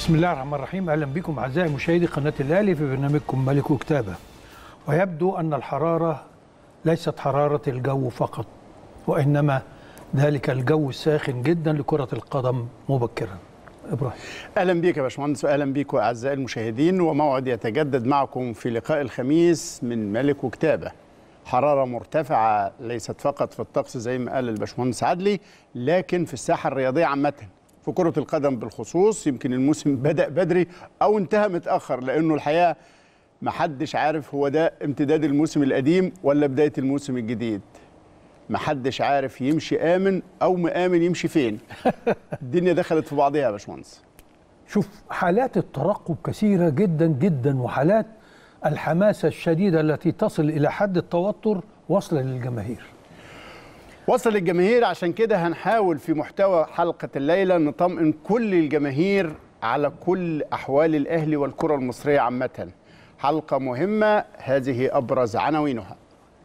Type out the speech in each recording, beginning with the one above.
بسم الله الرحمن الرحيم اهلا بكم اعزائي مشاهدي قناه الاهلي في برنامجكم ملك وكتابه ويبدو ان الحراره ليست حراره الجو فقط وانما ذلك الجو الساخن جدا لكره القدم مبكرا ابراهيم اهلا بيك يا باشمهندس واهلا بيكم اعزائي المشاهدين وموعد يتجدد معكم في لقاء الخميس من ملك وكتابه حراره مرتفعه ليست فقط في الطقس زي ما قال الباشمهندس عدلي لكن في الساحه الرياضيه عامه في كره القدم بالخصوص يمكن الموسم بدا بدري او انتهى متاخر لانه الحقيقه ما حدش عارف هو ده امتداد الموسم القديم ولا بدايه الموسم الجديد ما حدش عارف يمشي امن او مآمن يمشي فين الدنيا دخلت في بعضها يا باشمهندس شوف حالات الترقب كثيره جدا جدا وحالات الحماسه الشديده التي تصل الى حد التوتر واصله للجماهير وصل الجماهير عشان كده هنحاول في محتوى حلقة الليلة نطمئن كل الجماهير على كل أحوال الأهلي والكرة المصرية عامة حلقة مهمة هذه أبرز عناوينها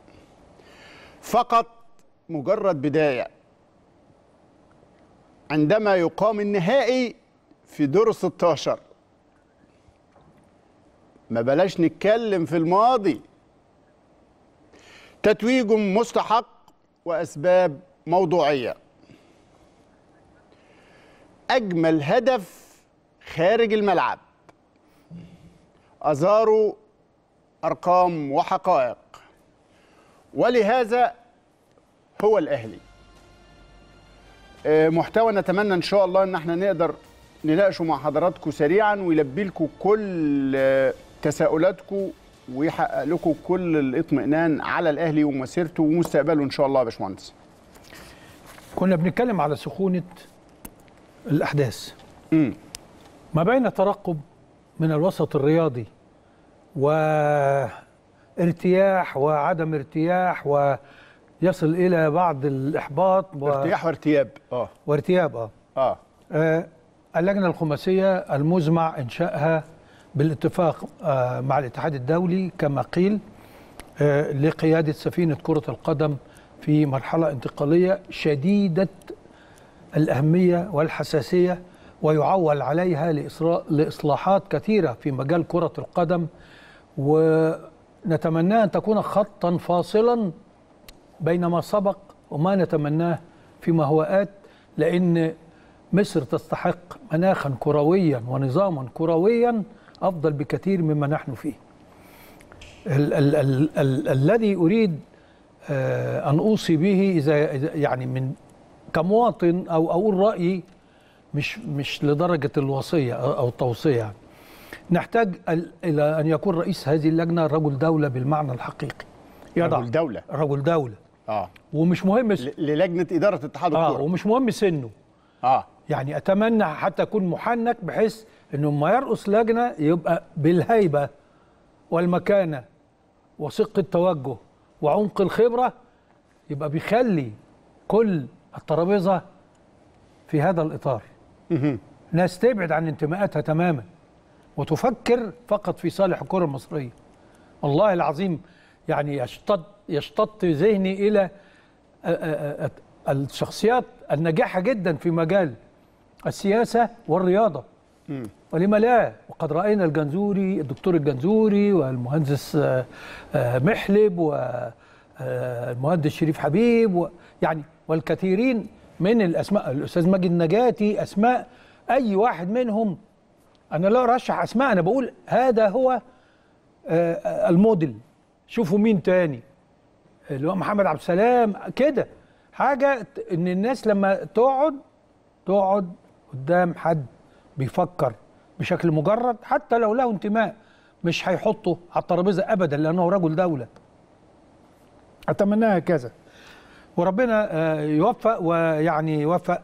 فقط مجرد بداية عندما يقام النهائي في دور 16 ما بلاش نتكلم في الماضي تتويج مستحق واسباب موضوعيه اجمل هدف خارج الملعب ازاروا ارقام وحقائق ولهذا هو الاهلي محتوى نتمنى ان شاء الله ان احنا نقدر نناقشه مع حضراتكم سريعا ويلبي لكم كل تساؤلاتكم ويحقق لكم كل الاطمئنان على الاهلي ومسيرته ومستقبله ان شاء الله يا باشمهندس. كنا بنتكلم على سخونه الاحداث امم ما بين ترقب من الوسط الرياضي وارتياح وعدم ارتياح ويصل الى بعض الاحباط و... ارتياح وارتياب اه وارتياب اه, اه آه اللجنه الخماسيه المزمع انشائها بالاتفاق آه مع الاتحاد الدولي كما قيل آه لقياده سفينه كره القدم في مرحله انتقاليه شديده الاهميه والحساسيه ويعول عليها لاصلاحات كثيره في مجال كره القدم ونتمنى ان تكون خطا فاصلا بين ما سبق وما نتمناه فيما هو ات لان مصر تستحق مناخا كرويا ونظاما كرويا افضل بكثير مما نحن فيه. ال ال ال ال الذي اريد آه ان اوصي به اذا يعني من كمواطن او اقول رايي مش مش لدرجه الوصيه او التوصيه يعني. نحتاج الى ان يكون رئيس هذه اللجنه رجل دوله بالمعنى الحقيقي. يضع رجل دوله رجل دوله اه ومش مهم للجنه اداره اتحاد اه الكوره ومش مهم سنه اه يعني اتمنى حتى يكون محنك بحيث انه ما يرأس لجنه يبقى بالهيبه والمكانه وصدق التوجه وعمق الخبره يبقى بيخلي كل الترابيزه في هذا الاطار. ناس تبعد عن انتماءاتها تماما وتفكر فقط في صالح الكره المصريه. والله العظيم يعني يشتد يشتط ذهني الى الشخصيات الناجحه جدا في مجال السياسه والرياضه. ولما لا وقد راينا الجنزوري الدكتور الجنزوري والمهندس محلب والمهندس شريف حبيب يعني والكثيرين من الاسماء الاستاذ ماجد نجاتي اسماء اي واحد منهم انا لا ارشح اسماء انا بقول هذا هو الموديل شوفوا مين تاني اللي هو محمد عبد السلام كده حاجه ان الناس لما تقعد تقعد قدام حد بيفكر بشكل مجرد حتى لو له انتماء مش هيحطه على الترابيزه ابدا لانه رجل دوله اتمناها كذا وربنا يوفق ويعني يوفق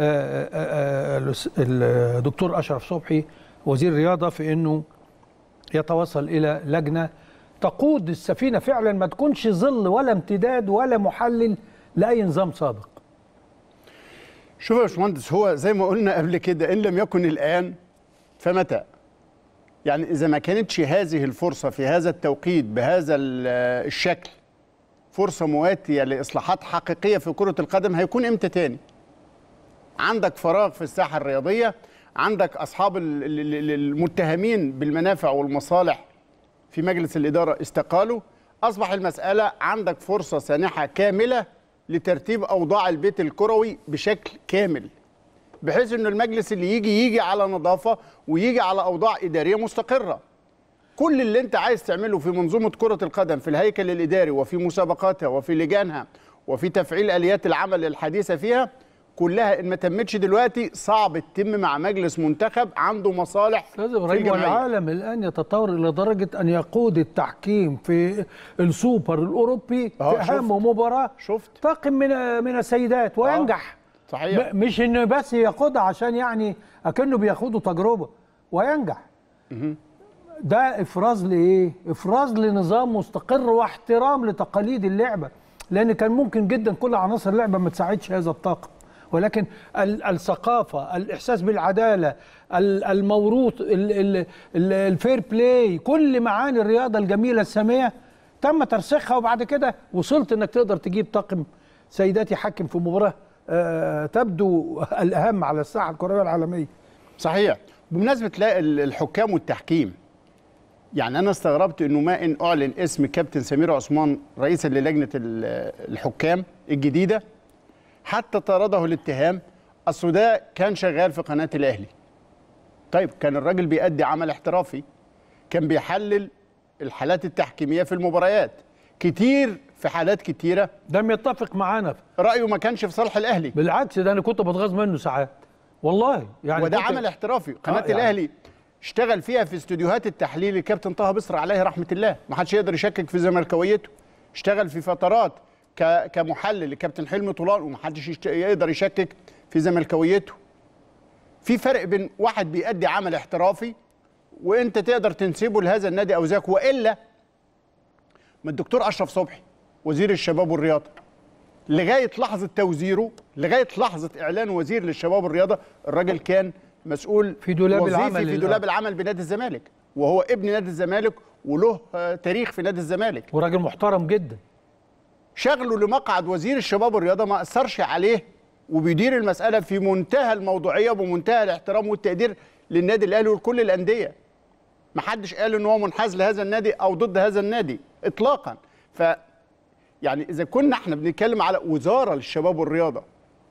الدكتور اشرف صبحي وزير الرياضه في انه يتوصل الى لجنه تقود السفينه فعلا ما تكونش ظل ولا امتداد ولا محلل لاي نظام سابق شوف يا باشمهندس هو زي ما قلنا قبل كده ان لم يكن الان فمتى؟ يعني اذا ما كانتش هذه الفرصه في هذا التوقيت بهذا الشكل فرصه مواتيه لاصلاحات حقيقيه في كره القدم هيكون امتى تاني؟ عندك فراغ في الساحه الرياضيه، عندك اصحاب ال- ال- ال- المتهمين بالمنافع والمصالح في مجلس الاداره استقالوا اصبح المساله عندك فرصه سانحه كامله لترتيب اوضاع البيت الكروي بشكل كامل بحيث انه المجلس اللي يجي يجي على نظافه ويجي على اوضاع اداريه مستقره كل اللي انت عايز تعمله في منظومه كره القدم في الهيكل الاداري وفي مسابقاتها وفي لجانها وفي تفعيل اليات العمل الحديثه فيها كلها ان ما تمتش دلوقتي صعب تتم مع مجلس منتخب عنده مصالح استاذ في ابراهيم الجمعية. والعالم الان يتطور الى درجه ان يقود التحكيم في السوبر الاوروبي آه، في اهم شفت. مباراه شفت. طاقم من من السيدات وينجح صحيح م- مش انه بس ياخدها عشان يعني اكنه بياخدوا تجربه وينجح ده افراز لايه؟ افراز لنظام مستقر واحترام لتقاليد اللعبه لان كان ممكن جدا كل عناصر اللعبه ما تساعدش هذا الطاقم ولكن ال- الثقافه الاحساس بالعداله ال- الموروث ال- ال- ال- الفير بلاي كل معاني الرياضه الجميله الساميه تم ترسيخها وبعد كده وصلت انك تقدر تجيب طاقم سيدات يحكم في مباراه آه، تبدو الاهم على الساحه الكرويه العالميه صحيح بمناسبه لا ال- الحكام والتحكيم يعني انا استغربت انه ما ان اعلن اسم كابتن سمير عثمان رئيسا للجنه ال- الحكام الجديده حتى طارده الاتهام اصل ده كان شغال في قناه الاهلي طيب كان الراجل بيأدي عمل احترافي كان بيحلل الحالات التحكيميه في المباريات كتير في حالات كتيره لم يتفق معانا رايه ما كانش في صالح الاهلي بالعكس ده انا كنت بتغاظ منه ساعات والله يعني وده كنت- عمل احترافي قناه آه، يعني. الاهلي اشتغل فيها في استوديوهات التحليل الكابتن طه بصر عليه رحمه الله ما حدش يقدر يشكك في زملكاويته اشتغل في فترات ك... كمحلل الكابتن حلمي طولان وما حدش يشت... يقدر يشكك في زملكاويته في فرق بين واحد بيأدي عمل احترافي وانت تقدر تنسبه لهذا النادي او ذاك والا ما الدكتور اشرف صبحي وزير الشباب والرياضه لغايه لحظه توزيره لغايه لحظه اعلان وزير للشباب والرياضه الراجل كان مسؤول في دولاب وظيفي العمل في لل- دولاب العمل بنادي الزمالك وهو ابن نادي الزمالك وله آه، تاريخ في نادي الزمالك وراجل محترم جدا شغله لمقعد وزير الشباب والرياضه ما اثرش عليه وبيدير المساله في منتهى الموضوعيه ومنتهى الاحترام والتقدير للنادي الاهلي ولكل الانديه ما حدش قال ان هو منحاز لهذا النادي او ضد هذا النادي اطلاقا ف يعني اذا كنا احنا بنتكلم على وزاره للشباب والرياضه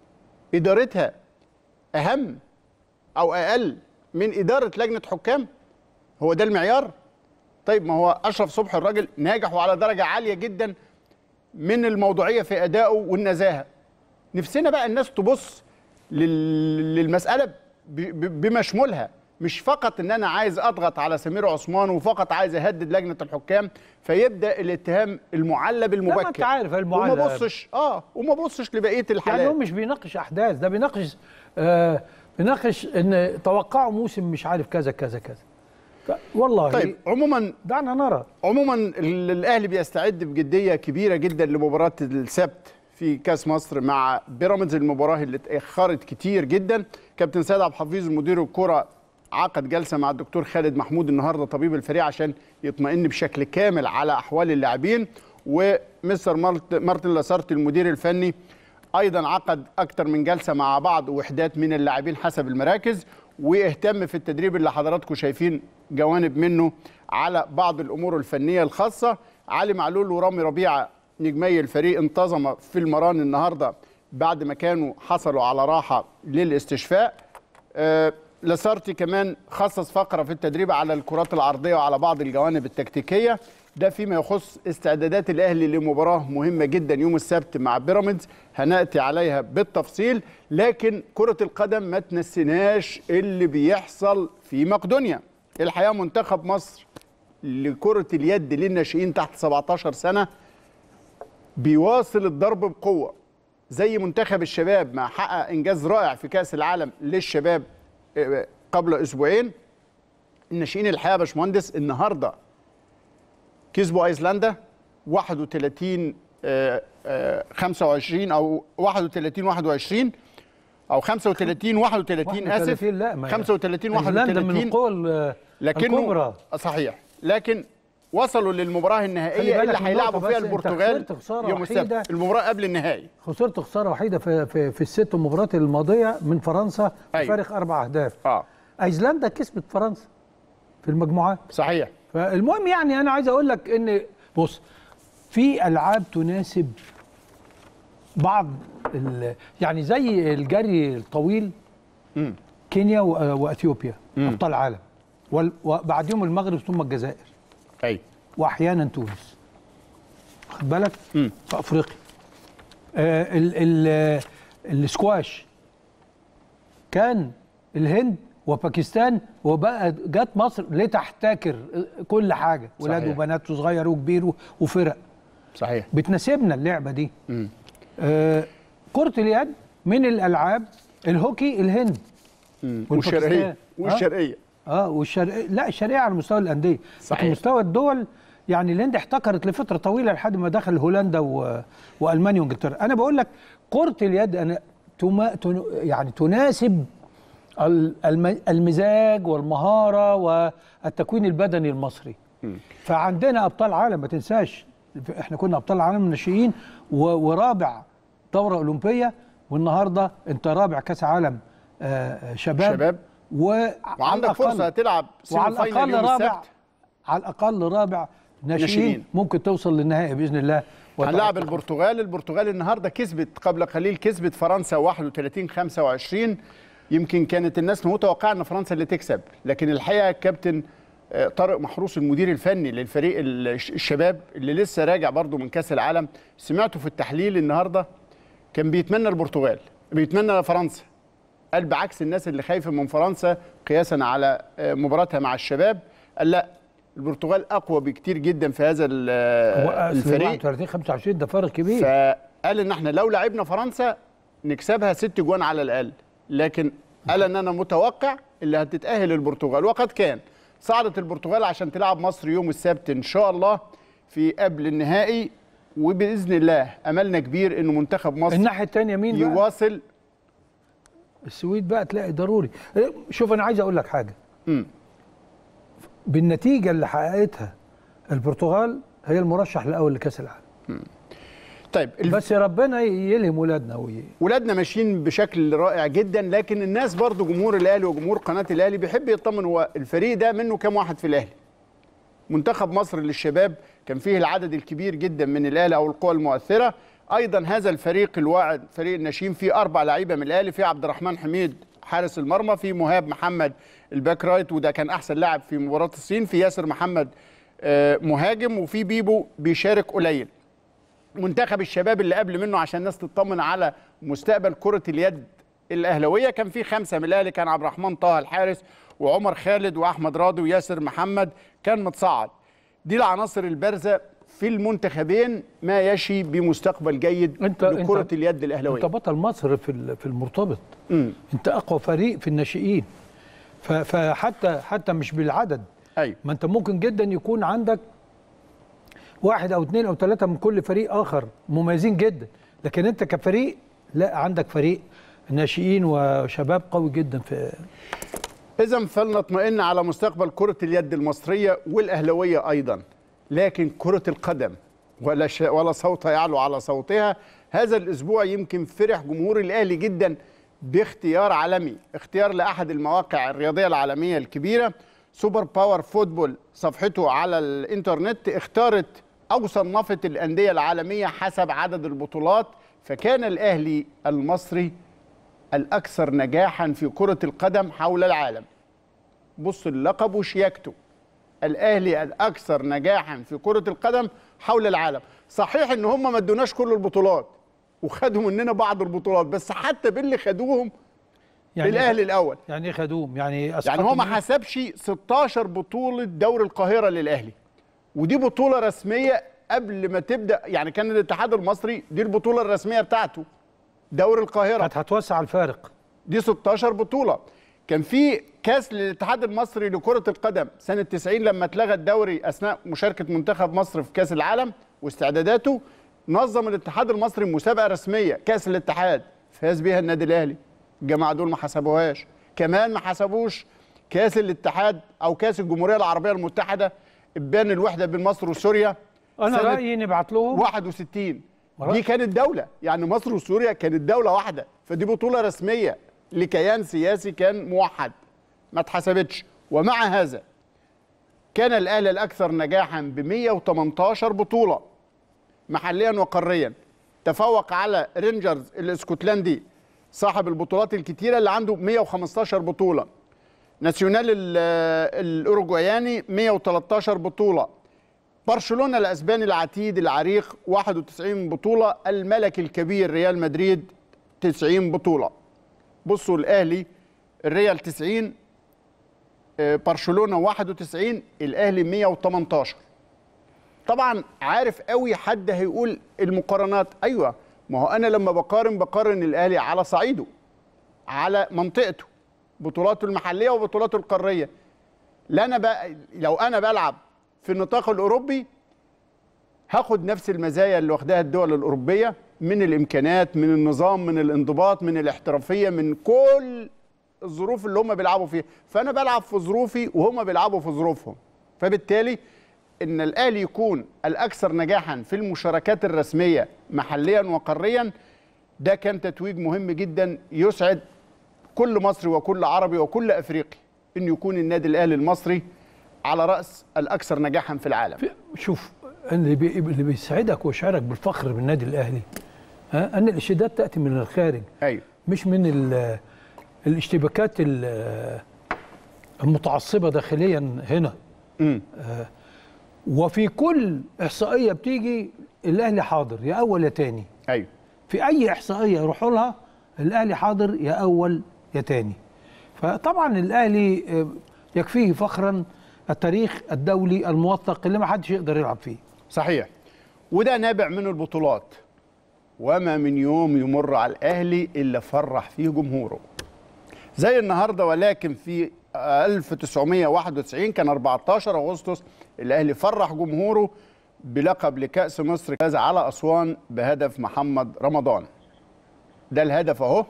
ادارتها اهم او اقل من اداره لجنه حكام هو ده المعيار طيب ما هو اشرف صبحي الراجل ناجح وعلى درجه عاليه جدا من الموضوعيه في ادائه والنزاهه نفسنا بقى الناس تبص لل- للمساله ب- ب- بمشمولها مش فقط ان انا عايز اضغط على سمير عثمان وفقط عايز اهدد لجنه الحكام فيبدا الاتهام المعلب المبكر انت عارف المعلب. وما بصش اه وما بصش لبقيه الحالات يعني هو مش بيناقش احداث ده بيناقش آه بيناقش ان توقعوا موسم مش عارف كذا كذا كذا ف- والله طيب عموما دعنا نرى عموما ال- الاهلي بيستعد بجديه كبيره جدا لمباراه السبت في كاس مصر مع بيراميدز المباراه اللي اتاخرت كتير جدا كابتن سيد عبد الحفيظ مدير الكره عقد جلسه مع الدكتور خالد محمود النهارده طبيب الفريق عشان يطمئن بشكل كامل على احوال اللاعبين ومستر مارت- مارتن لاسارت المدير الفني ايضا عقد اكتر من جلسه مع بعض وحدات من اللاعبين حسب المراكز واهتم في التدريب اللي حضراتكم شايفين جوانب منه على بعض الامور الفنيه الخاصه علي معلول ورامي ربيعه نجمي الفريق انتظم في المران النهارده بعد ما كانوا حصلوا على راحه للاستشفاء آه، لاسارتي كمان خصص فقره في التدريب على الكرات العرضيه وعلى بعض الجوانب التكتيكيه ده فيما يخص استعدادات الاهلي لمباراه مهمه جدا يوم السبت مع بيراميدز هناتي عليها بالتفصيل لكن كره القدم ما تنسيناش اللي بيحصل في مقدونيا الحقيقه منتخب مصر لكره اليد للناشئين تحت 17 سنه بيواصل الضرب بقوه زي منتخب الشباب ما حقق انجاز رائع في كاس العالم للشباب آه، قبل اسبوعين الناشئين الحقيقه يا باشمهندس النهارده كسبوا ايسلندا 31 آه، آه، 25 او 31 21 او 35 31 اسف 31 لا ما 35 أيسلندا من 31 القوى ال- لكنه الكبرى صحيح لكن وصلوا للمباراه النهائيه خلي بالك اللي من هيلعبوا نقطة فيها بس، أنت البرتغال خسرت خسارة يوم وحيدة. السبت المباراه قبل النهائي خسرت خساره وحيده في في, في الست مباريات الماضيه من فرنسا أيوة. بفارق اربع اهداف اه ايسلندا كسبت فرنسا في المجموعات صحيح فالمهم يعني انا عايز اقول لك ان بص في العاب تناسب بعض ال- يعني زي الجري الطويل مم. كينيا و- واثيوبيا مم. ابطال عالم وال- وبعديهم المغرب ثم الجزائر ايوه واحيانا تونس واخد بالك مم. في افريقيا آه ال ال السكواش كان الهند وباكستان وبقى جت مصر لتحتكر كل حاجه ولاد صحيح. وبنات وصغير وكبير و- وفرق صحيح بتناسبنا اللعبه دي مم. آه كره اليد من الالعاب الهوكي الهند مم. والباكستان. والشرقيه آه. والشرقيه اه والشرقيه لا الشرقيه على مستوى الانديه صحيح. لكن مستوى الدول يعني الهند احتكرت لفتره طويله لحد ما دخل هولندا و... والمانيا وانجلترا انا بقول لك كره اليد انا تما... تن... يعني تناسب ال- الم... المزاج والمهاره والتكوين البدني المصري فعندنا ابطال عالم ما تنساش احنا كنا ابطال عالم الناشئين و... ورابع دوره اولمبيه والنهارده انت رابع كاس عالم آه، شباب شباب. و... وعندك فرصه تلعب سيمي وعلى فاينل الاقل يوم رابع السبت على الاقل رابع ناشئين ناشئين. ممكن توصل للنهائي باذن الله هنلاعب البرتغال البرتغال النهارده كسبت قبل قليل كسبت فرنسا 31 25 يمكن كانت الناس متوقعه ان فرنسا اللي تكسب لكن الحقيقه الكابتن آه، طارق محروس المدير الفني للفريق الش- الشباب اللي لسه راجع برضه من كاس العالم سمعته في التحليل النهارده كان بيتمنى البرتغال بيتمنى فرنسا قال بعكس الناس اللي خايفه من فرنسا قياسا على آه، مباراتها مع الشباب قال لا البرتغال اقوى بكتير جدا في هذا ال- آه، الفريق 31 25 ده فرق كبير فقال ان احنا لو لعبنا فرنسا نكسبها ست جوان على الاقل لكن قال ان انا متوقع اللي هتتاهل البرتغال وقد كان صعدت البرتغال عشان تلعب مصر يوم السبت ان شاء الله في قبل النهائي وباذن الله املنا كبير انه منتخب مصر الناحيه الثانيه مين بقى؟ يواصل السويد بقى تلاقي ضروري شوف انا عايز اقول لك حاجه مم. بالنتيجه اللي حققتها البرتغال هي المرشح الاول لكاس العالم طيب الف... بس ربنا يلهم ولادنا وي... ولادنا ماشيين بشكل رائع جدا لكن الناس برضو جمهور الاهلي وجمهور قناه الاهلي بيحب يطمن هو الفريق ده منه كام واحد في الاهلي منتخب مصر للشباب كان فيه العدد الكبير جدا من الاهلي او القوى المؤثره ايضا هذا الفريق الواعد فريق الناشئين فيه اربع لعيبه من الاهلي في عبد الرحمن حميد حارس المرمى في مهاب محمد الباك رايت وده كان احسن لاعب في مباراه الصين في ياسر محمد آه، مهاجم وفي بيبو بيشارك قليل منتخب الشباب اللي قبل منه عشان الناس تطمن على مستقبل كرة اليد الأهلوية كان في خمسة من الأهلي كان عبد الرحمن طه الحارس وعمر خالد وأحمد راضي وياسر محمد كان متصاعد دي العناصر البارزة في المنتخبين ما يشي بمستقبل جيد أنت- لكرة أنت- اليد الأهلوية انت بطل مصر في ال- في المرتبط مم. انت اقوى فريق في الناشئين ف- فحتى حتى مش بالعدد أيوة ما انت ممكن جدا يكون عندك واحد او اثنين او ثلاثه من كل فريق اخر مميزين جدا لكن انت كفريق لا عندك فريق ناشئين وشباب قوي جدا في إذا فلنطمئن على مستقبل كرة اليد المصرية والأهلوية أيضا لكن كرة القدم ولا ش... ولا صوت يعلو على صوتها هذا الأسبوع يمكن فرح جمهور الأهلي جدا باختيار عالمي اختيار لأحد المواقع الرياضية العالمية الكبيرة سوبر باور فوتبول صفحته على الإنترنت اختارت أو صنفت الأندية العالمية حسب عدد البطولات فكان الأهلي المصري الأكثر نجاحا في كرة القدم حول العالم بص اللقب وشياكته الأهلي الأكثر نجاحا في كرة القدم حول العالم صحيح إن هم ما ادوناش كل البطولات وخدوا مننا بعض البطولات بس حتى باللي خدوهم يعني الأهلي الأول يعني ايه خدوم يعني يعني أسقطوا هو ما مين؟ حسبش 16 بطولة دوري القاهرة للأهلي ودي بطولة رسمية قبل ما تبدأ يعني كان الاتحاد المصري دي البطولة الرسمية بتاعته دوري القاهرة كانت هتوسع الفارق دي 16 بطولة كان في كاس للاتحاد المصري لكرة القدم سنة 90 لما اتلغى الدوري أثناء مشاركة منتخب مصر في كاس العالم واستعداداته نظم الاتحاد المصري مسابقة رسمية كاس الاتحاد فاز بيها النادي الأهلي الجماعة دول ما حسبوهاش كمان ما حسبوش كاس الاتحاد أو كاس الجمهورية العربية المتحدة ابان الوحده بين مصر وسوريا انا سنة رايي نبعت لهم 61 مرة. دي كانت دولة يعني مصر وسوريا كانت دولة واحدة فدي بطولة رسمية لكيان سياسي كان موحد ما اتحسبتش ومع هذا كان الأهلي الأكثر نجاحا ب 118 بطولة محليا وقاريا تفوق على رينجرز الاسكتلندي صاحب البطولات الكتيرة اللي عنده 115 بطولة ناسيونال ال- الأوروجواياني 113 بطولة برشلونه الاسباني العتيد العريق 91 بطوله الملك الكبير ريال مدريد 90 بطوله بصوا الاهلي الريال 90 آه، برشلونه 91 الاهلي 118 طبعا عارف قوي حد هيقول المقارنات ايوه ما هو انا لما بقارن بقارن الاهلي على صعيده على منطقته بطولاته المحليه وبطولاته القاريه لا انا بقى لو انا بلعب في النطاق الاوروبي هاخد نفس المزايا اللي واخداها الدول الاوروبيه من الامكانات من النظام من الانضباط من الاحترافيه من كل الظروف اللي هم بيلعبوا فيها فانا بلعب في ظروفي وهم بيلعبوا في ظروفهم فبالتالي ان الاهلي يكون الاكثر نجاحا في المشاركات الرسميه محليا وقاريا ده كان تتويج مهم جدا يسعد كل مصري وكل عربي وكل افريقي ان يكون النادي الاهلي المصري على راس الاكثر نجاحا في العالم في- شوف اللي بي اللي بيسعدك ويشعرك بالفخر بالنادي الاهلي ها ان الاشادات تاتي من الخارج ايوه مش من ال- الاشتباكات ال- المتعصبه داخليا هنا امم وفي كل احصائيه بتيجي الاهلي حاضر يا اول يا تاني ايوه في اي احصائيه يروحوا لها الاهلي حاضر يا اول يا تاني فطبعا الاهلي آه، يكفيه فخرا التاريخ الدولي الموثق اللي ما حدش يقدر يلعب فيه صحيح وده نابع من البطولات وما من يوم يمر على الاهلي الا فرح فيه جمهوره زي النهارده ولكن في 1991 كان 14 اغسطس الاهلي فرح جمهوره بلقب لكاس مصر فاز على اسوان بهدف محمد رمضان ده الهدف اهو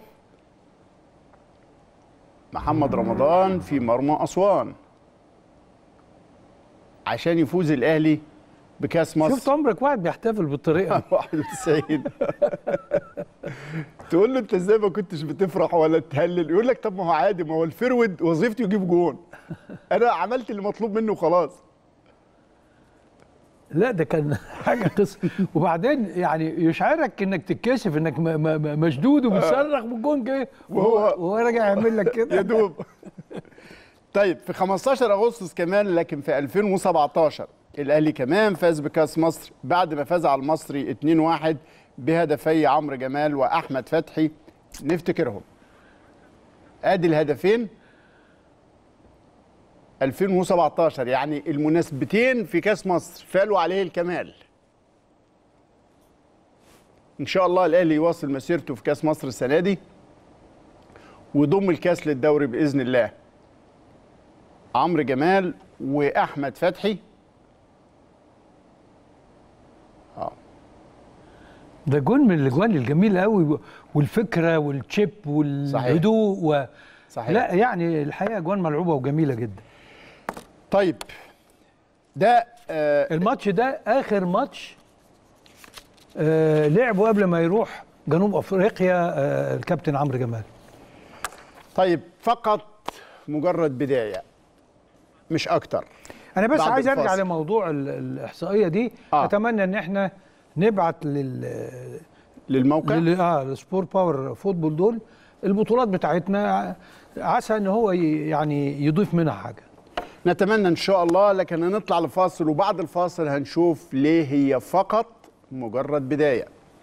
محمد رمضان في مرمى اسوان عشان يفوز الاهلي بكاس مصر شفت عمرك واحد بيحتفل بالطريقه دي 91 تقول له انت ازاي ما كنتش بتفرح ولا تهلل يقول لك طب ما هو عادي ما هو الفرود وظيفته يجيب جون انا عملت اللي مطلوب منه خلاص لا ده كان حاجه قصه وبعدين يعني يشعرك انك تتكسف انك م- م- م- مشدود وبتصرخ بالجون كده وهو- وهو وهو راجع يعمل لك يا كده دوب طيب في 15 اغسطس كمان لكن في 2017 الاهلي كمان فاز بكاس مصر بعد ما فاز على المصري 2-1 بهدفي عمرو جمال واحمد فتحي نفتكرهم ادي الهدفين 2017 يعني المناسبتين في كاس مصر فالوا عليه الكمال ان شاء الله الاهلي يواصل مسيرته في كاس مصر السنه دي ويضم الكاس للدوري باذن الله عمرو جمال واحمد فتحي ده جون من الاجوان الجميله قوي والفكره والتشيب والهدوء و... صحيح لا يعني الحقيقه اجوان ملعوبه وجميله جدا طيب ده آه الماتش ده اخر ماتش آه لعبه قبل ما يروح جنوب افريقيا آه الكابتن عمرو جمال طيب فقط مجرد بدايه مش اكتر انا بس بعد عايز ارجع الفاصل. لموضوع ال- الاحصائيه دي آه. اتمنى ان احنا نبعت لل للموقع لل اه السبور باور فوتبول دول البطولات بتاعتنا عسى ان هو ي- يعني يضيف منها حاجه نتمنى ان شاء الله لكن هنطلع لفاصل وبعد الفاصل هنشوف ليه هي فقط مجرد بدايه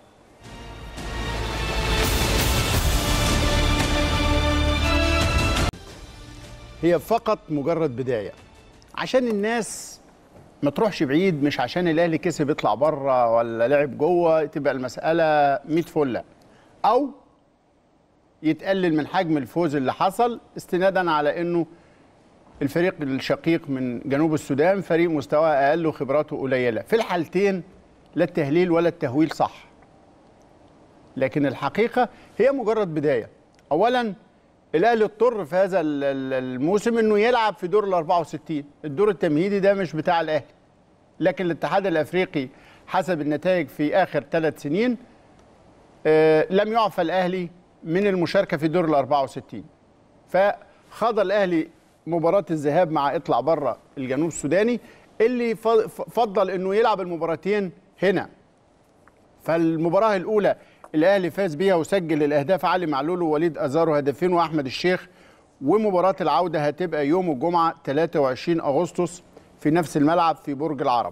هي فقط مجرد بدايه عشان الناس ما تروحش بعيد مش عشان الاهلي كسب يطلع بره ولا لعب جوه تبقى المساله 100 فله او يتقلل من حجم الفوز اللي حصل استنادا على انه الفريق الشقيق من جنوب السودان فريق مستواه اقل وخبراته قليله في الحالتين لا التهليل ولا التهويل صح لكن الحقيقه هي مجرد بدايه اولا الاهلي اضطر في هذا ال- ال- الموسم انه يلعب في دور ال 64 الدور التمهيدي ده مش بتاع الاهلي لكن الاتحاد الافريقي حسب النتائج في اخر ثلاث سنين آه، لم يعفى الاهلي من المشاركه في دور ال 64 فخاض الاهلي مباراه الذهاب مع اطلع بره الجنوب السوداني اللي ف- ف- فضل انه يلعب المباراتين هنا فالمباراه الاولى الاهلي فاز بيها وسجل الاهداف علي معلول ووليد ازارو هدفين واحمد الشيخ ومباراه العوده هتبقى يوم الجمعه 23 اغسطس في نفس الملعب في برج العرب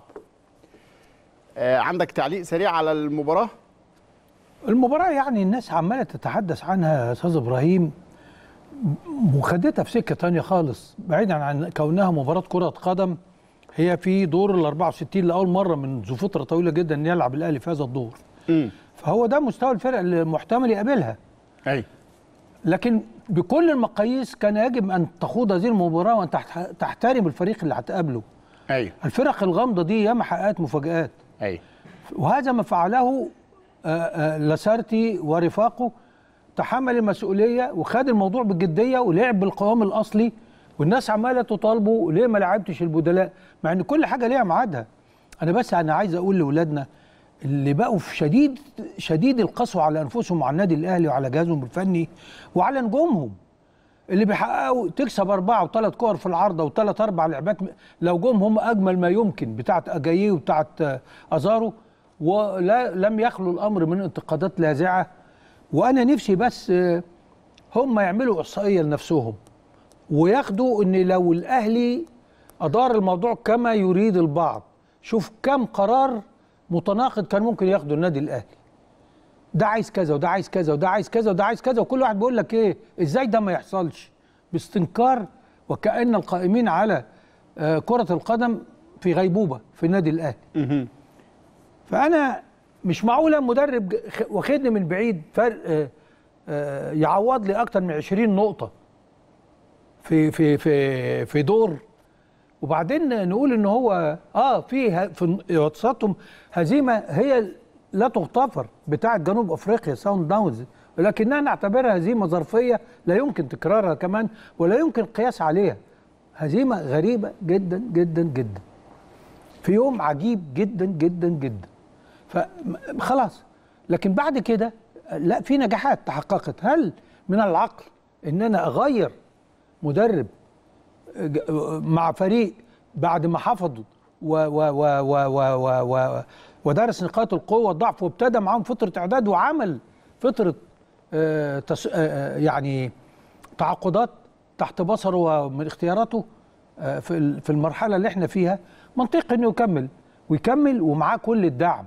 آه، عندك تعليق سريع على المباراه المباراة يعني الناس عمالة تتحدث عنها يا أستاذ إبراهيم وخدتها في سكة تانية خالص بعيدا عن كونها مباراة كرة قدم هي في دور ال 64 لأول مرة منذ فترة طويلة جدا إن يلعب الأهلي في هذا الدور امم فهو ده مستوى الفرق اللي المحتمل يقابلها اي لكن بكل المقاييس كان يجب أن تخوض هذه المباراة وأن تحت- تحترم الفريق اللي هتقابله ايوه الفرق الغامضة دي ياما حققت مفاجآت ايوه وهذا ما فعله آه، آه، لاسارتي ورفاقه تحمل المسؤوليه وخد الموضوع بجديه ولعب بالقوام الاصلي والناس عماله تطالبه ليه ما لعبتش البدلاء مع ان كل حاجه ليها ميعادها انا بس انا عايز اقول لاولادنا اللي بقوا في شديد شديد القسوه على انفسهم وعلى النادي الاهلي وعلى جهازهم الفني وعلى نجومهم اللي بيحققوا تكسب أربعة وثلاث كور في العارضة وثلاث أربع لعبات م- لو جم هم أجمل ما يمكن بتاعت أجاييه وبتاعت آه، أزارو ولا لم يخلو الأمر من انتقادات لاذعة وأنا نفسي بس آه، هم يعملوا إحصائية لنفسهم وياخدوا إن لو الأهلي أدار الموضوع كما يريد البعض شوف كم قرار متناقض كان ممكن ياخده النادي الأهلي ده عايز كذا وده عايز كذا وده عايز كذا وده عايز كذا وكل واحد بيقول لك ايه ازاي ده ما يحصلش باستنكار وكأن القائمين على آه، كرة القدم في غيبوبة في النادي الأهلي مهم. فأنا مش معقولة مدرب ج- خ- واخدني من بعيد فرق آه، آه، يعوض لي أكتر من 20 نقطة في في في في دور وبعدين نقول ان هو اه في ه- في وسطهم هزيمه هي لا تغتفر بتاعه جنوب افريقيا ساوند داونز ولكنها نعتبرها هزيمه ظرفيه لا يمكن تكرارها كمان ولا يمكن القياس عليها هزيمه غريبه جدا جدا جدا في يوم عجيب جدا جدا جدا فخلاص لكن بعد كده لا في نجاحات تحققت هل من العقل ان انا اغير مدرب ج- مع فريق بعد ما حفظوا و و و و و و و ودرس نقاط القوه والضعف وابتدى معاهم فتره اعداد وعمل فتره آه تس آه يعني تعاقدات تحت بصره ومن اختياراته آه في ال- في المرحله اللي احنا فيها منطقي انه يكمل ويكمل ومعاه كل الدعم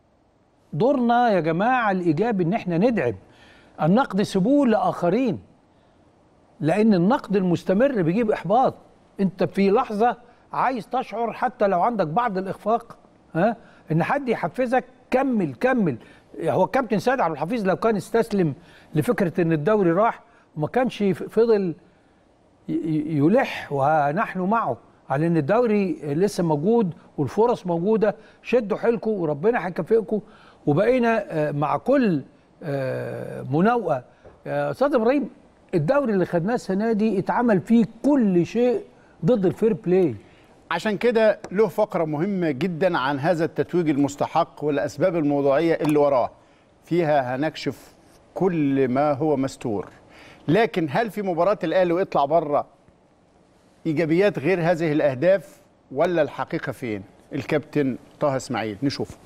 دورنا يا جماعه الايجابي ان احنا ندعم النقد سيبوه لاخرين لان النقد المستمر بيجيب احباط انت في لحظه عايز تشعر حتى لو عندك بعض الاخفاق ها ان حد يحفزك كمل كمل هو الكابتن سيد عبد الحفيظ لو كان استسلم لفكره ان الدوري راح وما كانش فضل ي- ي- يلح ونحن معه على ان الدوري لسه موجود والفرص موجوده شدوا حيلكم وربنا هيكافئكم وبقينا آه، مع كل آه، مناوئه يا استاذ ابراهيم الدوري اللي خدناه السنه دي اتعمل فيه كل شيء ضد الفير بلاي عشان كده له فقرة مهمة جدا عن هذا التتويج المستحق والأسباب الموضوعية اللي وراه فيها هنكشف كل ما هو مستور لكن هل في مباراة الأهلي ويطلع بره إيجابيات غير هذه الأهداف ولا الحقيقة فين الكابتن طه اسماعيل نشوف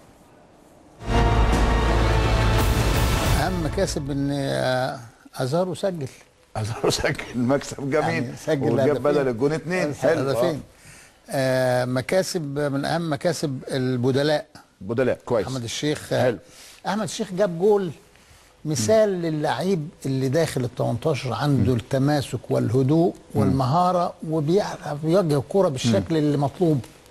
اهم مكاسب ان آه، ازارو سجل ازارو سجل مكسب جميل يعني سجل وجاب هدفين. بدل الجون اتنين حلو هدفين آه مكاسب من اهم مكاسب البدلاء بدلاء كويس احمد الشيخ آه، حلو. احمد الشيخ جاب جول مثال للعيب اللي داخل ال 18 عنده التماسك والهدوء والمهاره وبيعرف يوجه الكوره بالشكل اللي مطلوب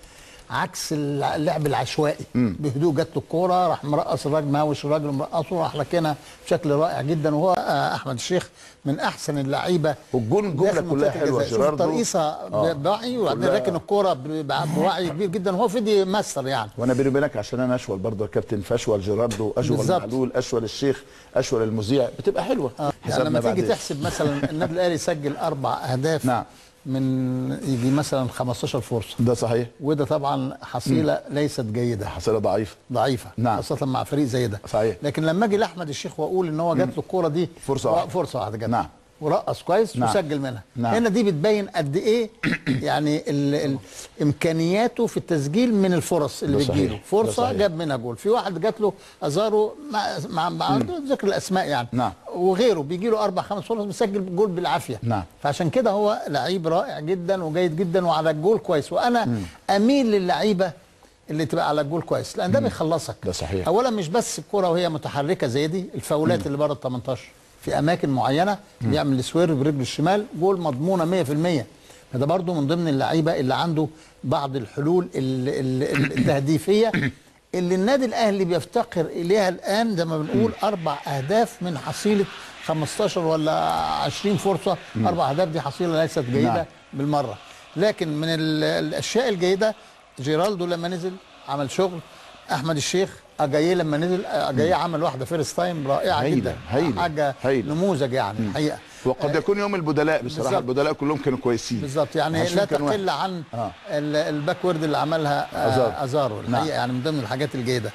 عكس اللعب العشوائي بهدوء جات له الكوره راح مرقص الراجل مهوش الراجل مرقصه راح لكنها بشكل رائع جدا وهو آه، احمد الشيخ من احسن اللعيبه والجون الجملة داخل كلها منطقة حلوة، الجزاء. شوف جيراردو. الترقيصه آه. بوعي وبعدين كلها- راكن الكوره ب- بوعي كبير جدا وهو فضي ماستر يعني وانا بيني وبينك عشان انا اشول برضه يا كابتن فاشول جيراردو اشول بالظبط. معلول اشول الشيخ اشول المذيع بتبقى حلوه يعني لما بعد تيجي إيه؟ تحسب مثلا النادي الاهلي سجل اربع اهداف نعم. من يجي مثلا 15 فرصه ده صحيح وده طبعا حصيله ليست جيده حصيله ضعيفه ضعيفه نعم. خاصه مع فريق زي ده صحيح. لكن لما اجي لاحمد الشيخ واقول ان هو جات له الكوره دي فرصة واحدة. فرصه واحده جت نعم. ورقص كويس نعم. وسجل منها نعم. هنا دي بتبين قد ايه يعني ال ال امكانياته في التسجيل من الفرص اللي ده صحيح. بتجيله ده فرصه صحيح. جاب منها جول في واحد جات له ازارو مع مع, مع ذكر الاسماء يعني نعم. وغيره بيجي له اربع خمس فرص بيسجل جول بالعافيه نعم. فعشان كده هو لعيب رائع جدا وجيد جدا وعلى الجول كويس وانا اميل للعيبه اللي تبقى على الجول كويس لان ده بيخلصك ده صحيح. اولا مش بس الكره وهي متحركه زي دي الفاولات اللي بره ال 18 في اماكن معينه بيعمل سوير برجله الشمال جول مضمونه 100% فده برضو من ضمن اللعيبه اللي عنده بعض الحلول ال- ال- ال- التهديفيه اللي النادي الاهلي بيفتقر اليها الان زي ما بنقول اربع اهداف من حصيله 15 ولا 20 فرصه اربع اهداف دي حصيله ليست جيده نعم. بالمره لكن من ال- الاشياء الجيده جيرالدو لما نزل عمل شغل احمد الشيخ اجاييه لما نزل اجاييه عمل واحده فيرست تايم رائعه هايلة، جدا هايلة، حاجه هايلة. نموذج يعني الحقيقه وقد يكون يوم البدلاء بصراحه بالظبط. البدلاء كلهم كانوا كويسين بالظبط يعني عشان لا كان واحد. تقل عن آه. ال- الباكورد اللي عملها آه، أزارو. ازارو الحقيقه نعم. يعني من ضمن الحاجات الجيده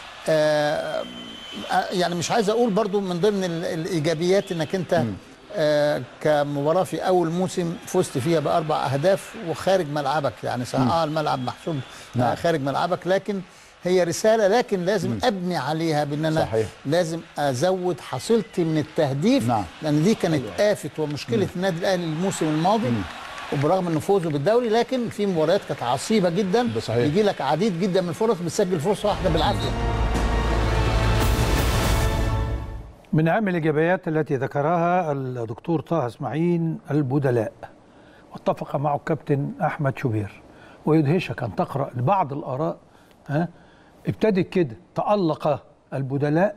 آه آه، يعني مش عايز اقول برضو من ضمن ال- الايجابيات انك انت آه كمباراه في اول موسم فزت فيها باربع اهداف وخارج ملعبك يعني صحيح اه الملعب محسوب آه خارج ملعبك لكن هي رساله لكن لازم ابني عليها بان انا صحيح. لازم ازود حصيلتي من التهديف نعم. لان دي كانت آفة ومشكله النادي الاهلي الموسم الماضي وبرغم انه فوزه بالدوري لكن في مباريات كانت عصيبه جدا ده صحيح. يجي لك عديد جدا من الفرص بتسجل فرصه واحده بالعافيه من أهم الإيجابيات التي ذكرها الدكتور طه اسماعيل البدلاء واتفق معه الكابتن أحمد شوبير ويدهشك أن تقرأ بعض الآراء ها ابتدت كده تألق البدلاء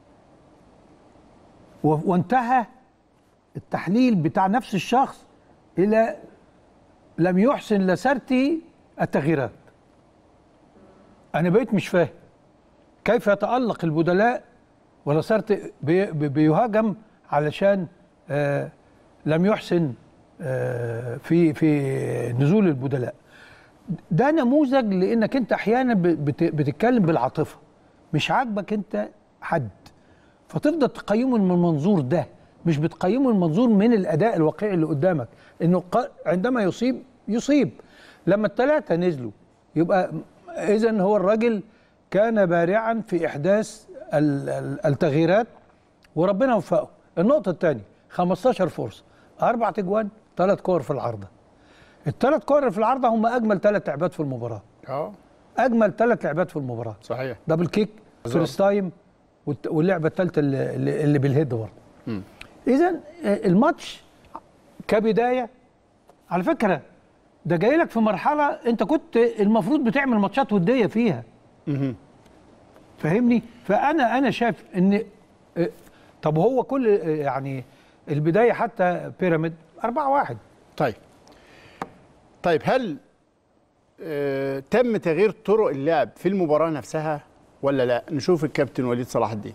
و- وانتهى التحليل بتاع نفس الشخص إلى لم يحسن لسرتي التغييرات أنا بقيت مش فاهم كيف يتألق البدلاء ولا صرت بي بي- بيهاجم علشان آه لم يحسن آه في في نزول البدلاء ده نموذج لانك انت احيانا ب- بت- بتتكلم بالعاطفه مش عاجبك انت حد فتفضل تقيمه من المنظور ده مش بتقيمه من منظور من الاداء الواقعي اللي قدامك انه ق- عندما يصيب يصيب لما الثلاثه نزلوا يبقى اذا هو الراجل كان بارعا في احداث ال- ال- التغييرات وربنا وفقه النقطه الثانيه 15 فرصه اربع تجوان ثلاث كور في العارضه الثلاث كور في العارضه هم اجمل ثلاث لعبات في المباراه اه اجمل ثلاث لعبات في المباراه صحيح دبل كيك فيرست تايم والت- واللعبه الثالثه اللي, اللي اللي بالهيد برضه اذا الماتش كبدايه على فكره ده جاي لك في مرحله انت كنت المفروض بتعمل ماتشات وديه فيها فاهمني فانا انا شايف ان آه، طب هو كل آه، يعني البدايه حتى بيراميد 4 1 طيب طيب هل آه تم تغيير طرق اللعب في المباراة نفسها ولا لا نشوف الكابتن وليد صلاح الدين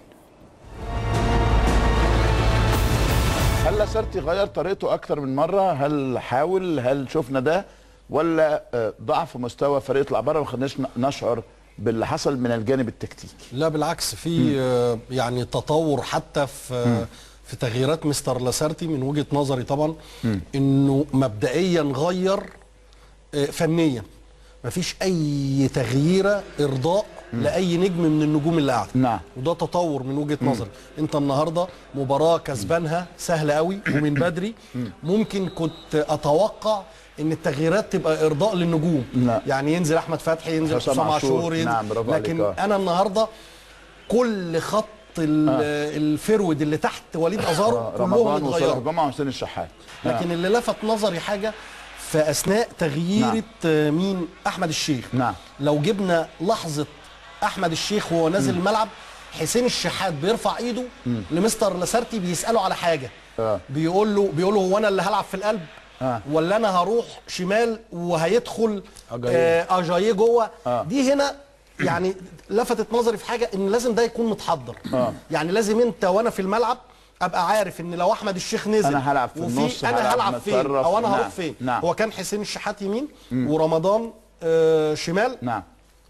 هل لاسارتي غير طريقته اكتر من مره هل حاول هل شفنا ده ولا آه، ضعف مستوى فريق يطلع بره ما خدناش ن- نشعر باللي حصل من الجانب التكتيكي لا بالعكس في آه، يعني تطور حتى في في تغييرات مستر لاسارتي من وجهه نظري طبعا انه مبدئيا غير آه، فنيا مفيش اي تغييره ارضاء لاي نجم من النجوم اللي قاعده نعم. وده تطور من وجهه نظري انت النهارده مباراه كسبانها سهله قوي ومن بدري ممكن كنت اتوقع ان التغييرات تبقى ارضاء للنجوم نعم. يعني ينزل احمد فتحي ينزل حسام حسام عاشور. عاشور ينزل نعم، برافو لكن عليك، آه. انا النهارده كل خط ال- الفرود اللي تحت وليد ازارو آه، كلهم رمضان وصالح اتغيروا جمعه وحسين الشحات لكن اللي لفت نظري حاجه في اثناء تغييره آه، مين احمد الشيخ نعم. لو جبنا لحظه احمد الشيخ وهو نازل الملعب حسين الشحات بيرفع ايده لمستر لاسارتي بيساله على حاجه آه. بيقول له بيقول له هو انا اللي هلعب في القلب آه. ولا انا هروح شمال وهيدخل أجاييه. آه اجاييه جوه آه. دي هنا يعني لفتت نظري في حاجه ان لازم ده يكون متحضر آه. يعني لازم انت وانا في الملعب ابقى عارف ان لو احمد الشيخ نزل أنا هلعب في وفي النص، انا هلعب هلعب فين متطرف. او انا هروح نعم. فين نعم. هو كان حسين الشحات يمين ورمضان آه شمال نعم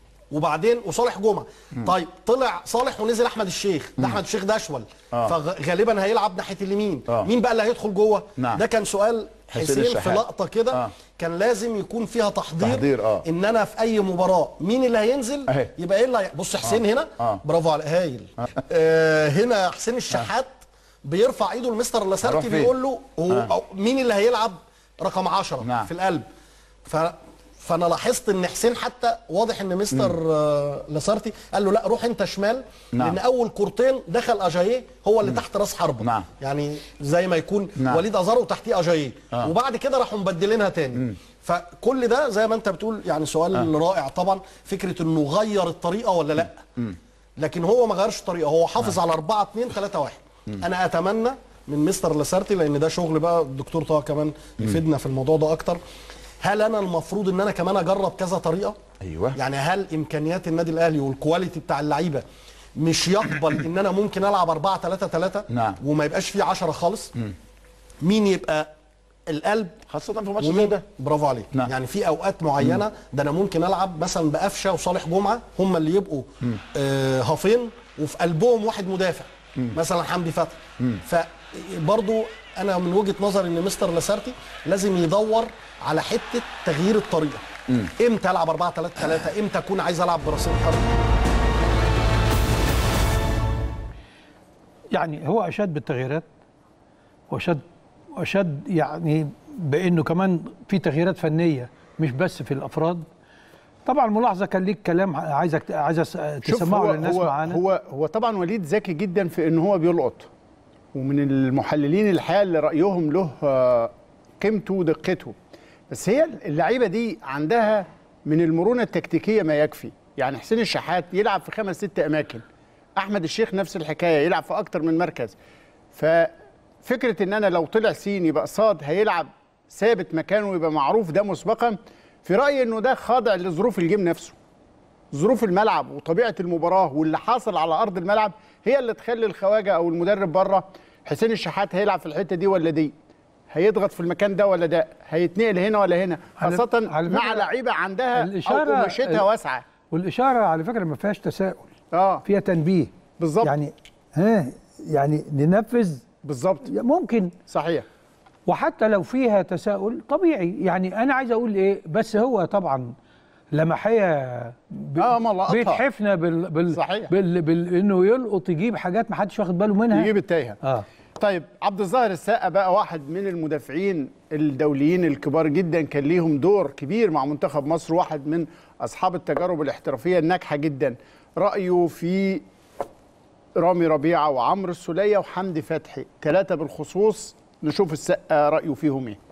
وبعدين وصالح جمعه طيب طلع صالح ونزل احمد الشيخ ده احمد الشيخ ده اشول آه. فغالبا هيلعب ناحيه اليمين آه. مين بقى اللي هيدخل جوه نعم. ده كان سؤال حسين حسين في الشحات. لقطه كده آه. كان لازم يكون فيها تحضير, تحضير، آه. ان انا في اي مباراه مين اللي هينزل أهي. يبقى ايه اللي هي... بص حسين هنا آه. برافو على هايل آه هنا حسين الشحات بيرفع ايده لمستر هروح لاسارتي فين؟ بيقول له هو آه. أو مين اللي هيلعب رقم 10 نعم. في القلب ف فانا لاحظت ان حسين حتى واضح ان مستر آه لاسارتي قال له لا روح انت شمال نعم. لان اول كورتين دخل اجاييه هو اللي تحت راس حربه نعم. يعني زي ما يكون نعم. وليد ازارو وتحتيه اجاييه آه. وبعد كده راحوا مبدلينها تاني فكل ده زي ما انت بتقول يعني سؤال رائع طبعا فكره انه غير الطريقه ولا لا لكن هو ما غيرش الطريقه هو حافظ على 4 2 3 1 انا اتمنى من مستر لاسارتي لان ده شغل بقى الدكتور طه كمان يفيدنا في الموضوع ده اكتر هل انا المفروض ان انا كمان اجرب كذا طريقه أيوة. يعني هل امكانيات النادي الاهلي والكواليتي بتاع اللعيبه مش يقبل ان انا ممكن العب 4 3 3 نعم. وما يبقاش فيه 10 خالص مين يبقى القلب خاصه في ماتش زي ومين ده برافو عليك نعم. يعني في اوقات معينه ده انا ممكن العب مثلا بقفشه وصالح جمعه هم اللي يبقوا آه هافين وفي قلبهم واحد مدافع مثلا حمدي فتحي فبرضو انا من وجهه نظري ان مستر لاسارتي لازم يدور على حته تغيير الطريقه امتى العب 4 3 3 امتى اكون عايز العب براسين حرب يعني هو اشاد بالتغييرات واشاد واشاد يعني بانه كمان في تغييرات فنيه مش بس في الافراد طبعا ملاحظه كان ليك كلام عايزك عايز أس- شوف تسمعه هو للناس هو معانا هو هو طبعا وليد ذكي جدا في ان هو بيلقط ومن المحللين الحقيقه اللي رايهم له آه، قيمته ودقته بس هي اللعيبه دي عندها من المرونه التكتيكيه ما يكفي يعني حسين الشحات يلعب في خمس ست اماكن احمد الشيخ نفس الحكايه يلعب في اكتر من مركز ففكره ان انا لو طلع سين يبقى صاد هيلعب ثابت مكانه ويبقى معروف ده مسبقا في رايي انه ده خاضع لظروف الجيم نفسه ظروف الملعب وطبيعه المباراه واللي حاصل على ارض الملعب هي اللي تخلي الخواجه او المدرب بره حسين الشحات هيلعب في الحته دي ولا دي هيضغط في المكان ده ولا ده هيتنقل هنا ولا هنا على- خاصه على مع فكرة لعيبه عندها او الإشارة- قماشتها واسعه والاشاره على فكره ما فيهاش تساؤل اه فيها تنبيه بالظبط. يعني ها يعني ننفذ بالظبط ممكن صحيح وحتى لو فيها تساؤل طبيعي يعني انا عايز اقول ايه بس هو طبعا لمحيه ب... آه، ما لقطها. بيتحفنا بال... بال... صحيح. بال... بال... انه يلقط يجيب حاجات ما حدش واخد باله منها يجيب التايهه اه طيب عبد الظاهر السقا بقى واحد من المدافعين الدوليين الكبار جدا كان ليهم دور كبير مع منتخب مصر واحد من اصحاب التجارب الاحترافيه الناجحه جدا رايه في رامي ربيعه وعمرو السوليه وحمدي فتحي ثلاثه بالخصوص نشوف السقا رايه فيهم ايه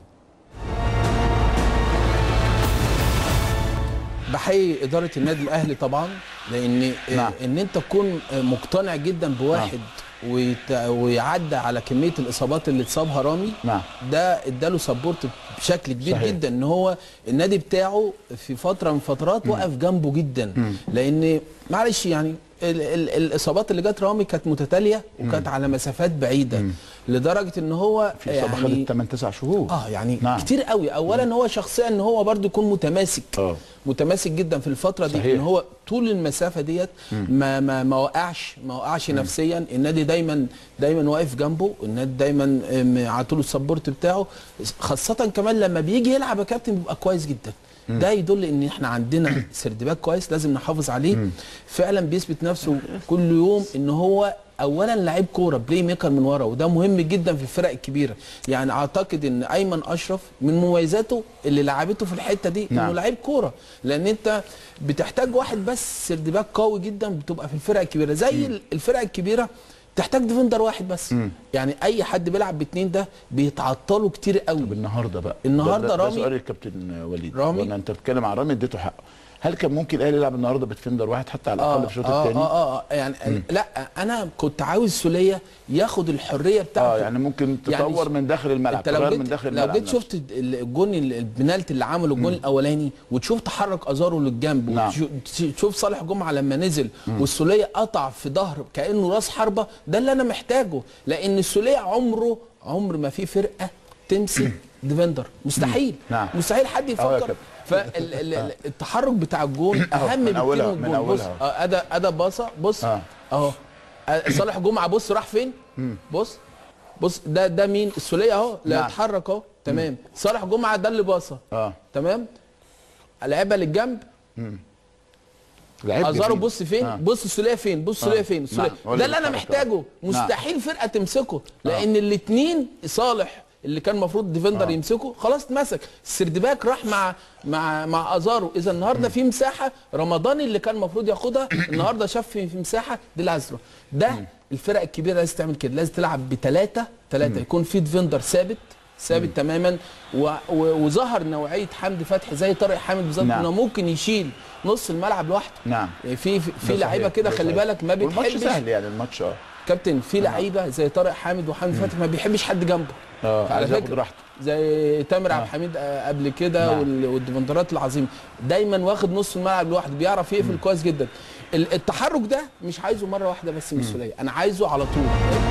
بحيي اداره النادي الاهلي طبعا لان نعم. ان انت تكون مقتنع جدا بواحد ويت- ويعدى على كميه الاصابات اللي اتصابها رامي نعم. ده اداله سبورت بشكل كبير صحيح. صحيح. جدا ان هو النادي بتاعه في فتره من فترات وقف جنبه جدا لان معلش يعني ال ال الاصابات اللي جت رامي كانت متتاليه وكانت على مسافات بعيده لدرجه ان هو في اصابه خدت 8 9 شهور اه يعني نعم. نعم. كتير قوي اولا هو شخصيا ان هو برضو يكون متماسك آه. متماسك جدا في الفتره دي صحيح. ان هو طول المسافه ديت ما ما ما وقعش ما وقعش نفسيا النادي دايما دايما واقف جنبه النادي دايما آم، على طول السبورت بتاعه خاصه كمان لما بيجي يلعب يا كابتن بيبقى كويس جدا ده يدل ان احنا عندنا سردباك كويس لازم نحافظ عليه فعلا بيثبت نفسه كل يوم ان هو اولا لعيب كوره بلاي ميكر من ورا وده مهم جدا في الفرق الكبيره يعني اعتقد ان ايمن اشرف من مميزاته اللي لعبته في الحته دي نعم. انه لعيب كوره لان انت بتحتاج واحد بس سردباك قوي جدا بتبقى في الفرق الكبيره زي الفرق الكبيره تحتاج ديفندر واحد بس يعني اي حد بيلعب باتنين ده بيتعطلوا كتير قوي طب النهارده بقى النهاردة ده, ده, رامي- ده سؤال الكابتن وليد رامي- وانا انت بتتكلم عن رامي اديته حقه هل كان ممكن الاهلي يلعب النهارده بتفندر واحد حتى على الاقل في الشوط آه, الثاني؟ اه اه يعني لا انا كنت عاوز سوليه ياخد الحريه بتاعته اه يعني ممكن يعني تطور من داخل الملعب انت لو تغير جيت من داخل لو الملعب جيت نفسه. شفت الجون ال- البنالتي اللي عمله الجون الاولاني وتشوف تحرك ازارو للجنب نعم. وتشوف صالح جمعه لما نزل والسوليه قطع في ظهر كانه راس حربه ده اللي انا محتاجه لان السوليه عمره عمر ما في فرقه تمسك ديفندر مستحيل نعم. مستحيل حد يا يفكر كابتن. فالتحرك بتاع الجون اهم من بكتير أولها- من من الجون بص أولها. اه ادى ادى باصه بص آه. اهو آه، صالح جمعه بص راح فين بص بص ده ده مين السوليه اهو لا نعم. اتحرك اهو تمام صالح جمعه ده اللي باصه اه تمام لعبها للجنب لعيب ازارو جميل. بص فين آه. بص السوليه فين بص السوليه آه. فين السوليه نعم. هو ده اللي اللي انا بيتحرك. محتاجه مستحيل فرقه تمسكه لان الاثنين صالح اللي كان المفروض ديفندر يمسكه خلاص اتمسك السردباك راح مع مع مع ازارو اذا النهارده في مساحه رمضان اللي كان المفروض ياخدها النهارده شاف في في مساحه دي الازرق ده الفرق الكبيره لازم تعمل كده لازم تلعب بثلاثه ثلاثه يكون في ديفندر ثابت ثابت تماما و... و... وظهر نوعيه حمدي فتحي زي طارق حامد بالظبط نعم. انه ممكن يشيل نص الملعب لوحده نعم في في, في ده لعيبه صحيح، كده ده خلي صحيح. بالك ما والماتش بتحبش سهل يعني الماتش اه كابتن في لعيبه زي طارق حامد وحمدي فتحي ما بيحبش حد جنبه اه على عايز ياخد فكره راحته زي تامر عبد الحميد آه، قبل كده نعم. وال- والديفندرات العظيمه دايما واخد نص الملعب لوحده بيعرف يقفل كويس جدا ال- التحرك ده مش عايزه مره واحده بس من السوليه انا عايزه على طول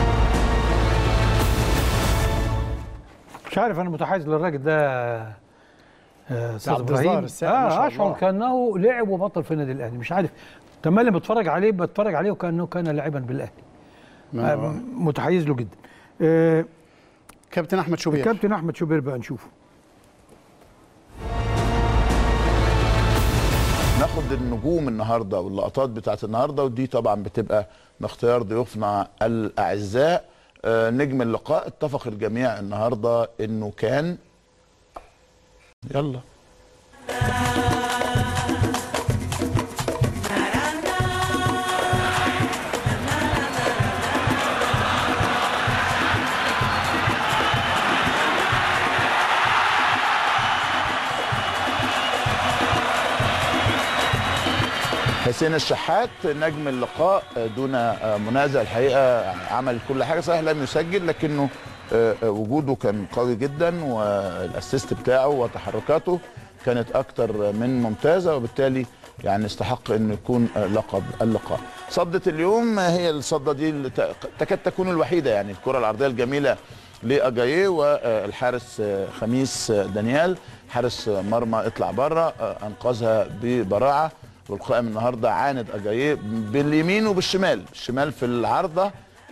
مش عارف انا متحيز للراجل ده آه، استاذ عبد الظاهر ابراهيم الساعي ما شاء اه اشعر الله. كانه لعب وبطل في النادي الاهلي مش عارف تملي بتفرج عليه بتفرج عليه وكانه كان لاعبا بالاهلي ما آه، هو- متحيز له جدا آه، كابتن احمد شوبير الكابتن احمد شوبير بقى نشوفه ناخد النجوم النهارده واللقطات بتاعت النهارده ودي طبعا بتبقى من اختيار ضيوفنا الاعزاء آه، نجم اللقاء اتفق الجميع النهارده انه كان يلا حسين الشحات نجم اللقاء دون منازع الحقيقه عمل كل حاجه صحيح لم يسجل لكنه وجوده كان قوي جدا والاسيست بتاعه وتحركاته كانت اكتر من ممتازه وبالتالي يعني استحق انه يكون لقب اللقاء. صدة اليوم هي الصده دي اللي تكاد تكون الوحيده يعني الكره العرضيه الجميله لاجاييه والحارس خميس دانيال حارس مرمى اطلع بره انقذها ببراعه والقائم النهارده عاند اجاييه باليمين وبالشمال الشمال في العارضه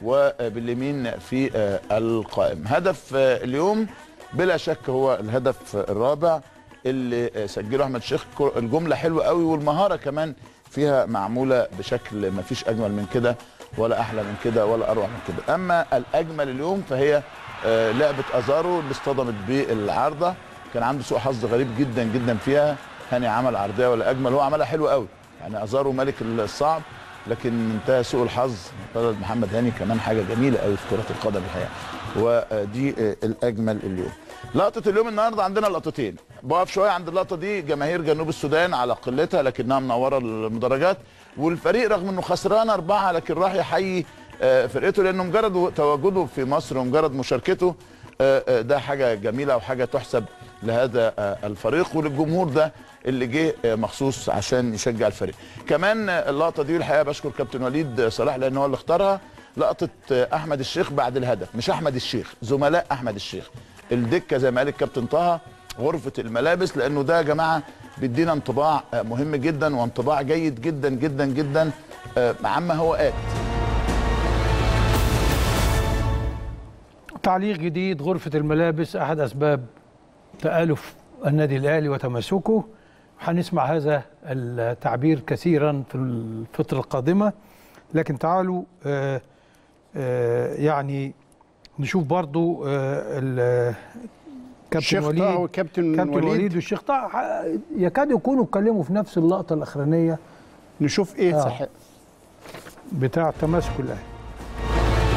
وباليمين في القائم هدف اليوم بلا شك هو الهدف الرابع اللي سجله احمد شيخ الجمله حلوه قوي والمهاره كمان فيها معموله بشكل ما فيش اجمل من كده ولا احلى من كده ولا اروع من كده اما الاجمل اليوم فهي لعبه ازارو اللي اصطدمت بالعارضه كان عنده سوء حظ غريب جدا جدا فيها هاني عمل عرضيه ولا اجمل هو عملها حلو قوي يعني ازارو ملك الصعب لكن انتهى سوء الحظ بدل محمد هاني كمان حاجه جميله قوي في كره القدم الحقيقه ودي الاجمل اليوم لقطه اليوم النهارده عندنا لقطتين بقف شويه عند اللقطه دي جماهير جنوب السودان على قلتها لكنها منوره المدرجات والفريق رغم انه خسران اربعه لكن راح يحيي فرقته لانه مجرد تواجده في مصر ومجرد مشاركته ده حاجه جميله وحاجه تحسب لهذا الفريق وللجمهور ده اللي جه مخصوص عشان يشجع الفريق كمان اللقطه دي الحقيقه بشكر كابتن وليد صلاح لان هو اللي اختارها لقطه احمد الشيخ بعد الهدف مش احمد الشيخ زملاء احمد الشيخ الدكه زي ما قال الكابتن طه غرفه الملابس لانه ده يا جماعه بيدينا انطباع مهم جدا وانطباع جيد جدا جدا جدا عما هو ات تعليق جديد غرفة الملابس أحد أسباب تآلف النادي الأهلي وتماسكه هنسمع هذا التعبير كثيرا في الفترة القادمة لكن تعالوا آآ آآ يعني نشوف برضو كابتن وليد وكابتن كابتن وليد, وليد والشيخ طه يكاد يكونوا اتكلموا في نفس اللقطة الأخرانية نشوف إيه آه. صح بتاع تماسك الأهلي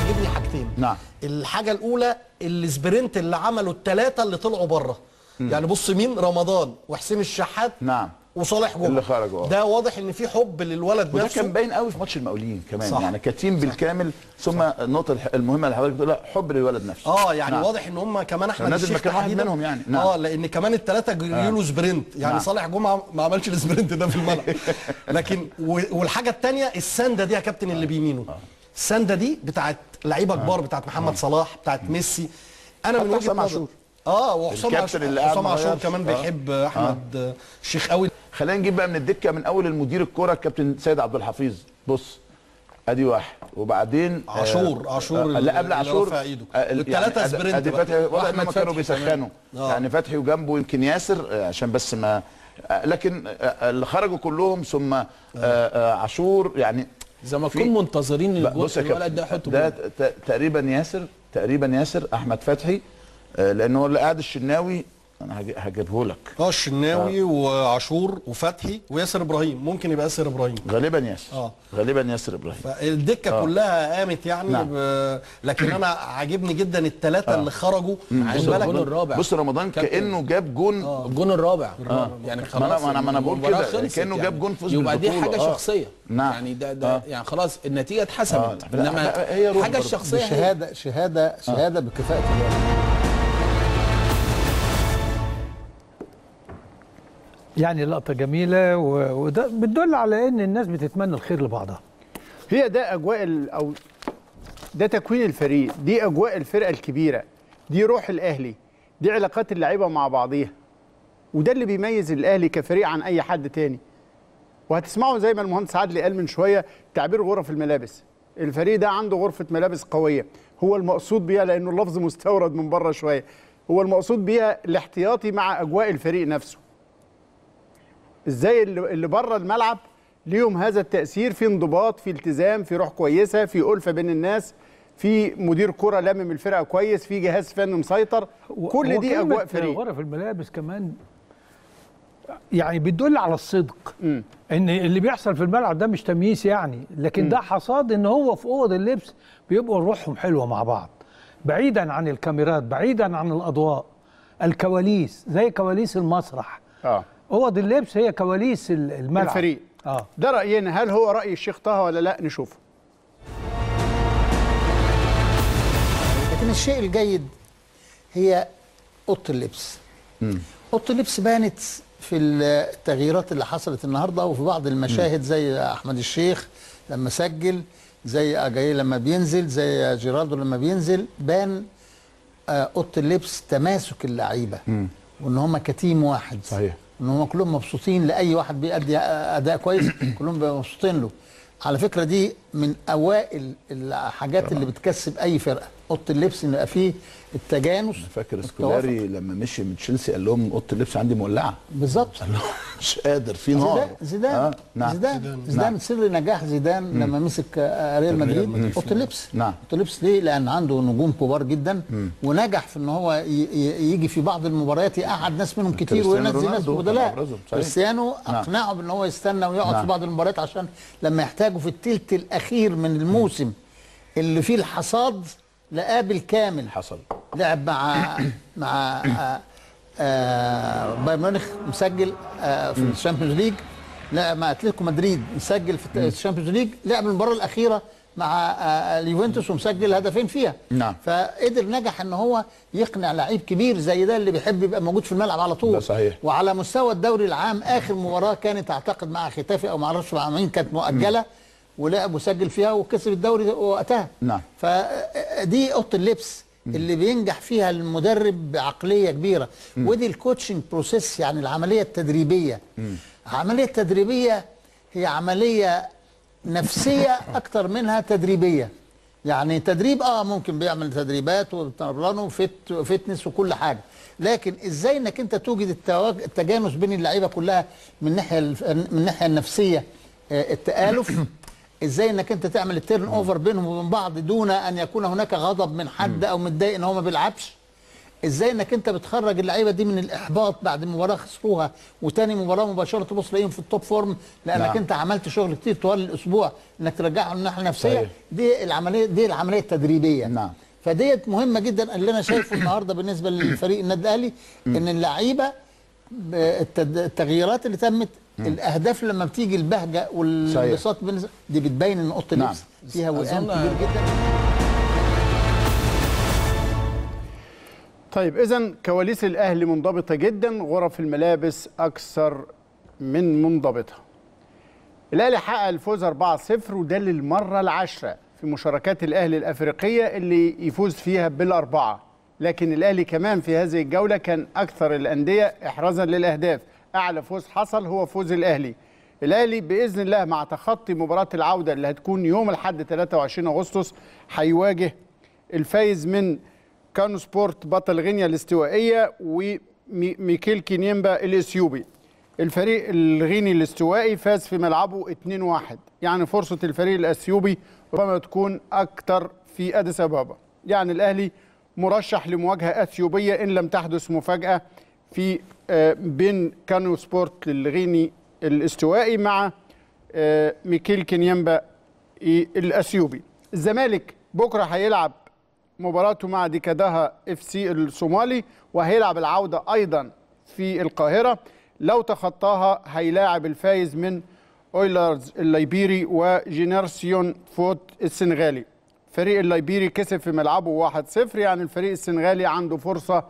عاجبني حاجتين نعم. الحاجه الاولى السبرنت اللي عمله الثلاثه اللي طلعوا بره يعني بص مين رمضان وحسين الشحات نعم. وصالح جمعه اللي خرجوا، آه. ده واضح ان في حب للولد وده نفسه كان باين قوي في ماتش المقاولين كمان صح. يعني كتيم بالكامل ثم النقطه الح- المهمه اللي حضرتك بتقولها حب للولد نفسه اه يعني نعم. واضح ان هم كمان احمد نازل الشيخ مكان واحد تحديداً. منهم يعني. نعم. اه لان كمان الثلاثه جريوا له سبرنت يعني نعم. صالح جمعه ما عملش السبرنت ده في الملعب لكن و- والحاجه الثانيه السنده دي يا كابتن اللي بيمينه السنده دي بتاعت لعيبه كبار بتاعت محمد صلاح بتاعت ميسي انا من حتى وجهه حسام نظري عاشور. اه وحسام الكابتن عاشور اللي قاعد حسام ما عاشور غيرش. كمان آه. بيحب احمد آه. الشيخ قوي خلينا نجيب بقى من الدكه من اول المدير الكوره الكابتن سيد عبد الحفيظ بص ادي واحد وبعدين آه، عاشور- عاشور آه اللي- لا قبل اللي عاشور رفع إيده. آه، والتلاتة أدي- سبرنت ادي بقى. فتحي واضح وأحمد انهم كانوا فتحي كمان. بيسخنوا آه. يعني فتحي وجنبه يمكن ياسر آه، عشان بس ما آه، لكن آه، اللي خرجوا كلهم ثم آه، آه، عاشور يعني زي ما في- نكون منتظرين بقى الجول بص يا الولد ده كابتن يحط ده جول ت- تقريبا ياسر تقريبا ياسر احمد فتحي آه، لان هو اللي قاعد الشناوي انا هجي- هجيبه لك اه الشناوي وعاشور وفتحي وياسر ابراهيم ممكن يبقى ياسر ابراهيم غالبا ياسر آه. غالبا ياسر ابراهيم فالدكه آه. كلها قامت يعني نعم. ب... لكن انا عاجبني جدا الثلاثه اللي خرجوا عايز خد بالك الجول الرابع بص رمضان كابتن. كانه جاب جون الجون الرابع يعني ما أنا- خلاص ما أنا- ما أنا بقول المباراة كده، خلصت كأنه جاب جون فوز يبقى دي بالبطولة. حاجه آه. شخصيه نعم. يعني ده ده آه. يعني خلاص النتيجه اتحسمت آه. لا، انما لا، هي روح الحاجه برضه. الشخصيه هي شهاده شهاده شهاده بكفاءه الولد يعني لقطه جميله و- وده بتدل على ان الناس بتتمنى الخير لبعضها هي ده اجواء ال- او ده تكوين الفريق دي اجواء الفرقه الكبيره دي روح الاهلي دي علاقات اللعيبه مع بعضيها وده اللي بيميز الاهلي كفريق عن اي حد تاني وهتسمعوا زي ما المهندس عادل قال من شويه تعبير غرف الملابس الفريق ده عنده غرفه ملابس قويه هو المقصود بيها لانه اللفظ مستورد من بره شويه هو المقصود بيها الاحتياطي مع اجواء الفريق نفسه ازاي اللي اللي بره الملعب ليهم هذا التاثير في انضباط في التزام في روح كويسه في الفه بين الناس في مدير كره لامم الفرقه كويس في جهاز فني مسيطر كل هو دي كلمة اجواء فريق غرف الملابس كمان يعني بتدل على الصدق مم. ان اللي بيحصل في الملعب ده مش تمييز يعني لكن ده حصاد ان هو في اوض اللبس بيبقوا روحهم حلوه مع بعض بعيدا عن الكاميرات بعيدا عن الاضواء الكواليس زي كواليس المسرح اه اوض اللبس هي كواليس ال- الملعب الفريق. اه ده راينا هل هو راي الشيخ طه ولا لا نشوفه لكن الشيء الجيد هي اوضه اللبس اوضه اللبس بانت في التغييرات اللي حصلت النهارده وفي بعض المشاهد زي احمد الشيخ لما سجل زي اجاي لما بينزل زي جيرالدو لما بينزل بان آه، اوضه اللبس تماسك اللعيبه وان هم كتيم واحد صحيح. ان هم كلهم مبسوطين لاي واحد بيأدي اداء كويس كلهم بيبقوا مبسوطين له على فكره دي من اوائل الحاجات اللي بتكسب اي فرقه اوضه اللبس ان يبقى فيه التجانس فاكر التوافق. سكولاري لما مشي من تشيلسي قال لهم اوضه اللبس عندي مولعه بالظبط مش قادر في نار زيدان زيدان آه. نعم. زيدان زيدان سر نجاح زيدان لما مسك آه، ريال مدريد اوضه اللبس نعم. اوضه اللبس ليه؟ لان عنده نجوم كبار جدا ونجح في ان هو ي- ي- يجي في بعض المباريات يقعد ناس منهم كتير كريستيانو وينزل ناس رونالدو كان بدلاء أبرزهم، صحيح. كريستيانو نعم. اقنعه بان هو يستنى ويقعد نعم. في بعض المباريات عشان لما يحتاجه في الثلث الاخير من الموسم اللي فيه الحصاد لقاه بالكامل حصل لعب مع مع آه، آه، بايرن ميونخ مسجل آه، في الشامبيونز ليج لعب مع اتلتيكو مدريد مسجل في الشامبيونز ليج لعب المباراه الاخيره مع آه، اليوفنتوس ومسجل هدفين فيها نعم. فقدر نجح ان هو يقنع لعيب كبير زي ده اللي بيحب يبقى موجود في الملعب على طول ده صحيح. وعلى مستوى الدوري العام اخر مباراه كانت اعتقد مع ختافي او ما اعرفش مع مين كانت مؤجله ولعب وسجل فيها وكسب الدوري وقتها نعم. فدي اوضه اللبس اللي بينجح فيها المدرب بعقليه كبيره ودي الكوتشنج بروسيس يعني العمليه التدريبيه العمليه التدريبيه هي عمليه نفسيه اكتر منها تدريبيه يعني تدريب اه ممكن بيعمل تدريبات وبتمرنه فت فتنس وكل حاجه لكن ازاي انك انت توجد التواج- التجانس بين اللعيبه كلها من الناحيه الف- من الناحيه النفسيه آه، التآلف ازاي انك انت تعمل التيرن اوفر بينهم وبين بعض دون ان يكون هناك غضب من حد او متضايق ان هو ما بيلعبش ازاي انك انت بتخرج اللعيبه دي من الاحباط بعد مباراه خسروها وتاني مباراه مباشره تبص تلاقيهم في التوب فورم لانك نعم. انت عملت شغل كتير طوال الاسبوع انك ترجعهم للناحيه النفسيه صحيح. دي العمليه دي العمليه التدريبيه نعم. فديت مهمه جدا اللي انا شايفه النهارده بالنسبه للفريق النادي الاهلي ان اللعيبه ب- التد- التغييرات اللي تمت الاهداف لما بتيجي البهجه والانبساط بالنسبة- دي بتبين ان اوضه نعم. اللبس فيها وئام أظن- كبير جدا طيب اذا كواليس الاهلي منضبطه جدا غرف الملابس اكثر من منضبطه الاهلي حقق الفوز 4-0 وده للمره العاشره في مشاركات الاهلي الافريقيه اللي يفوز فيها بالاربعه لكن الاهلي كمان في هذه الجوله كان اكثر الانديه احرازا للاهداف اعلى فوز حصل هو فوز الاهلي الاهلي باذن الله مع تخطي مباراه العوده اللي هتكون يوم الاحد 23 اغسطس هيواجه الفايز من كانو سبورت بطل غينيا الاستوائيه وميكيل كينيمبا الاثيوبي الفريق الغيني الاستوائي فاز في ملعبه 2-1 يعني فرصه الفريق الاثيوبي ربما تكون اكتر في اديس ابابا يعني الاهلي مرشح لمواجهه اثيوبيه ان لم تحدث مفاجاه في آه، بين كانو سبورت الغيني الاستوائي مع آه، ميكيل كينيمبا الاثيوبي الزمالك بكره هيلعب مباراته مع ديكاداها اف سي الصومالي وهيلعب العوده ايضا في القاهره لو تخطاها هيلاعب الفايز من اويلرز الليبيري وجينيرسيون فوت السنغالي فريق الليبيري كسب في ملعبه 1-0 يعني الفريق السنغالي عنده فرصه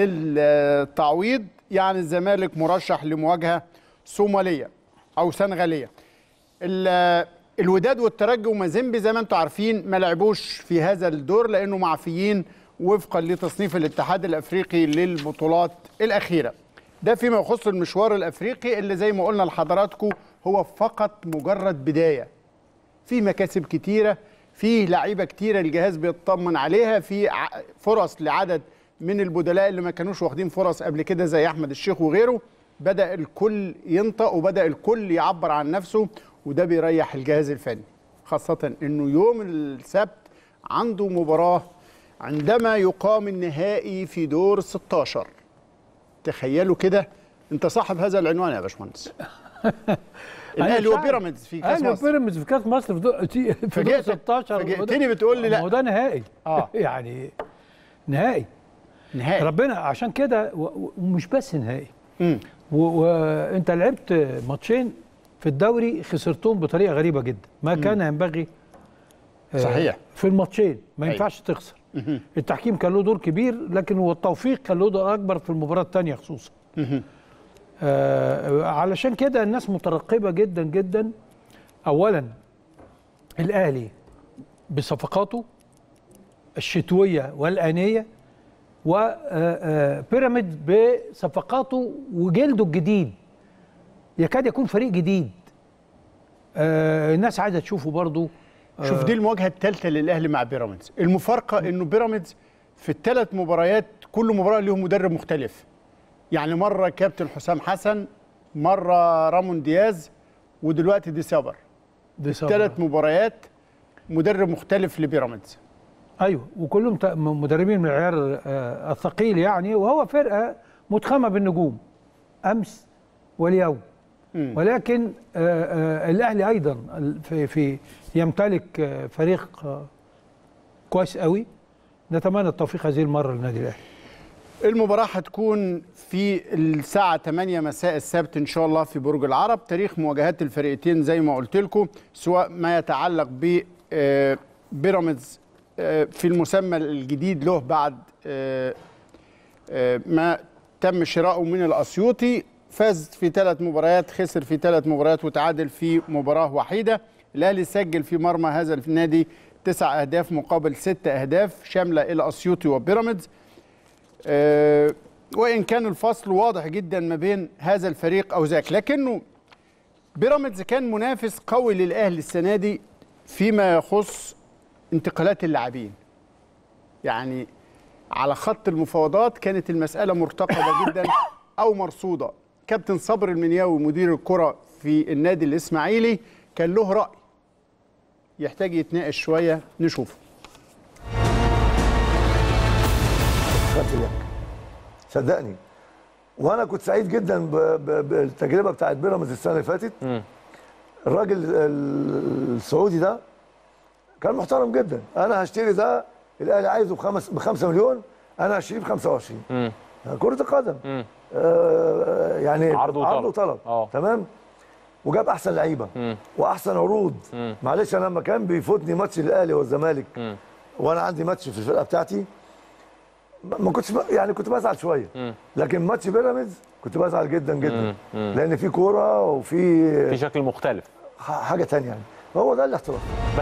للتعويض يعني الزمالك مرشح لمواجهه صوماليه او سنغاليه ال- الوداد والترجي ومازيمبي زي ما انتم عارفين ما لعبوش في هذا الدور لانه معفيين وفقا لتصنيف الاتحاد الافريقي للبطولات الاخيره ده فيما يخص المشوار الافريقي اللي زي ما قلنا لحضراتكم هو فقط مجرد بدايه في مكاسب كتيره في لعيبه كتيره الجهاز بيطمن عليها في ع- فرص لعدد من البدلاء اللي ما كانوش واخدين فرص قبل كده زي احمد الشيخ وغيره بدا الكل ينطق وبدا الكل يعبر عن نفسه وده بيريح الجهاز الفني خاصه انه يوم السبت عنده مباراه عندما يقام النهائي في دور 16 تخيلوا كده انت صاحب هذا العنوان يا باشمهندس الاهلي شاعر. وبيراميدز في كاس اهلي مصر وبيراميدز في كاس مصر في دور في دور فاجئتك- 16 فاجئتني بتقول لي لا. ما هو ده نهائي آه. يعني نهائي نهائي ربنا عشان كده و- و- ومش بس نهائي مم. وانت لعبت ماتشين في الدوري خسرتهم بطريقه غريبه جدا ما كان ينبغي آه، صحيح. في الماتشين ما أيوة. ينفعش تخسر التحكيم كان له دور كبير لكن هو التوفيق كان له دور اكبر في المباراه الثانيه خصوصا آه علشان كده الناس مترقبه جدا جدا اولا الاهلي بصفقاته الشتويه والانيه وبيراميد بصفقاته وجلده الجديد يكاد يكون فريق جديد آه، الناس عايزه تشوفه برضو شوف دي المواجهه الثالثه للاهلي مع بيراميدز المفارقه انه بيراميدز في الثلاث مباريات كل مباراه ليهم مدرب مختلف يعني مره كابتن حسام حسن مره رامون دياز ودلوقتي دي سابر دي صعبة. ثلاث مباريات مدرب مختلف لبيراميدز ايوه وكلهم ت- م- مدربين من العيار آه، الثقيل يعني وهو فرقه متخمه بالنجوم امس واليوم ولكن آه، آه، الاهلي ايضا ال- في في يمتلك آه، فريق آه، كويس قوي نتمنى التوفيق هذه المره للنادي الاهلي المباراة هتكون في الساعة 8 مساء السبت إن شاء الله في برج العرب تاريخ مواجهات الفريقين زي ما قلت لكم سواء ما يتعلق ب آه، بيراميدز آه، في المسمى الجديد له بعد آه، آه، ما تم شراؤه من الأسيوطي فاز في ثلاث مباريات خسر في ثلاث مباريات وتعادل في مباراة وحيدة الأهلي سجل في مرمى هذا النادي تسع أهداف مقابل ست أهداف شاملة إلى أسيوطي وبيراميدز آه، وان كان الفصل واضح جدا ما بين هذا الفريق او ذاك لكنه بيراميدز كان منافس قوي للاهلي السنه دي فيما يخص انتقالات اللاعبين يعني على خط المفاوضات كانت المساله مرتقبه جدا او مرصوده كابتن صبر المنياوي مدير الكره في النادي الاسماعيلي كان له راي يحتاج يتناقش شويه نشوفه صدقني وانا كنت سعيد جدا ب- ب- بالتجربه بتاعت بيراميدز السنه اللي فاتت الراجل ال- السعودي ده كان محترم جدا انا هشتري ده الاهلي عايزه بخمس بخمسة مليون انا هشتريه ب 25 كره القدم آه يعني عرض وطلب. عرض وطلب آه. تمام وجاب احسن لعيبه واحسن عروض معلش انا لما كان بيفوتني ماتش الاهلي والزمالك وانا عندي ماتش في الفرقه بتاعتي ما ما كنتش ب- يعني كنت بزعل شويه لكن ماتش بيراميدز كنت بزعل جدا جدا لان في كوره وفي في شكل مختلف ح- حاجه تانية يعني هو ده الاحتراف بس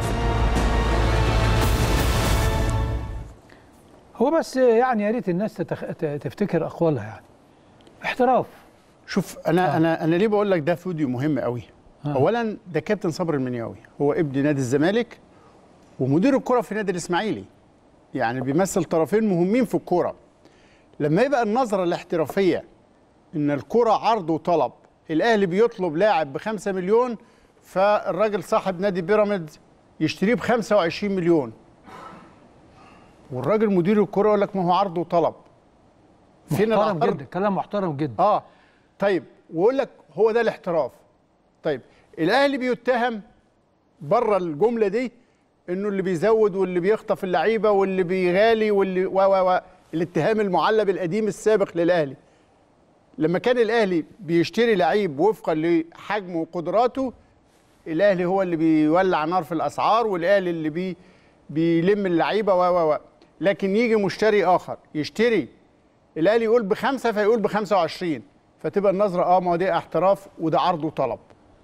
هو بس يعني يا ريت الناس تتخ... ت- تفتكر اقوالها يعني احتراف شوف انا آه. انا انا ليه بقول لك ده فيديو مهم قوي آه. اولا ده كابتن صبري المنياوي هو ابن نادي الزمالك ومدير الكره في نادي الاسماعيلي يعني بيمثل طرفين مهمين في الكوره لما يبقى النظره الاحترافيه ان الكره عرض وطلب الاهلي بيطلب لاعب ب 5 مليون فالراجل صاحب نادي بيراميدز يشتريه ب 25 مليون والراجل مدير الكره يقول لك ما هو عرض وطلب فين محترم العرض جدا كلام محترم جدا اه طيب ويقول لك هو ده الاحتراف طيب الاهلي بيتهم بره الجمله دي انه اللي بيزود واللي بيخطف اللعيبه واللي بيغالي واللي و و و الاتهام المعلب القديم السابق للاهلي لما كان الاهلي بيشتري لعيب وفقا لحجمه وقدراته الاهلي هو اللي بيولع نار في الاسعار والاهلي اللي بي بيلم اللعيبه و و و لكن يجي مشتري اخر يشتري الاهلي يقول بخمسه فيقول ب 25 فتبقى النظره اه ما هو ده احتراف وده عرض وطلب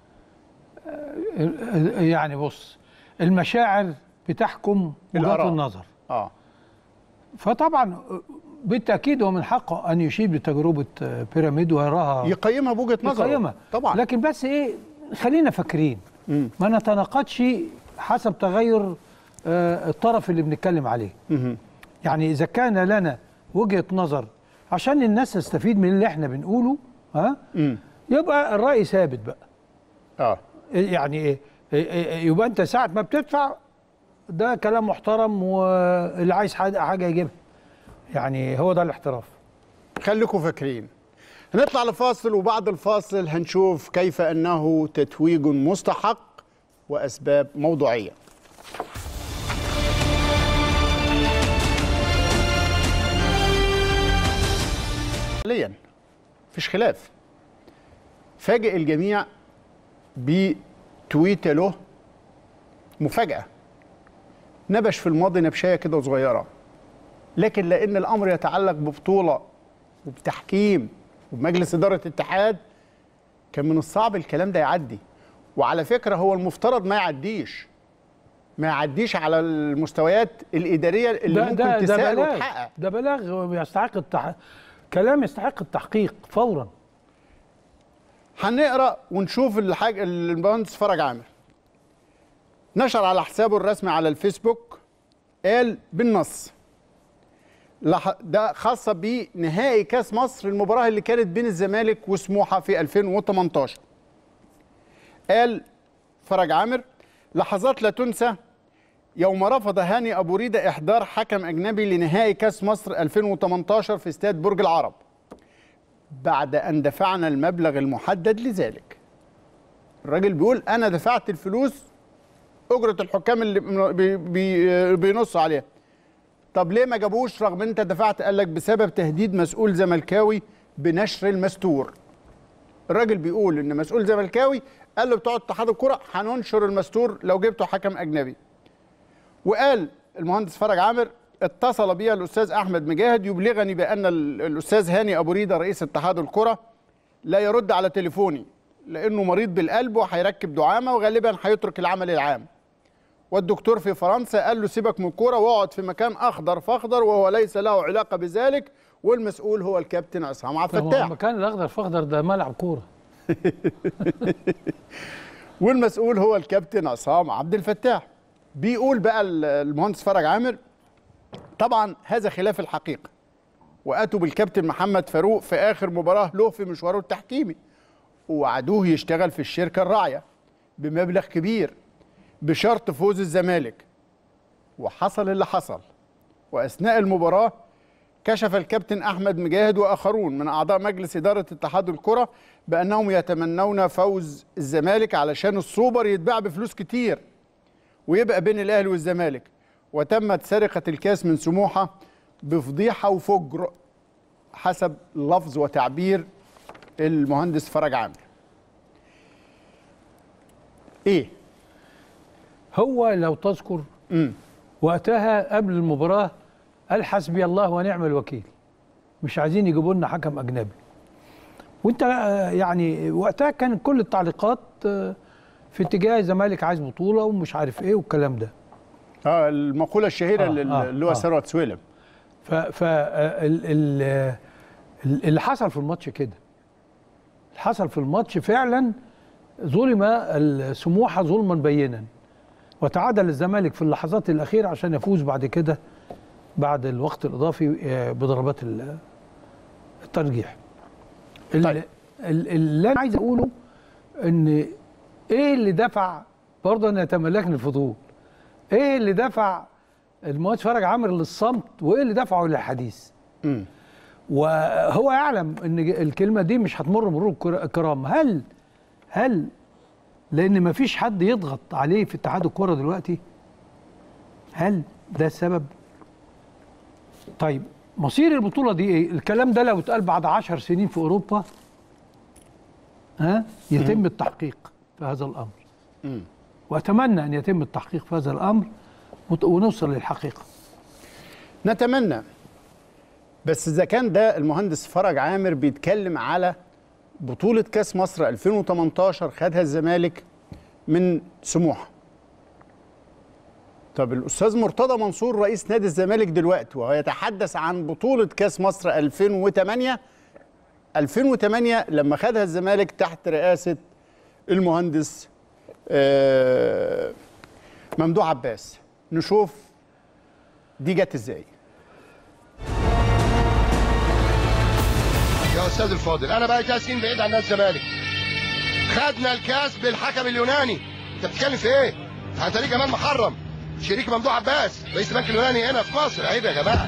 يعني بص المشاعر بتحكم وجهات الآراء. النظر اه فطبعا بالتاكيد هو من حقه ان يشيد بتجربه بيراميد ويراها يقيمها بوجهه نظره يقيمها طبعا لكن بس ايه خلينا فاكرين ما نتناقضش حسب تغير آه، الطرف اللي بنتكلم عليه يعني اذا كان لنا وجهه نظر عشان الناس تستفيد من اللي احنا بنقوله ها يبقى الراي ثابت بقى اه يعني ايه إيه- إيه- يبقى انت ساعه ما بتدفع ده كلام محترم واللي عايز حاجه حاجة يجيبها يعني هو ده الاحتراف خليكم فاكرين هنطلع لفاصل وبعد الفاصل هنشوف كيف انه تتويج مستحق واسباب موضوعيه حاليا مفيش خلاف فاجئ الجميع بتويته له مفاجاه نبش في الماضي نبشايه كده صغيره لكن لان الامر يتعلق ببطوله وبتحكيم وبمجلس اداره اتحاد كان من الصعب الكلام ده يعدي وعلى فكره هو المفترض ما يعديش ما يعديش على المستويات الاداريه اللي ده ممكن ده ده تسال بلاغ وتحقق ده بلاغ يستحق التح... كلام يستحق التحقيق فورا هنقرا ونشوف الحاجه اللي المهندس فرج عامر نشر على حسابه الرسمي على الفيسبوك قال بالنص لح- ده خاصه بنهائي كاس مصر المباراه اللي كانت بين الزمالك وسموحه في 2018 قال فرج عامر لحظات لا تنسى يوم رفض هاني ابو ريده احضار حكم اجنبي لنهائي كاس مصر 2018 في استاد برج العرب بعد ان دفعنا المبلغ المحدد لذلك الراجل بيقول انا دفعت الفلوس اجره الحكام اللي بي بي بينصوا عليها طب ليه ما جابوش رغم انت دفعت قال لك بسبب تهديد مسؤول زملكاوي بنشر المستور الراجل بيقول ان مسؤول زملكاوي قال له بتوع اتحاد الكره هننشر المستور لو جبتوا حكم اجنبي وقال المهندس فرج عامر اتصل بي الاستاذ احمد مجاهد يبلغني بان ال- الاستاذ هاني ابو ريده رئيس اتحاد الكره لا يرد على تليفوني لانه مريض بالقلب وهيركب دعامه وغالبا هيترك العمل العام والدكتور في فرنسا قال له سيبك من الكوره واقعد في مكان اخضر فاخضر وهو ليس له علاقه بذلك والمسؤول هو الكابتن عصام عبد الفتاح المكان الاخضر فاخضر ده ملعب كوره والمسؤول هو الكابتن عصام عبد الفتاح بيقول بقى ال- المهندس فرج عامر طبعا هذا خلاف الحقيقه واتوا بالكابتن محمد فاروق في اخر مباراه له في مشواره التحكيمي ووعدوه يشتغل في الشركه الراعيه بمبلغ كبير بشرط فوز الزمالك وحصل اللي حصل واثناء المباراه كشف الكابتن احمد مجاهد واخرون من اعضاء مجلس اداره اتحاد الكره بانهم يتمنون فوز الزمالك علشان السوبر يتباع بفلوس كتير ويبقى بين الاهلي والزمالك وتمت سرقه الكاس من سموحه بفضيحه وفجر حسب لفظ وتعبير المهندس فرج عامر ايه هو لو تذكر وقتها قبل المباراة قال حسبي الله ونعم الوكيل مش عايزين يجيبوا لنا حكم أجنبي وانت آه، يعني وقتها كان كل التعليقات آه، في اتجاه الزمالك عايز بطولة ومش عارف ايه والكلام ده اه المقوله الشهيره آه، اللي, آه، اللي هو آه. ثروت سويلم ف ف آه، ال- ال- ال- اللي حصل في الماتش كده اللي حصل في الماتش فعلا ظلم السموحه ظلما بينا وتعادل الزمالك في اللحظات الاخيره عشان يفوز بعد كده بعد الوقت الاضافي آه، بضربات ال- الترجيح ال- طيب. ال- اللي انا عايز اقوله ان ايه اللي دفع برضه انا يتملكني الفضول ايه اللي دفع المهندس فرج عامر للصمت وايه اللي دفعه للحديث مم. وهو يعلم ان الكلمه دي مش هتمر مرور الكر- الكرام هل هل لان ما فيش حد يضغط عليه في اتحاد الكوره دلوقتي هل ده السبب طيب مصير البطوله دي ايه الكلام ده لو اتقال بعد عشر سنين في اوروبا ها يتم التحقيق في هذا الامر واتمنى ان يتم التحقيق في هذا الامر وت- ونوصل للحقيقه نتمنى بس اذا كان ده المهندس فرج عامر بيتكلم على بطوله كاس مصر 2018 خدها الزمالك من سموحه طب الاستاذ مرتضى منصور رئيس نادي الزمالك دلوقتي وهو يتحدث عن بطوله كاس مصر 2008 2008 لما خدها الزمالك تحت رئاسه المهندس آه، ممدوح عباس نشوف دي جت ازاي يا استاذ الفاضل انا بقى ثلاث سنين بعيد عن نادي الزمالك خدنا الكاس بالحكم اليوناني انت بتتكلم في ايه؟ انت ليه كمان محرم شريك ممدوح عباس رئيس البنك اليوناني هنا في مصر عيب يا جماعه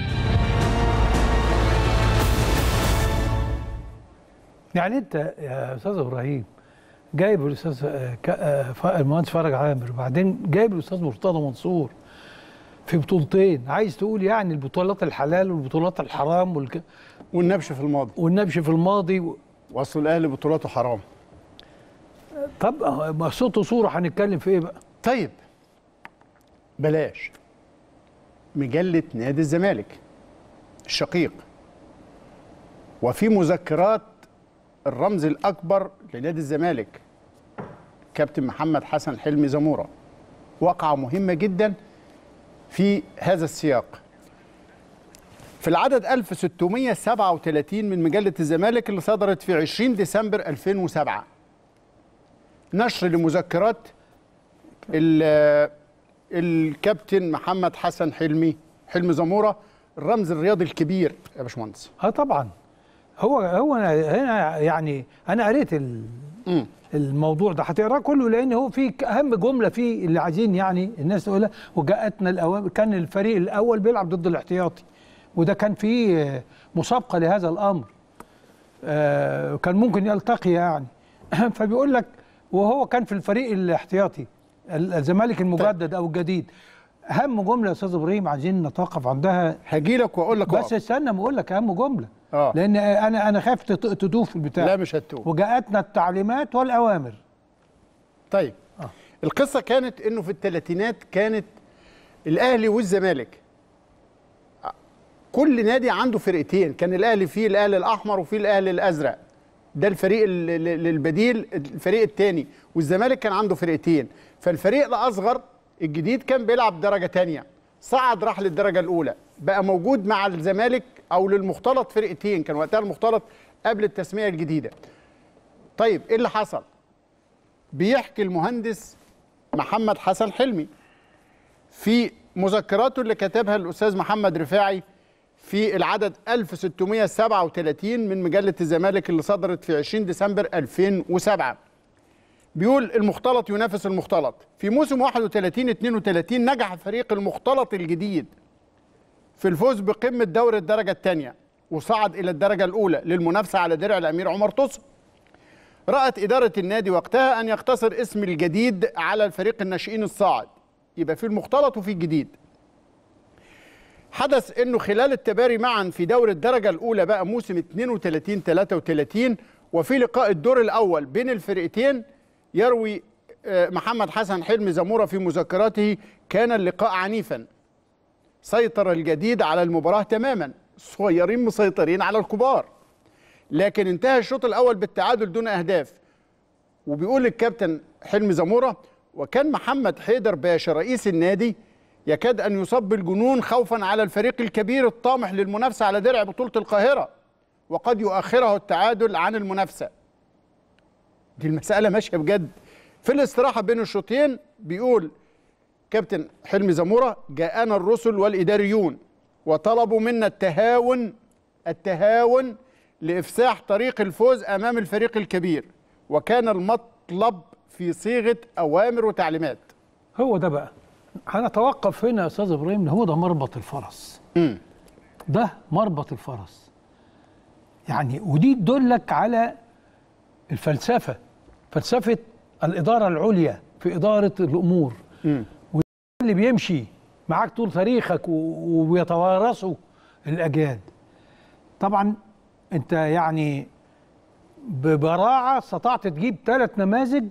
يعني انت يا استاذ ابراهيم جايب الاستاذ آه، ك- آه، ف- المهندس فرج عامر وبعدين جايب الاستاذ مرتضى منصور في بطولتين عايز تقول يعني البطولات الحلال والبطولات الحرام والك... والنبش في الماضي والنبش في الماضي و... واصل الاهلي بطولاته حرام طب آه، ما صوت وصوره هنتكلم في ايه بقى؟ طيب بلاش مجلة نادي الزمالك الشقيق وفي مذكرات الرمز الأكبر لنادي الزمالك كابتن محمد حسن حلمي زمورة واقعة مهمة جدا في هذا السياق في العدد 1637 من مجلة الزمالك اللي صدرت في 20 ديسمبر 2007 نشر لمذكرات ال- الكابتن محمد حسن حلمي حلمي زموره الرمز الرياضي الكبير يا باشمهندس اه طبعا هو هو أنا هنا يعني انا قريت ال... مم. الموضوع ده هتقراه كله لان هو في اهم جمله فيه اللي عايزين يعني الناس تقولها وجاءتنا الاوامر كان الفريق الاول بيلعب ضد الاحتياطي وده كان فيه آه، مسابقه لهذا الامر آه، كان ممكن يلتقي يعني فبيقول لك وهو كان في الفريق الاحتياطي ال- الزمالك المجدد او الجديد اهم جمله يا استاذ ابراهيم عايزين نتوقف عندها هجي لك واقول لك بس اقف. استنى ما اقول لك اهم جمله آه. لان انا انا خايف تت- تدوف في البتاع لا مش هتوه وجاءتنا التعليمات والاوامر طيب آه. القصه كانت انه في الثلاثينات كانت الاهلي والزمالك كل نادي عنده فرقتين كان الاهلي فيه الاهلي الاحمر وفيه الاهلي الازرق ده الفريق ال- ال- البديل الفريق الثاني والزمالك كان عنده فرقتين فالفريق الاصغر الجديد كان بيلعب درجه تانية صعد راح للدرجه الاولى بقى موجود مع الزمالك او للمختلط فرقتين كان وقتها المختلط قبل التسميه الجديده طيب ايه اللي حصل بيحكي المهندس محمد حسن حلمي في مذكراته اللي كتبها الاستاذ محمد رفاعي في العدد 1637 من مجله الزمالك اللي صدرت في 20 ديسمبر 2007 بيقول المختلط ينافس المختلط في موسم 31 32 نجح فريق المختلط الجديد في الفوز بقمه دوري الدرجه الثانيه وصعد الى الدرجه الاولى للمنافسه على درع الامير عمر طوس رأت إدارة النادي وقتها أن يقتصر اسم الجديد على الفريق الناشئين الصاعد يبقى في المختلط وفي الجديد حدث انه خلال التباري معا في دور الدرجه الاولى بقى موسم 32 33 وفي لقاء الدور الاول بين الفرقتين يروي آه، محمد حسن حلمي زموره في مذكراته كان اللقاء عنيفا سيطر الجديد على المباراه تماما الصغيرين مسيطرين على الكبار لكن انتهى الشوط الاول بالتعادل دون اهداف وبيقول الكابتن حلمي زموره وكان محمد حيدر باشا رئيس النادي يكاد ان يصاب بالجنون خوفا على الفريق الكبير الطامح للمنافسه على درع بطوله القاهره وقد يؤخره التعادل عن المنافسه دي المساله ماشيه بجد في الاستراحه بين الشوطين بيقول كابتن حلمي زموره جاءنا الرسل والاداريون وطلبوا منا التهاون التهاون لافساح طريق الفوز امام الفريق الكبير وكان المطلب في صيغه اوامر وتعليمات هو ده بقى هنتوقف هنا يا استاذ ابراهيم إن هو ده مربط الفرس مم. ده مربط الفرس يعني ودي تدلك على الفلسفه فلسفه الاداره العليا في اداره الامور مم. اللي بيمشي معاك طول تاريخك و- وبيتوارثه الاجيال طبعا انت يعني ببراعه استطعت تجيب ثلاث نماذج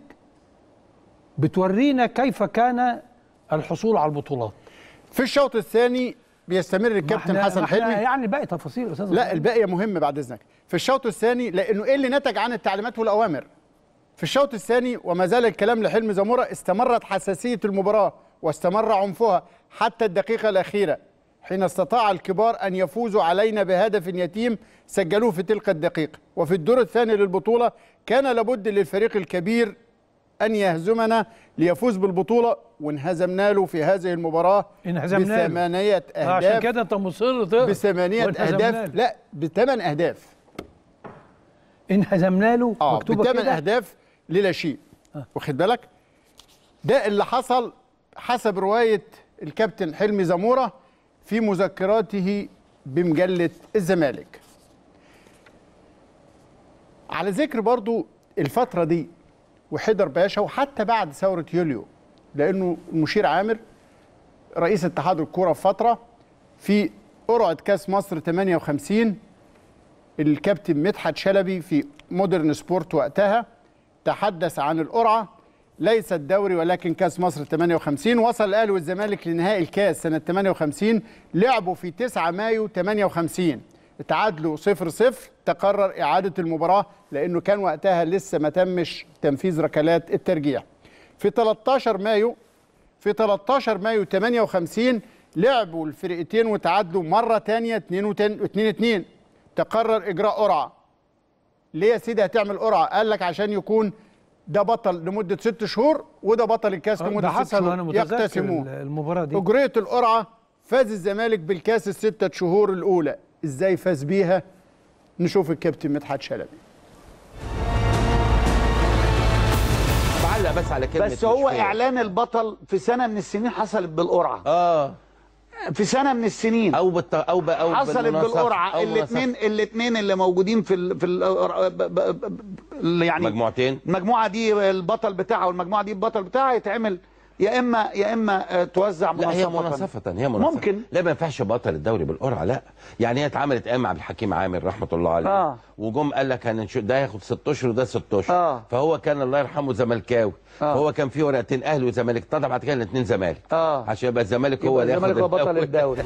بتورينا كيف كان الحصول على البطولات في الشوط الثاني بيستمر ما الكابتن إحنا- حسن ما إحنا حلمي يعني باقي تفاصيل يا استاذ لا إبراهيم. الباقي مهم بعد اذنك في الشوط الثاني لانه ايه اللي نتج عن التعليمات والاوامر في الشوط الثاني وما زال الكلام لحلم زموره استمرت حساسيه المباراه واستمر عنفها حتى الدقيقه الاخيره حين استطاع الكبار ان يفوزوا علينا بهدف يتيم سجلوه في تلك الدقيقه وفي الدور الثاني للبطوله كان لابد للفريق الكبير ان يهزمنا ليفوز بالبطوله وانهزمنا له في هذه المباراه انهزمنا له. بثمانيه آه، عشان اهداف كده انت مصر تقرا بثمانيه وانهزمنا اهداف له. لا بثمان اهداف انهزمنا له اه مكتوبه بثمان كده اهداف للا شيء واخد بالك ده اللي حصل حسب روايه الكابتن حلمي زموره في مذكراته بمجله الزمالك على ذكر برضو الفتره دي وحيدر باشا وحتى بعد ثوره يوليو لانه المشير عامر رئيس اتحاد الكوره في فتره في قرعه كاس مصر 58 الكابتن مدحت شلبي في مودرن سبورت وقتها تحدث عن القرعه ليس الدوري ولكن كاس مصر 58 وصل الاهلي والزمالك لنهائي الكاس سنه 58 لعبوا في 9 مايو 58 اتعادلوا 0 0 تقرر اعاده المباراه لانه كان وقتها لسه ما تمش تنفيذ ركلات الترجيح في 13 مايو في 13 مايو 58 لعبوا الفرقتين وتعادلوا مره ثانيه 2 2 تقرر اجراء قرعه ليه يا سيدي هتعمل قرعه قال لك عشان يكون ده بطل لمده ست شهور وده بطل الكاس آه، لمده ده ست حصل وانا شهور متذكر يقتسموه المباراه دي اجريت القرعه فاز الزمالك بالكاس الستة شهور الاولى ازاي فاز بيها نشوف الكابتن مدحت شلبي بعلق بس على كلمه بس هو مش فير. اعلان البطل في سنه من السنين حصلت بالقرعه اه في سنه من السنين او بالت... او ب... او حصلت بالمناصفة، بالقرعه أو الاثنين مناصفة. الاثنين اللي موجودين في ال في ال ب- ب- ب- يعني مجموعتين المجموعه دي البطل بتاعها والمجموعه دي البطل بتاعها يتعمل يا اما يا اما آه، توزع لا هي مناصفة. مناصفة هي مناصفة ممكن. لا ما ينفعش بطل الدوري بالقرعة لا يعني هي اتعملت ايام عبد الحكيم عامر رحمة الله عليه آه. وجم قال لك هننشو ده ياخد 6 اشهر وده 6 اشهر آه. فهو كان الله يرحمه زملكاوي آه. فهو كان في ورقتين اهلي وزمالك طلع بعد كده الاثنين زمالك اه عشان يبقى الزمالك هو يبقى اللي ياخد الزمالك هو بطل الأول. الدوري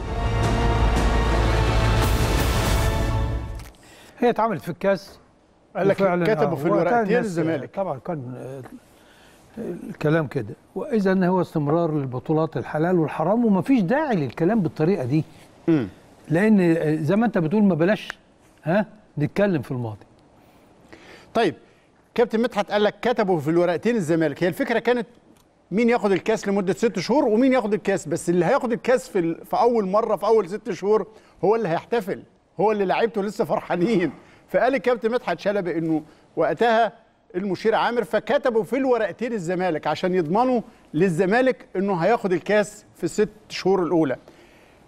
هي اتعملت في الكاس قال لك وفعلاً، كتبوا آه، في وكان الورقتين الناس- الزمالك. طبعا كان آه، الكلام كده واذا هو استمرار للبطولات الحلال والحرام ومفيش داعي للكلام بالطريقه دي مم. لان آه، زي ما انت بتقول ما بلاش ها نتكلم في الماضي طيب كابتن مدحت قال لك كتبوا في الورقتين الزمالك هي الفكره كانت مين ياخد الكاس لمده ست شهور ومين ياخد الكاس بس اللي هياخد الكاس في ال- في اول مره في اول ست شهور هو اللي هيحتفل هو اللي لعيبته لسه فرحانين فقال الكابتن مدحت شلبي انه وقتها المشير عامر فكتبوا في الورقتين الزمالك عشان يضمنوا للزمالك انه هياخد الكاس في الست شهور الاولى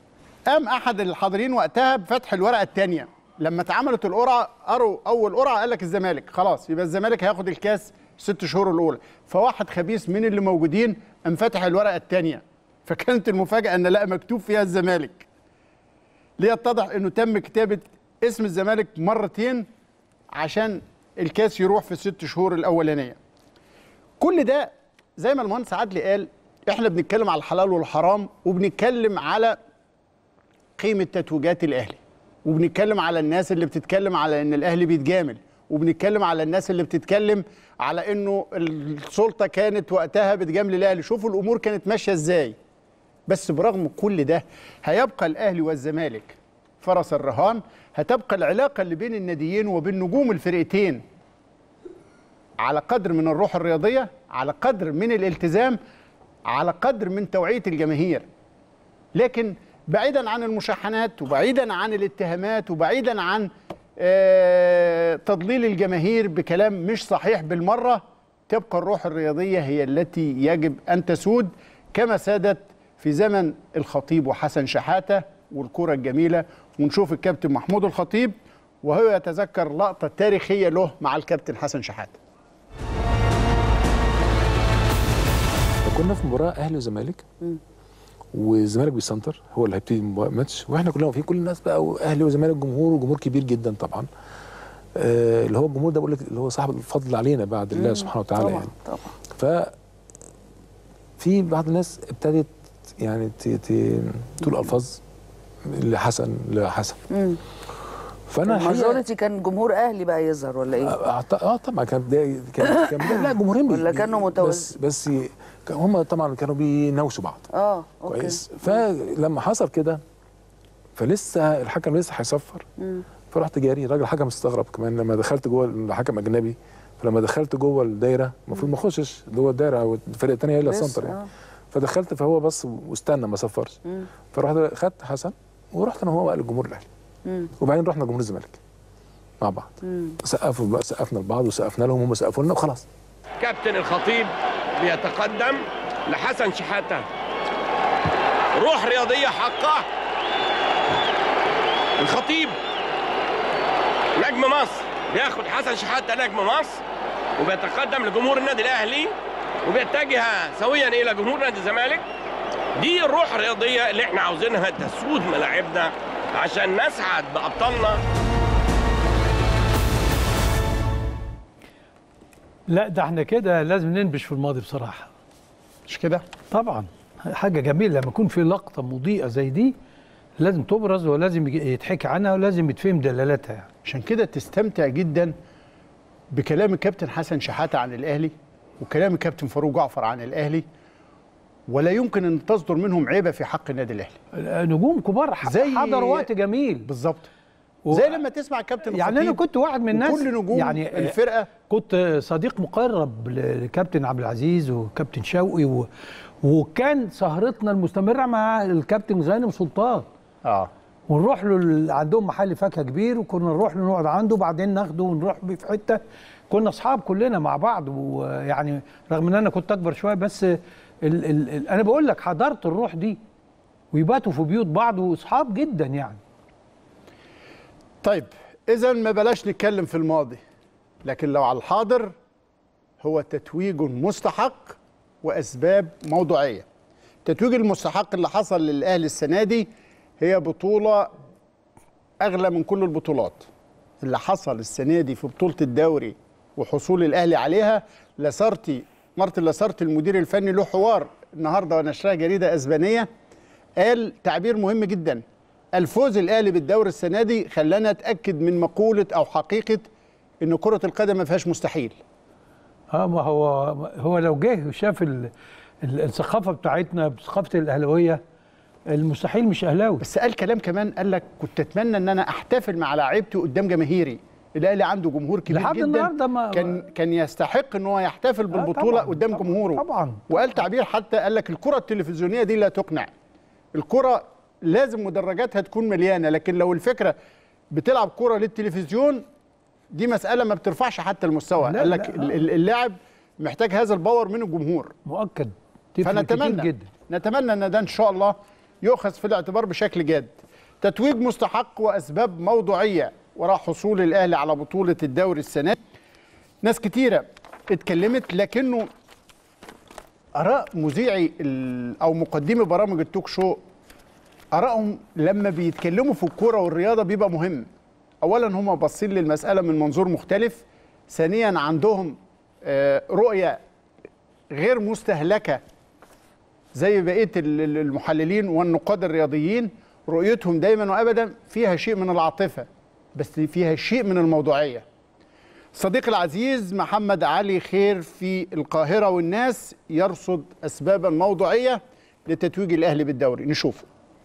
قام احد الحاضرين وقتها بفتح الورقه الثانيه لما اتعملت القرعه قروا اول قرعه قال لك الزمالك خلاص يبقى الزمالك هياخد الكاس ست شهور الاولى فواحد خبيث من اللي موجودين قام فاتح الورقه الثانيه فكانت المفاجاه ان لا مكتوب فيها الزمالك ليتضح انه تم كتابه اسم الزمالك مرتين عشان الكاس يروح في الست شهور الاولانيه كل ده زي ما المهندس عدلي قال احنا بنتكلم على الحلال والحرام وبنتكلم على قيمه تتويجات الاهلي وبنتكلم على الناس اللي بتتكلم على ان الاهلي بيتجامل وبنتكلم على الناس اللي بتتكلم على انه السلطه كانت وقتها بتجامل الاهلي شوفوا الامور كانت ماشيه ازاي بس برغم كل ده هيبقى الاهلي والزمالك فرس الرهان هتبقى العلاقه اللي بين الناديين وبين نجوم الفرقتين على قدر من الروح الرياضيه على قدر من الالتزام على قدر من توعيه الجماهير لكن بعيدا عن المشاحنات وبعيدا عن الاتهامات وبعيدا عن آه، تضليل الجماهير بكلام مش صحيح بالمره تبقى الروح الرياضيه هي التي يجب ان تسود كما سادت في زمن الخطيب وحسن شحاته والكره الجميله ونشوف الكابتن محمود الخطيب وهو يتذكر لقطه تاريخيه له مع الكابتن حسن شحاته فكنا في مباراه اهلي وزمالك والزمالك بيسنتر هو اللي هيبتدي الماتش واحنا كلنا واقفين كل الناس بقى اهلي وزمالك جمهور وجمهور كبير جدا طبعا آه اللي هو الجمهور ده بقول لك اللي هو صاحب الفضل علينا بعد الله سبحانه وتعالى طبعا يعني طبعا ف في بعض الناس ابتدت يعني ت- ت- تقول الفاظ لحسن لحسن مم. فانا الحقيقه الماجوريتي كان جمهور اهلي بقى يظهر ولا ايه؟ أعت- اه طبعا كان بداية كان كان بداية لا جمهورين بي- ولا كانوا متوازن؟ بس بس ي- كان هم طبعا كانوا بيناوشوا بعض اه اوكي كويس فلما حصل كده فلسه الحكم لسه هيصفر مم. فرحت جاري الراجل حكم استغرب كمان لما دخلت جوه الحكم اجنبي فلما دخلت جوه الدايره المفروض ما اخشش جوه الدايره او الفرقه الثانيه هي اللي لسه، سنتر يعني آه. فدخلت فهو بص واستنى ما صفرش مم. فرحت خدت حسن ورحت انا وهو بقى للجمهور الاهلي مم. وبعدين رحنا جمهور الزمالك مع بعض مم. سقفوا بقى سقفنا لبعض وسقفنا لهم هم سقفوا لنا وخلاص كابتن الخطيب بيتقدم لحسن شحاتة روح رياضية حقه الخطيب نجم مصر بياخد حسن شحاتة نجم مصر وبيتقدم لجمهور النادي الأهلي وبيتجه سويا إلى جمهور نادي الزمالك دي الروح الرياضية اللي احنا عاوزينها تسود ملاعبنا عشان نسعد بأبطالنا لا ده احنا كده لازم ننبش في الماضي بصراحه مش كده طبعا حاجه جميله لما يكون في لقطه مضيئه زي دي لازم تبرز ولازم يجي- يتحكي عنها ولازم يتفهم دلالاتها يعني. عشان كده تستمتع جدا بكلام الكابتن حسن شحاته عن الاهلي وكلام الكابتن فاروق جعفر عن الاهلي ولا يمكن ان تصدر منهم عيبه في حق النادي الاهلي نجوم كبار ح- زي- حضروا وقت جميل بالظبط و- زي لما تسمع الكابتن يعني انا الخطيب كنت واحد من الناس وكل نجوم يعني الفرقه كنت صديق مقرب ل- لكابتن عبد العزيز وكابتن شوقي و... وكان سهرتنا المستمره مع الكابتن غانم سلطان اه ونروح له ال- عندهم محل فاكهه كبير وكنا نروح له نقعد عنده وبعدين ناخده ونروح بيه في حته كنا اصحاب كلنا مع بعض ويعني رغم ان انا كنت اكبر شويه بس ال ال ال انا بقول لك حضرت الروح دي ويباتوا في بيوت بعض واصحاب جدا يعني طيب اذا ما بلاش نتكلم في الماضي لكن لو على الحاضر هو تتويج مستحق واسباب موضوعيه التتويج المستحق اللي حصل للاهلي السنه دي هي بطوله اغلى من كل البطولات اللي حصل السنه دي في بطوله الدوري وحصول الاهلي عليها لاسارتي مارتن لاسارتي المدير الفني له حوار النهارده ونشرها جريده اسبانيه قال تعبير مهم جدا الفوز الاهلي بالدوري السنه دي خلانا نتاكد من مقوله او حقيقه ان كره القدم ما فيهاش مستحيل اه ما هو هو لو جه وشاف ال- ال- الثقافه بتاعتنا بثقافه الاهلاويه المستحيل مش اهلاوي بس قال كلام كمان قال لك كنت اتمنى ان انا احتفل مع لاعيبتي قدام جماهيري الاهلي عنده جمهور كبير لحد جدا النهارده ما كان كان يستحق ان هو يحتفل بالبطوله طبعاً، قدام طبعاً، جمهوره طبعا وقال تعبير حتى قال لك الكره التلفزيونيه دي لا تقنع الكره لازم مدرجاتها تكون مليانه لكن لو الفكره بتلعب كره للتلفزيون دي مساله ما بترفعش حتى المستوى لا، قال لا، لك آه. ال- ال- اللاعب محتاج هذا الباور من الجمهور مؤكد تفرق كتير فنتمنى جدا نتمنى ان ده ان شاء الله يؤخذ في الاعتبار بشكل جاد تتويج مستحق واسباب موضوعيه وراء حصول الاهلي على بطوله الدوري السنه دي. ناس كتيره اتكلمت لكنه اراء مذيعي ال- او مقدمي برامج التوك شو ارائهم لما بيتكلموا في الكوره والرياضه بيبقى مهم اولا هم باصين للمساله من منظور مختلف ثانيا عندهم آه، رؤيه غير مستهلكه زي بقيه ال- ال- المحللين والنقاد الرياضيين رؤيتهم دايما وابدا فيها شيء من العاطفه بس فيها شيء من الموضوعيه صديقي العزيز محمد علي خير في القاهره والناس يرصد اسبابا موضوعيه لتتويج الاهلي بالدوري نشوفه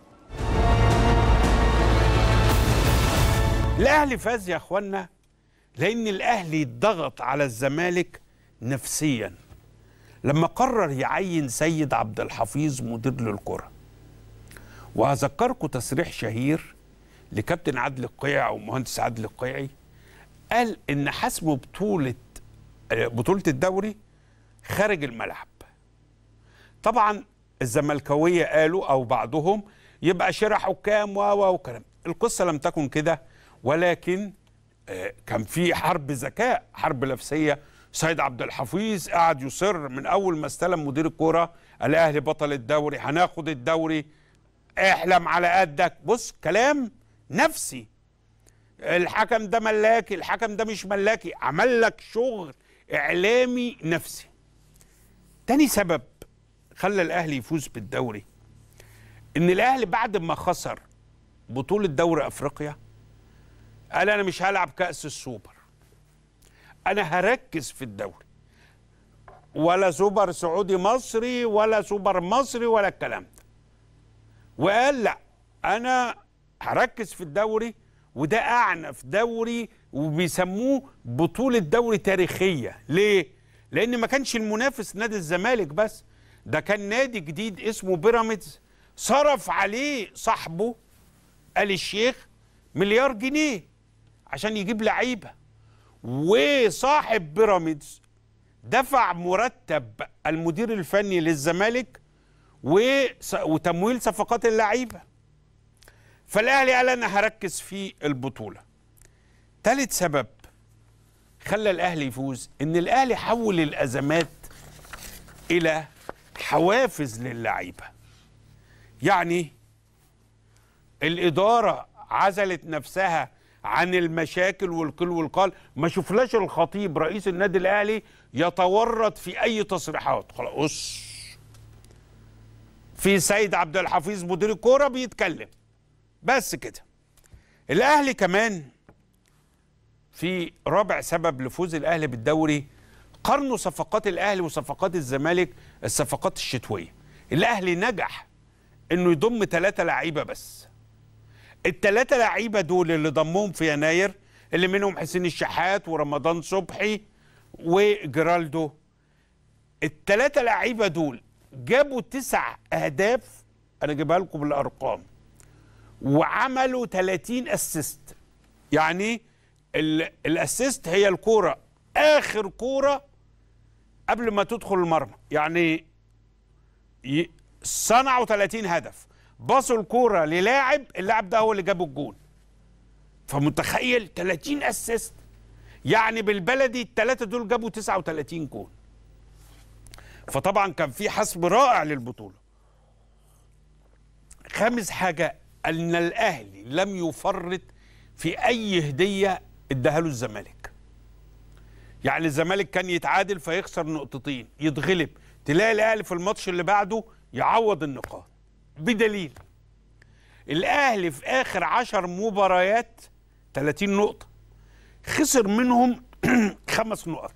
الاهلي فاز يا اخوانا لان الاهلي ضغط على الزمالك نفسيا لما قرر يعين سيد عبد الحفيظ مدير للكره وهذكركم تصريح شهير لكابتن عادل القيع ومهندس عادل القيعي قال ان حسم بطوله آه، بطوله الدوري خارج الملعب طبعا الزملكاويه قالوا او بعضهم يبقى شراء حكام و و وكلام القصه لم تكن كده ولكن آه، كان في حرب ذكاء حرب نفسيه سيد عبد الحفيظ قعد يصر من اول ما استلم مدير الكوره الاهلي بطل الدوري هناخد الدوري احلم على قدك بص كلام نفسي الحكم ده ملاكي الحكم ده مش ملاكي عمل لك شغل اعلامي نفسي تاني سبب خلى الاهلي يفوز بالدوري ان الاهلي بعد ما خسر بطوله دوري افريقيا قال انا مش هلعب كاس السوبر انا هركز في الدوري ولا سوبر سعودي مصري ولا سوبر مصري ولا الكلام ده وقال لا انا هركز في الدوري وده اعنف دوري وبيسموه بطوله دوري تاريخيه ليه لان ما كانش المنافس نادي الزمالك بس ده كان نادي جديد اسمه بيراميدز صرف عليه صاحبه آل الشيخ مليار جنيه عشان يجيب لعيبه وصاحب بيراميدز دفع مرتب المدير الفني للزمالك وس- وتمويل صفقات اللعيبه فالاهلي قال انا هركز في البطوله ثالث سبب خلى الاهلي يفوز ان الاهلي حول الازمات الى حوافز للعيبه يعني الاداره عزلت نفسها عن المشاكل والقل والقال ما شفناش الخطيب رئيس النادي الاهلي يتورط في اي تصريحات خلاص في سيد عبد الحفيظ مدير الكوره بيتكلم بس كده الاهلي كمان في رابع سبب لفوز الاهلي بالدوري قارنوا صفقات الاهلي وصفقات الزمالك الصفقات الشتويه الاهلي نجح انه يضم ثلاثه لعيبه بس الثلاثه لعيبه دول اللي ضمهم في يناير اللي منهم حسين الشحات ورمضان صبحي وجرالدو الثلاثه لعيبه دول جابوا تسع اهداف انا جايبها لكم بالارقام وعملوا 30 اسيست يعني ال- الاسيست هي الكوره اخر كوره قبل ما تدخل المرمى يعني ي- صنعوا 30 هدف باصوا الكوره للاعب اللاعب ده هو اللي جاب الجون فمتخيل 30 اسيست يعني بالبلدي الثلاثه دول جابوا 39 جون فطبعا كان في حسم رائع للبطوله خامس حاجه ان الاهلي لم يفرط في اي هديه اداها له الزمالك يعني الزمالك كان يتعادل فيخسر نقطتين يتغلب تلاقي الاهلي في الماتش اللي بعده يعوض النقاط بدليل الاهلي في اخر عشر مباريات 30 نقطه خسر منهم خمس نقط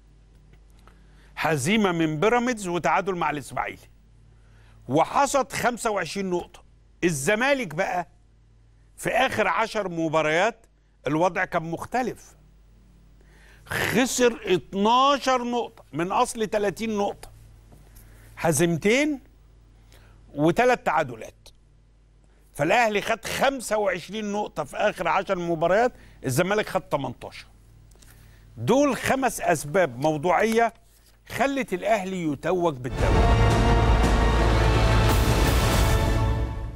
هزيمه من بيراميدز وتعادل مع الاسماعيلي وحصد 25 نقطه الزمالك بقى في اخر عشر مباريات الوضع كان مختلف خسر 12 نقطة من أصل 30 نقطة هزيمتين وثلاث تعادلات فالأهلي خد 25 نقطة في آخر 10 مباريات الزمالك خد 18 دول خمس أسباب موضوعية خلت الأهلي يتوج بالدوري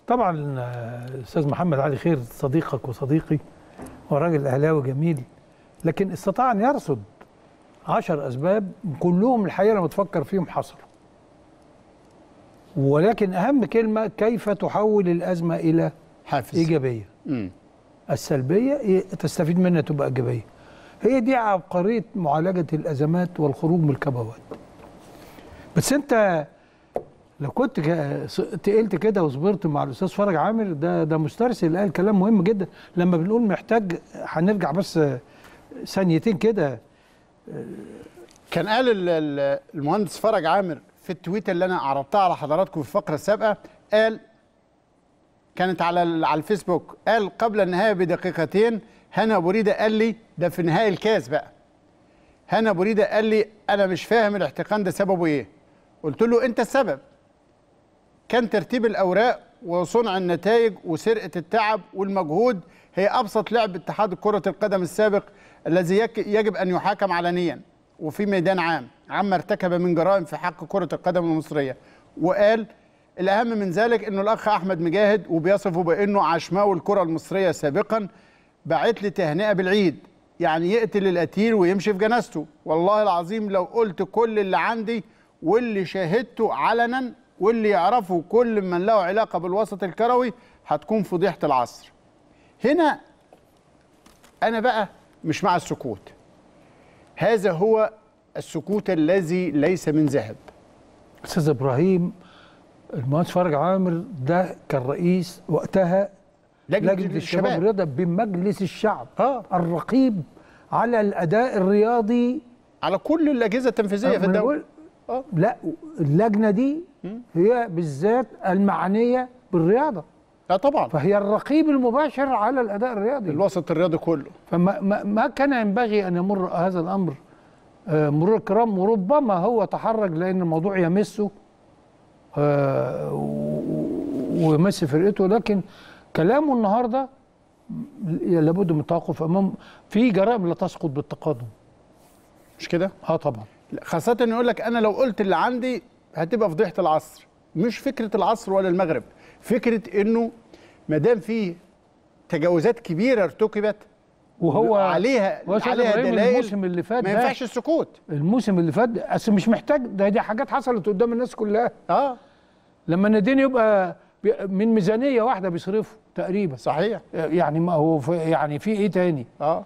طبعا آه، الاستاذ محمد علي خير صديقك وصديقي وراجل اهلاوي جميل لكن استطاع ان يرصد عشر اسباب كلهم الحقيقه لما تفكر فيهم حصلوا ولكن اهم كلمه كيف تحول الازمه الى حافز ايجابيه مم. السلبيه إيه تستفيد منها تبقى ايجابيه هي دي عبقريه معالجه الازمات والخروج من الكبوات بس انت لو كنت كا- س- تقلت كده وصبرت مع الاستاذ فرج عامر ده ده مسترسل قال كلام مهم جدا لما بنقول محتاج هنرجع بس ثانيتين كده كان قال ال- ال- المهندس فرج عامر في التويته اللي انا عرضتها على حضراتكم في الفقره السابقه قال كانت على ال- على الفيسبوك قال قبل النهايه بدقيقتين هنا ابو ريده قال لي ده في نهائي الكاس بقى هنا ابو ريده قال لي انا مش فاهم الاحتقان ده سببه ايه قلت له انت السبب كان ترتيب الاوراق وصنع النتائج وسرقه التعب والمجهود هي ابسط لعب اتحاد كره القدم السابق الذي يك- يجب ان يحاكم علنيا وفي ميدان عام عما ارتكب من جرائم في حق كره القدم المصريه وقال الاهم من ذلك انه الاخ احمد مجاهد وبيصفه بانه عشماوي الكره المصريه سابقا بعت لي تهنئه بالعيد يعني يقتل القتيل ويمشي في جنازته والله العظيم لو قلت كل اللي عندي واللي شاهدته علنا واللي يعرفه كل من له علاقه بالوسط الكروي هتكون فضيحه العصر هنا انا بقى مش مع السكوت هذا هو السكوت الذي ليس من ذهب استاذ ابراهيم المهندس فرج عامر ده كان رئيس وقتها لجنة لجنه الشباب الشباب. والرياضه بمجلس الشعب آه. الرقيب على الاداء الرياضي على كل الاجهزه التنفيذيه في الدوله لا اللجنه دي هي بالذات المعنيه بالرياضه اه طبعا فهي الرقيب المباشر على الاداء الرياضي الوسط الرياضي كله فما ما, ما كان ينبغي ان يمر هذا الامر آه، مرور الكرام وربما هو تحرج لان الموضوع يمسه آه، و- ويمس فرقته لكن كلامه النهارده لابد من التوقف امام في جرائم لا تسقط بالتقادم مش كده؟ اه طبعا لا، خاصة انه يقول لك انا لو قلت اللي عندي هتبقى فضيحة العصر مش فكرة العصر ولا المغرب فكرة انه ما دام في تجاوزات كبيرة ارتكبت وهو عليها هو أستاذ عليها إبراهيم دلائل الموسم اللي فات ما ده- ينفعش السكوت الموسم اللي فات ده- اصل مش محتاج ده دي حاجات حصلت قدام الناس كلها اه لما الناديين يبقى بي- من ميزانيه واحده بيصرفوا تقريبا صحيح يعني ما هو في يعني في ايه تاني اه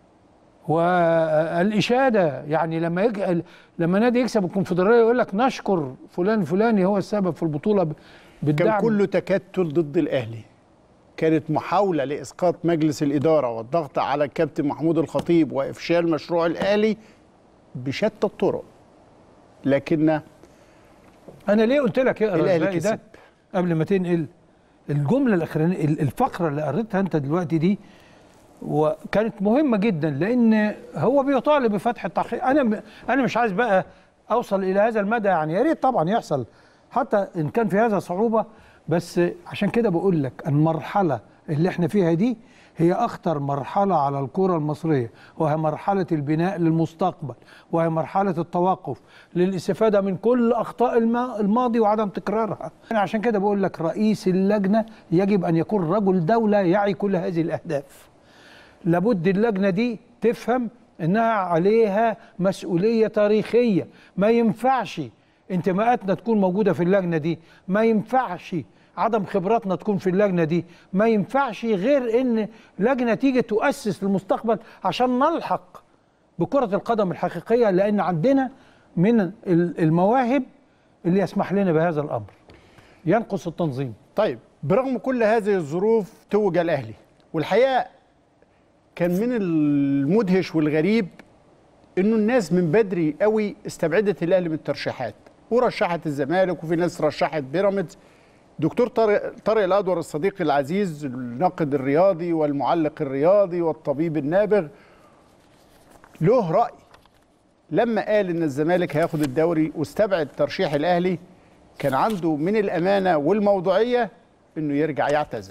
والاشاده يعني لما يج... لما نادي يكسب الكونفدراليه يقول لك نشكر فلان فلاني هو السبب في البطوله ب- بالدعم كان كله تكتل ضد الاهلي كانت محاولة لإسقاط مجلس الإدارة والضغط على الكابتن محمود الخطيب وإفشال مشروع الأهلي بشتى الطرق لكن انا ليه قلت لك اقرا الأهلي الباقي ده كسب. قبل ما تنقل الجمله الاخرانيه ال- الفقره اللي قريتها انت دلوقتي دي وكانت مهمه جدا لان هو بيطالب بفتح التحقيق انا م- انا مش عايز بقى اوصل الى هذا المدى يعني يا ريت طبعا يحصل حتى ان كان في هذا صعوبه بس عشان كده بقول لك المرحله اللي احنا فيها دي هي اخطر مرحله على الكره المصريه وهي مرحله البناء للمستقبل وهي مرحله التوقف للاستفاده من كل اخطاء الما- الماضي وعدم تكرارها أنا عشان كده بقول لك رئيس اللجنه يجب ان يكون رجل دوله يعي كل هذه الاهداف لابد اللجنه دي تفهم انها عليها مسؤوليه تاريخيه ما ينفعش انتماءاتنا تكون موجوده في اللجنه دي ما ينفعش عدم خبراتنا تكون في اللجنه دي ما ينفعش غير ان لجنه تيجي تؤسس للمستقبل عشان نلحق بكره القدم الحقيقيه لان عندنا من ال- المواهب اللي يسمح لنا بهذا الامر ينقص التنظيم طيب برغم كل هذه الظروف توج الاهلي والحقيقه كان من المدهش والغريب انه الناس من بدري قوي استبعدت الاهلي من الترشيحات ورشحت الزمالك وفي ناس رشحت بيراميدز دكتور طارق طارق الادور الصديق العزيز الناقد الرياضي والمعلق الرياضي والطبيب النابغ له راي لما قال ان الزمالك هياخد الدوري واستبعد ترشيح الاهلي كان عنده من الامانه والموضوعيه انه يرجع يعتذر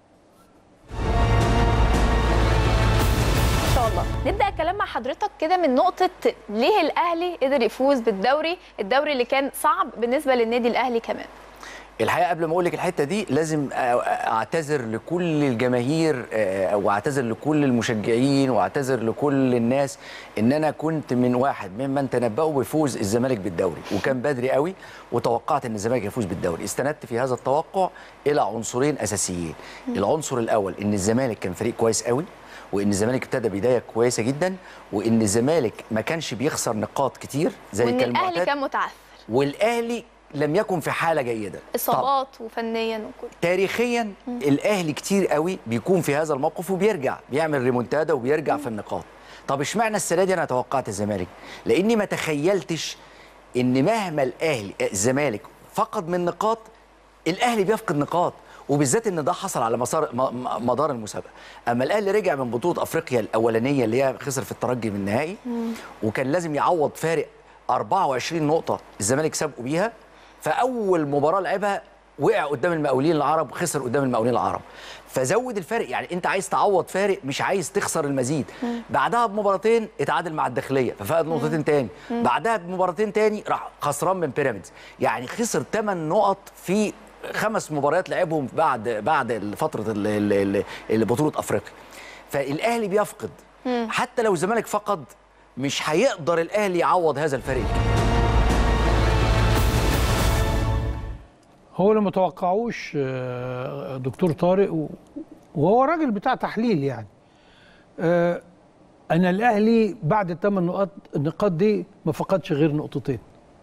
ان شاء الله نبدا الكلام مع حضرتك كده من نقطه ليه الاهلي قدر يفوز بالدوري الدوري اللي كان صعب بالنسبه للنادي الاهلي كمان الحقيقه قبل ما اقول لك الحته دي لازم أ- اعتذر لكل الجماهير آه، واعتذر لكل المشجعين واعتذر لكل الناس ان انا كنت من واحد ممن تنبأوا بفوز الزمالك بالدوري وكان بدري قوي وتوقعت ان الزمالك يفوز بالدوري استندت في هذا التوقع الى عنصرين اساسيين العنصر الاول ان الزمالك كان فريق كويس قوي وان الزمالك ابتدى بدايه كويسه جدا وان الزمالك ما كانش بيخسر نقاط كتير زي وان كان الاهلي معتاد. كان متعثر والاهلي لم يكن في حاله جيده طبعاً. اصابات وفنيا وكل تاريخيا الاهلي كتير قوي بيكون في هذا الموقف وبيرجع بيعمل ريمونتادا وبيرجع في النقاط طب اشمعنى السنه دي انا توقعت الزمالك لاني ما تخيلتش ان مهما الاهلي الزمالك فقد من نقاط الاهلي بيفقد نقاط وبالذات ان ده حصل على مسار م- م- مدار المسابقه اما الاهلي رجع من بطوله افريقيا الاولانيه اللي هي خسر في الترجي من النهائي وكان لازم يعوض فارق 24 نقطه الزمالك سابقه بيها فاول مباراه لعبها وقع قدام المقاولين العرب وخسر قدام المقاولين العرب فزود الفارق يعني انت عايز تعوض فارق مش عايز تخسر المزيد بعدها بمباراتين اتعادل مع الدخليه ففقد نقطتين تاني بعدها بمباراتين تاني راح خسران من بيراميدز يعني خسر 8 نقط في خمس مباريات لعبهم بعد بعد فتره ال- ال- ال- بطوله افريقيا فالاهلي بيفقد حتى لو الزمالك فقد مش هيقدر الاهلي يعوض هذا الفرق هو اللي ما توقعوش آه، دكتور طارق و- وهو راجل بتاع تحليل يعني آه، ان الاهلي بعد الثمان نقاط النقاط دي ما فقدش غير نقطتين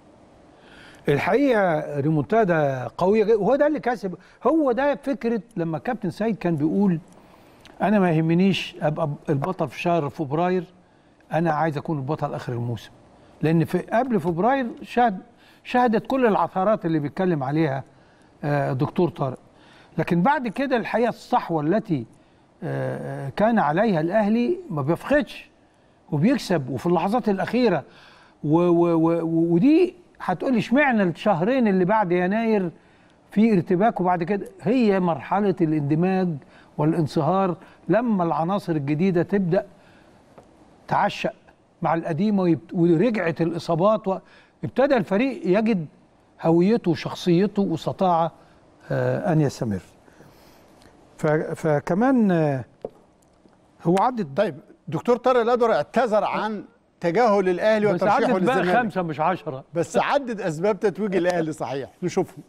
الحقيقه ريمونتادا قويه جدا وهو ده اللي كسب هو ده فكره لما كابتن سيد كان بيقول انا ما يهمنيش ابقى البطل في شهر فبراير انا عايز اكون البطل اخر الموسم لان في قبل فبراير شهد شهدت كل العثرات اللي بيتكلم عليها آه، دكتور طارق لكن بعد كده الحقيقه الصحوه التي آه، آه، كان عليها الاهلي ما بيفقدش وبيكسب وفي اللحظات الاخيره و و و ودي هتقولي اشمعنى الشهرين اللي بعد يناير في ارتباك وبعد كده هي مرحله الاندماج والانصهار لما العناصر الجديده تبدا تعشق مع القديمه ويبت- ورجعت الاصابات وابتدى الفريق يجد هويته وشخصيته واستطاع آه، ان يستمر ف- فكمان آه، هو عدت طيب دكتور طارق الادور اعتذر عن تجاهل الاهلي بس وترشيحه عدت بقى للزمالك خمسه مش عشرة بس عدد اسباب تتويج الاهلي صحيح نشوفهم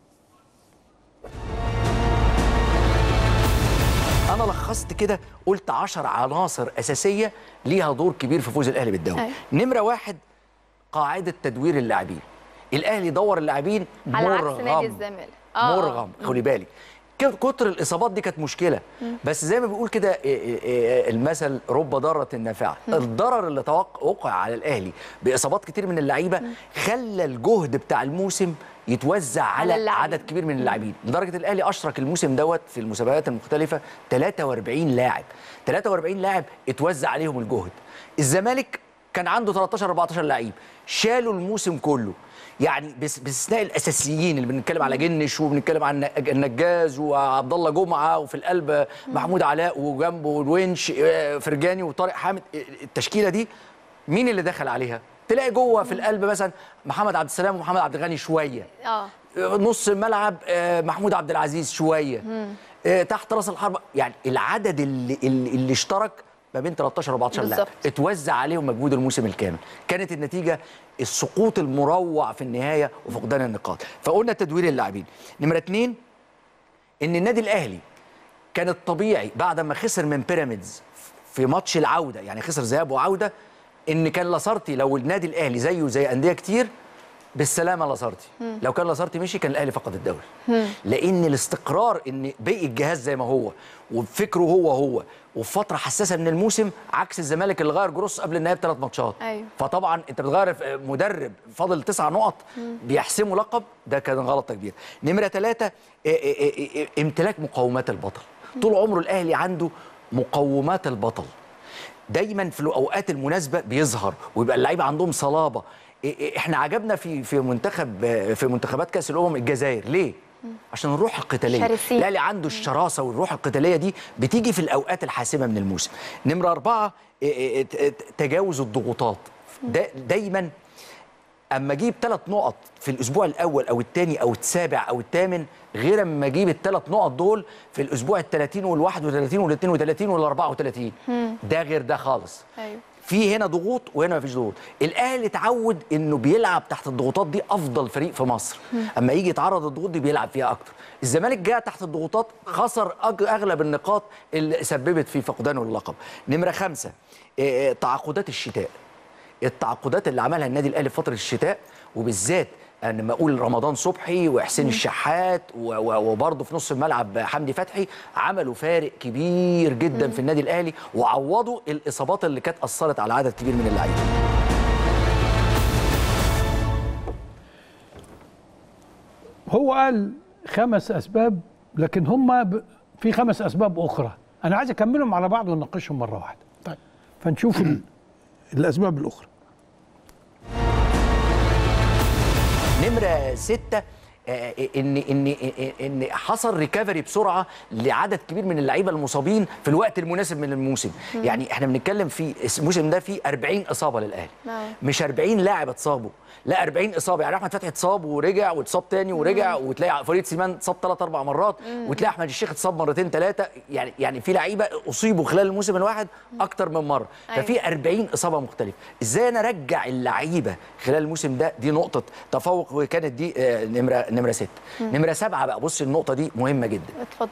انا لخصت كده قلت 10 عناصر اساسيه ليها دور كبير في فوز الاهلي بالدوري أيوة. نمره واحد قاعده تدوير اللاعبين الاهلي دور اللاعبين على عكس نادي مرغم الزمالك آه، آه. مرغم خلي بالك ك- كتر الاصابات دي كانت مشكله مم. بس زي ما بيقول كده إيه إيه إيه المثل رب ضاره نافعه الضرر اللي توق- وقع على الاهلي باصابات كتير من اللعيبه خلى الجهد بتاع الموسم يتوزع على على اللاعبين. عدد كبير من اللاعبين لدرجه الاهلي اشرك الموسم دوت في المسابقات المختلفه 43 لاعب 43 لاعب اتوزع عليهم الجهد الزمالك كان عنده 13 14 لعيب شالوا الموسم كله يعني بس- باستثناء الاساسيين اللي بنتكلم على جنش وبنتكلم عن النجاز وعبد الله جمعه وفي القلب محمود علاء وجنبه الونش آه، فرجاني وطارق حامد آه، التشكيله دي مين اللي دخل عليها؟ تلاقي جوه في القلب مثلا محمد عبد السلام ومحمد عبد الغني شويه اه نص الملعب آه، محمود عبد العزيز شويه آه، تحت راس الحربه يعني العدد اللي, اللي, اللي اشترك ما بين 13 و 14 لاعب بالظبط. اتوزع عليهم مجهود الموسم الكامل كانت النتيجه السقوط المروع في النهايه وفقدان النقاط فقلنا تدوير اللاعبين نمره اتنين ان النادي الاهلي كان الطبيعي بعد ما خسر من بيراميدز في ماتش العوده يعني خسر ذهاب وعوده ان كان لاسارتي لو النادي الاهلي زيه زي انديه كتير بالسلامه لاسارتي مم. لو كان لاسارتي مشي كان الاهلي فقد الدوري لان الاستقرار ان باقي الجهاز زي ما هو وبفكره هو هو وفي فتره حساسه من الموسم عكس الزمالك اللي غير جروس قبل النهايه بثلاث ماتشات أيوة. فطبعا انت بتغير في مدرب فاضل تسع نقط مم. بيحسموا لقب ده كان غلطه كبيره نمره ثلاثة امتلاك مقومات البطل طول عمره الاهلي عنده مقومات البطل دايما في الاوقات المناسبه بيظهر ويبقى اللعيبه عندهم صلابه إيه- إيه، احنا عجبنا في في منتخب في منتخبات كاس الامم الجزائر ليه عشان الروح القتاليه شرسين. الاهلي عنده الشراسه والروح القتاليه دي بتيجي في الاوقات الحاسمه من الموسم نمره أربعة إيه، إيه، ت- ت- تجاوز الضغوطات دا دايما اما اجيب ثلاث نقط في الاسبوع الاول او الثاني او السابع او الثامن غير اما اجيب الثلاث نقط دول في الاسبوع ال 30 وال 31 وال 32 وال 34 مم. ده غير ده خالص ايوه في هنا ضغوط وهنا مفيش ضغوط الاهلي اتعود انه بيلعب تحت الضغوطات دي افضل فريق في مصر مم. اما يجي يتعرض للضغوط دي بيلعب فيها اكتر الزمالك جاء تحت الضغوطات خسر أج- اغلب النقاط اللي سببت في فقدانه اللقب نمره خمسة إيه، تعاقدات الشتاء التعاقدات اللي عملها النادي الاهلي في فتره الشتاء وبالذات انا لما اقول رمضان صبحي وحسين الشحات و- و- وبرضه في نص الملعب حمدي فتحي عملوا فارق كبير جدا في النادي الاهلي وعوضوا الاصابات اللي كانت اثرت على عدد كبير من اللعيبه هو قال خمس اسباب لكن هم ب... في خمس اسباب اخرى انا عايز اكملهم على بعض ونناقشهم مره واحده طيب فنشوف ال... الاسباب الاخرى نمره ستة آه، ان ان ان حصل ريكفري بسرعه لعدد كبير من اللعيبه المصابين في الوقت المناسب من الموسم مم. يعني احنا بنتكلم في الموسم ده فيه 40 اصابه للاهلي نعم. مش 40 لاعب اتصابوا لا 40 اصابه يعني احمد فتحي اتصاب ورجع واتصاب تاني ورجع وتلاقي فريد سيمان اتصاب ثلاث اربع مرات مم. وتلاقي احمد الشيخ اتصاب مرتين ثلاثه يعني يعني في لعيبه اصيبوا خلال الموسم الواحد اكتر من مره أيوة. ففي 40 اصابه مختلفه ازاي انا ارجع اللعيبه خلال الموسم ده دي نقطه تفوق وكانت دي آه، نمره نمره ستة مم. نمره سبعة بقى بص النقطه دي مهمه جدا اتفضل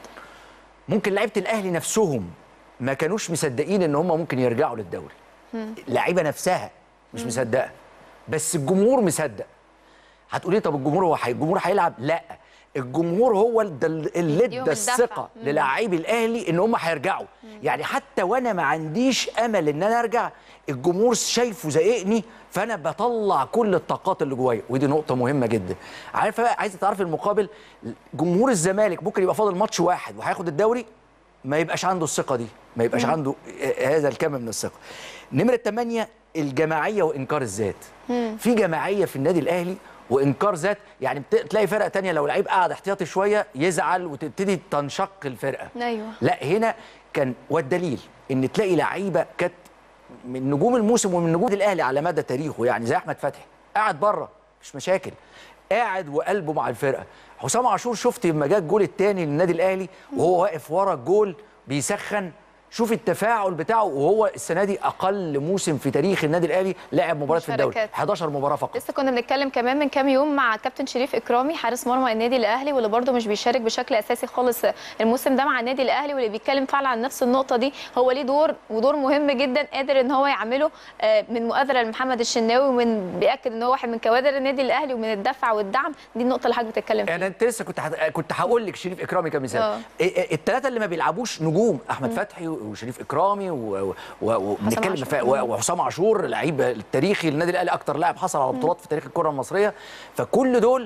ممكن لعيبه الاهلي نفسهم ما كانوش مصدقين ان هم ممكن يرجعوا للدوري مم. اللعيبه نفسها مش مصدقه بس الجمهور مصدق هتقولي طب الجمهور هو حي... الجمهور هيلعب لا الجمهور هو ال- ال- اللي يديهم ادى الدفعة. الثقه مم. للاعبي الاهلي ان هم هيرجعوا يعني حتى وانا ما عنديش امل ان انا ارجع الجمهور شايفه زائقني فانا بطلع كل الطاقات اللي جوايا ودي نقطه مهمه جدا عارفه بقى عايزه تعرفي المقابل جمهور الزمالك ممكن يبقى فاضل ماتش واحد وهياخد الدوري ما يبقاش عنده الثقه دي ما يبقاش مم. عنده هذا الكم من الثقه نمره 8 الجماعيه وانكار الذات مم. في جماعيه في النادي الاهلي وانكار ذات يعني بت- تلاقي فرقه تانية لو لعيب قاعد احتياطي شويه يزعل وتبتدي تنشق الفرقه ايوه لا هنا كان والدليل ان تلاقي لعيبه كانت من نجوم الموسم ومن نجوم الاهلي على مدى تاريخه يعني زي احمد فتحي قاعد بره مش مشاكل قاعد وقلبه مع الفرقه حسام عاشور شفت لما جه الجول الثاني للنادي الاهلي وهو واقف ورا الجول بيسخن شوف التفاعل بتاعه وهو السنه دي اقل موسم في تاريخ النادي الاهلي لعب مباراه في الدوري مشاركات. 11 مباراه فقط لسه كنا بنتكلم كمان من كام يوم مع كابتن شريف اكرامي حارس مرمى النادي الاهلي واللي برده مش بيشارك بشكل اساسي خالص الموسم ده مع النادي الاهلي واللي بيتكلم فعلا عن نفس النقطه دي هو ليه دور ودور مهم جدا قادر ان هو يعمله آه، من مؤازره لمحمد الشناوي ومن بياكد ان هو واحد من كوادر النادي الاهلي ومن الدفع والدعم دي النقطه اللي حضرتك بتتكلم فيها يعني انت لسه كنت حد... كنت هقول لك شريف اكرامي كمثال اه. الثلاثه اللي ما بيلعبوش نجوم احمد فتحي و- وشريف اكرامي و- و- وبنتكلم عاشور. ف- و- وحسام عاشور لعيب التاريخي للنادي الاهلي اكتر لاعب حصل على بطولات في تاريخ الكره المصريه فكل دول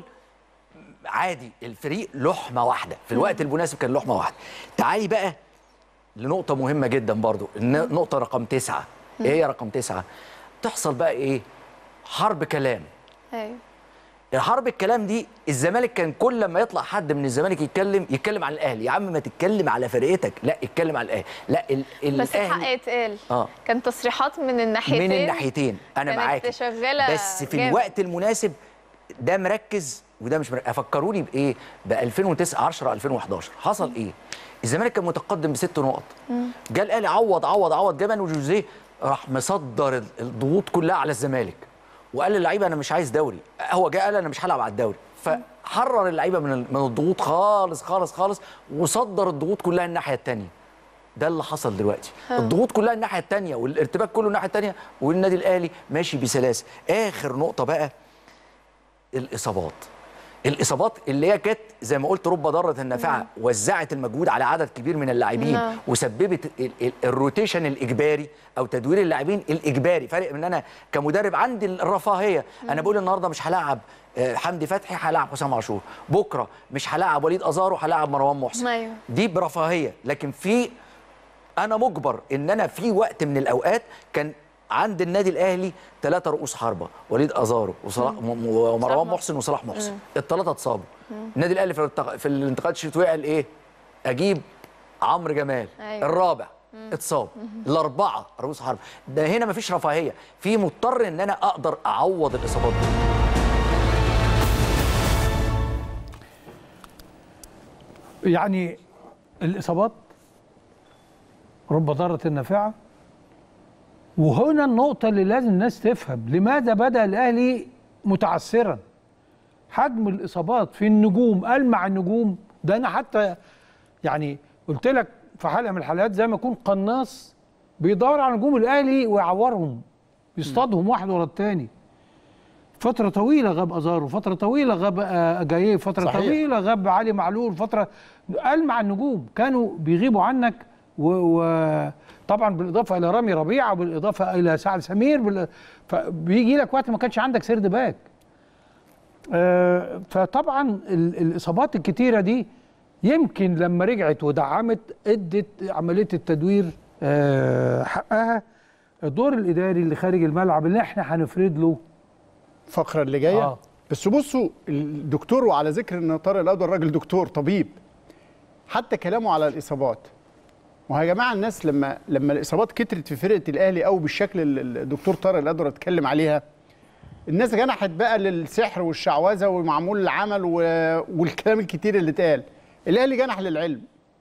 عادي الفريق لحمه واحده في الوقت المناسب كان لحمه واحده تعالي بقى لنقطه مهمه جدا برضو الن- نقطه رقم تسعة ايه هي رقم تسعة تحصل بقى ايه حرب كلام ايوه الحرب الكلام دي الزمالك كان كل لما يطلع حد من الزمالك يتكلم يتكلم عن الاهلي يا عم ما تتكلم على فرقتك لا اتكلم على الاهلي لا ال بس الحق الاهلي يتقال اه كان تصريحات من الناحيتين من الناحيتين انا كانت معاك شغالة بس في جامد. الوقت المناسب ده مركز وده مش مركز افكروني بايه ب 2009 10 2011 حصل ايه الزمالك كان متقدم بست نقط جه الاهلي عوض عوض عوض جبن وجوزيه راح مصدر ال- الضغوط كلها على الزمالك وقال للعيبه انا مش عايز دوري هو جه قال انا مش هلعب على الدوري فحرر اللعيبه من ال- من الضغوط خالص خالص خالص وصدر الضغوط كلها الناحيه الثانيه ده اللي حصل دلوقتي ها. الضغوط كلها الناحيه الثانيه والارتباك كله الناحيه الثانيه والنادي الاهلي ماشي بسلاسه اخر نقطه بقى الاصابات الاصابات اللي هي كانت زي ما قلت رب ضاره النافعه وزعت المجهود على عدد كبير من اللاعبين نعم. وسببت ال- ال- الروتيشن الاجباري او تدوير اللاعبين الاجباري فرق من انا كمدرب عندي الرفاهيه انا بقول النهارده مش هلاعب آه، حمدي فتحي هلاعب حسام عاشور بكره مش هلاعب وليد ازارو هلاعب مروان محسن ايوه دي برفاهيه لكن في انا مجبر ان انا في وقت من الاوقات كان عند النادي الاهلي ثلاثه رؤوس حربه وليد ازارو وصلاح م- م- ومروان محسن وصلاح محسن مم. الثلاثه اتصابوا النادي الاهلي في الانتق- في الانتقالات الشتويه قال ايه اجيب عمرو جمال أيوة. الرابع اتصاب الاربعه رؤوس حرب ده هنا مفيش رفاهيه في مضطر ان انا اقدر اعوض الاصابات دي يعني الاصابات رب ضاره نافعه وهنا النقطه اللي لازم الناس تفهم لماذا بدا الاهلي متعثرا حجم الاصابات في النجوم المع النجوم ده انا حتى يعني قلت لك في حلقه من الحلقات زي ما يكون قناص بيدور على نجوم الاهلي ويعورهم يصطادهم واحد ورا التاني فتره طويله غاب ازارو فتره طويله غاب آه، اجاييه فتره صحيح. طويله غاب علي معلول فتره المع النجوم كانوا بيغيبوا عنك وطبعا بالاضافه الى رامي ربيعه وبالاضافه الى سعد سمير بال... فبيجي لك وقت ما كانش عندك سرد باك آه، فطبعا ال- الاصابات الكتيره دي يمكن لما رجعت ودعمت ادت عمليه التدوير آه، حقها الدور الاداري اللي خارج الملعب اللي احنا هنفرد له الفقره اللي جايه آه. بس بصوا الدكتور وعلى ذكر ان طارق الادور راجل دكتور طبيب حتى كلامه على الاصابات ويا جماعه الناس لما لما الاصابات كترت في فرقه الاهلي او بالشكل اللي الدكتور طارق الادور اتكلم عليها الناس جنحت بقى للسحر والشعوذه ومعمول العمل و... والكلام الكتير اللي اتقال الاهلي جنح للعلم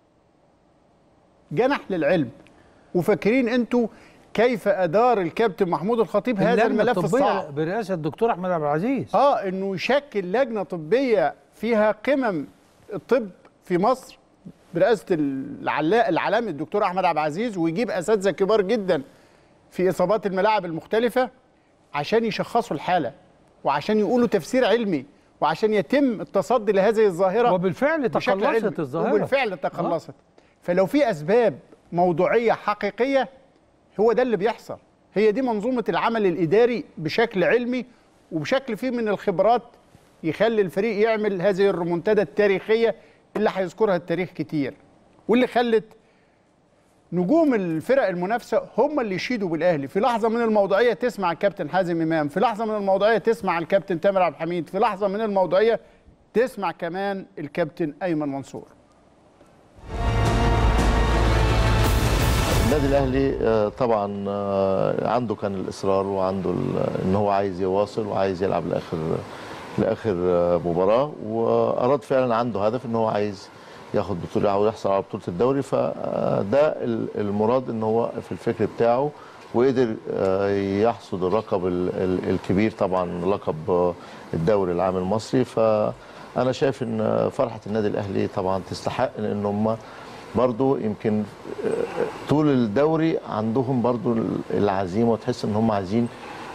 جنح للعلم وفاكرين انتوا كيف ادار الكابتن محمود الخطيب هذا اللجنة الملف الطبية الصعب برئاسه الدكتور احمد عبد العزيز اه انه يشكل لجنه طبيه فيها قمم الطب في مصر برئاسه العلاء العالمي الدكتور احمد عبد العزيز ويجيب اساتذه كبار جدا في اصابات الملاعب المختلفه عشان يشخصوا الحاله وعشان يقولوا تفسير علمي وعشان يتم التصدي لهذه الظاهره وبالفعل بشكل تقلصت علمي. الظاهرة. وبالفعل تقلصت فلو في اسباب موضوعيه حقيقيه هو ده اللي بيحصل هي دي منظومه العمل الاداري بشكل علمي وبشكل فيه من الخبرات يخلي الفريق يعمل هذه الريمونتادا التاريخيه اللي هيذكرها التاريخ كتير واللي خلت نجوم الفرق المنافسه هم اللي يشيدوا بالاهلي في لحظه من الموضوعيه تسمع الكابتن حازم امام في لحظه من الموضوعيه تسمع الكابتن تامر عبد الحميد في لحظه من الموضوعيه تسمع كمان الكابتن ايمن منصور النادي الاهلي آه، طبعا آه، عنده كان الاصرار وعنده ال- ان هو عايز يواصل وعايز يلعب لاخر لاخر آه، مباراه واراد فعلا عنده هدف ان هو عايز ياخد بطوله او يحصل على بطوله الدوري فده ال- المراد ان هو في الفكر بتاعه وقدر آه، يحصد الرقم ال- ال- الكبير طبعا لقب آه، الدوري العام المصري فانا شايف ان آه، فرحه النادي الاهلي طبعا تستحق ان هم برضو يمكن آه، طول الدوري عندهم برضو العزيمه وتحس ان هم عايزين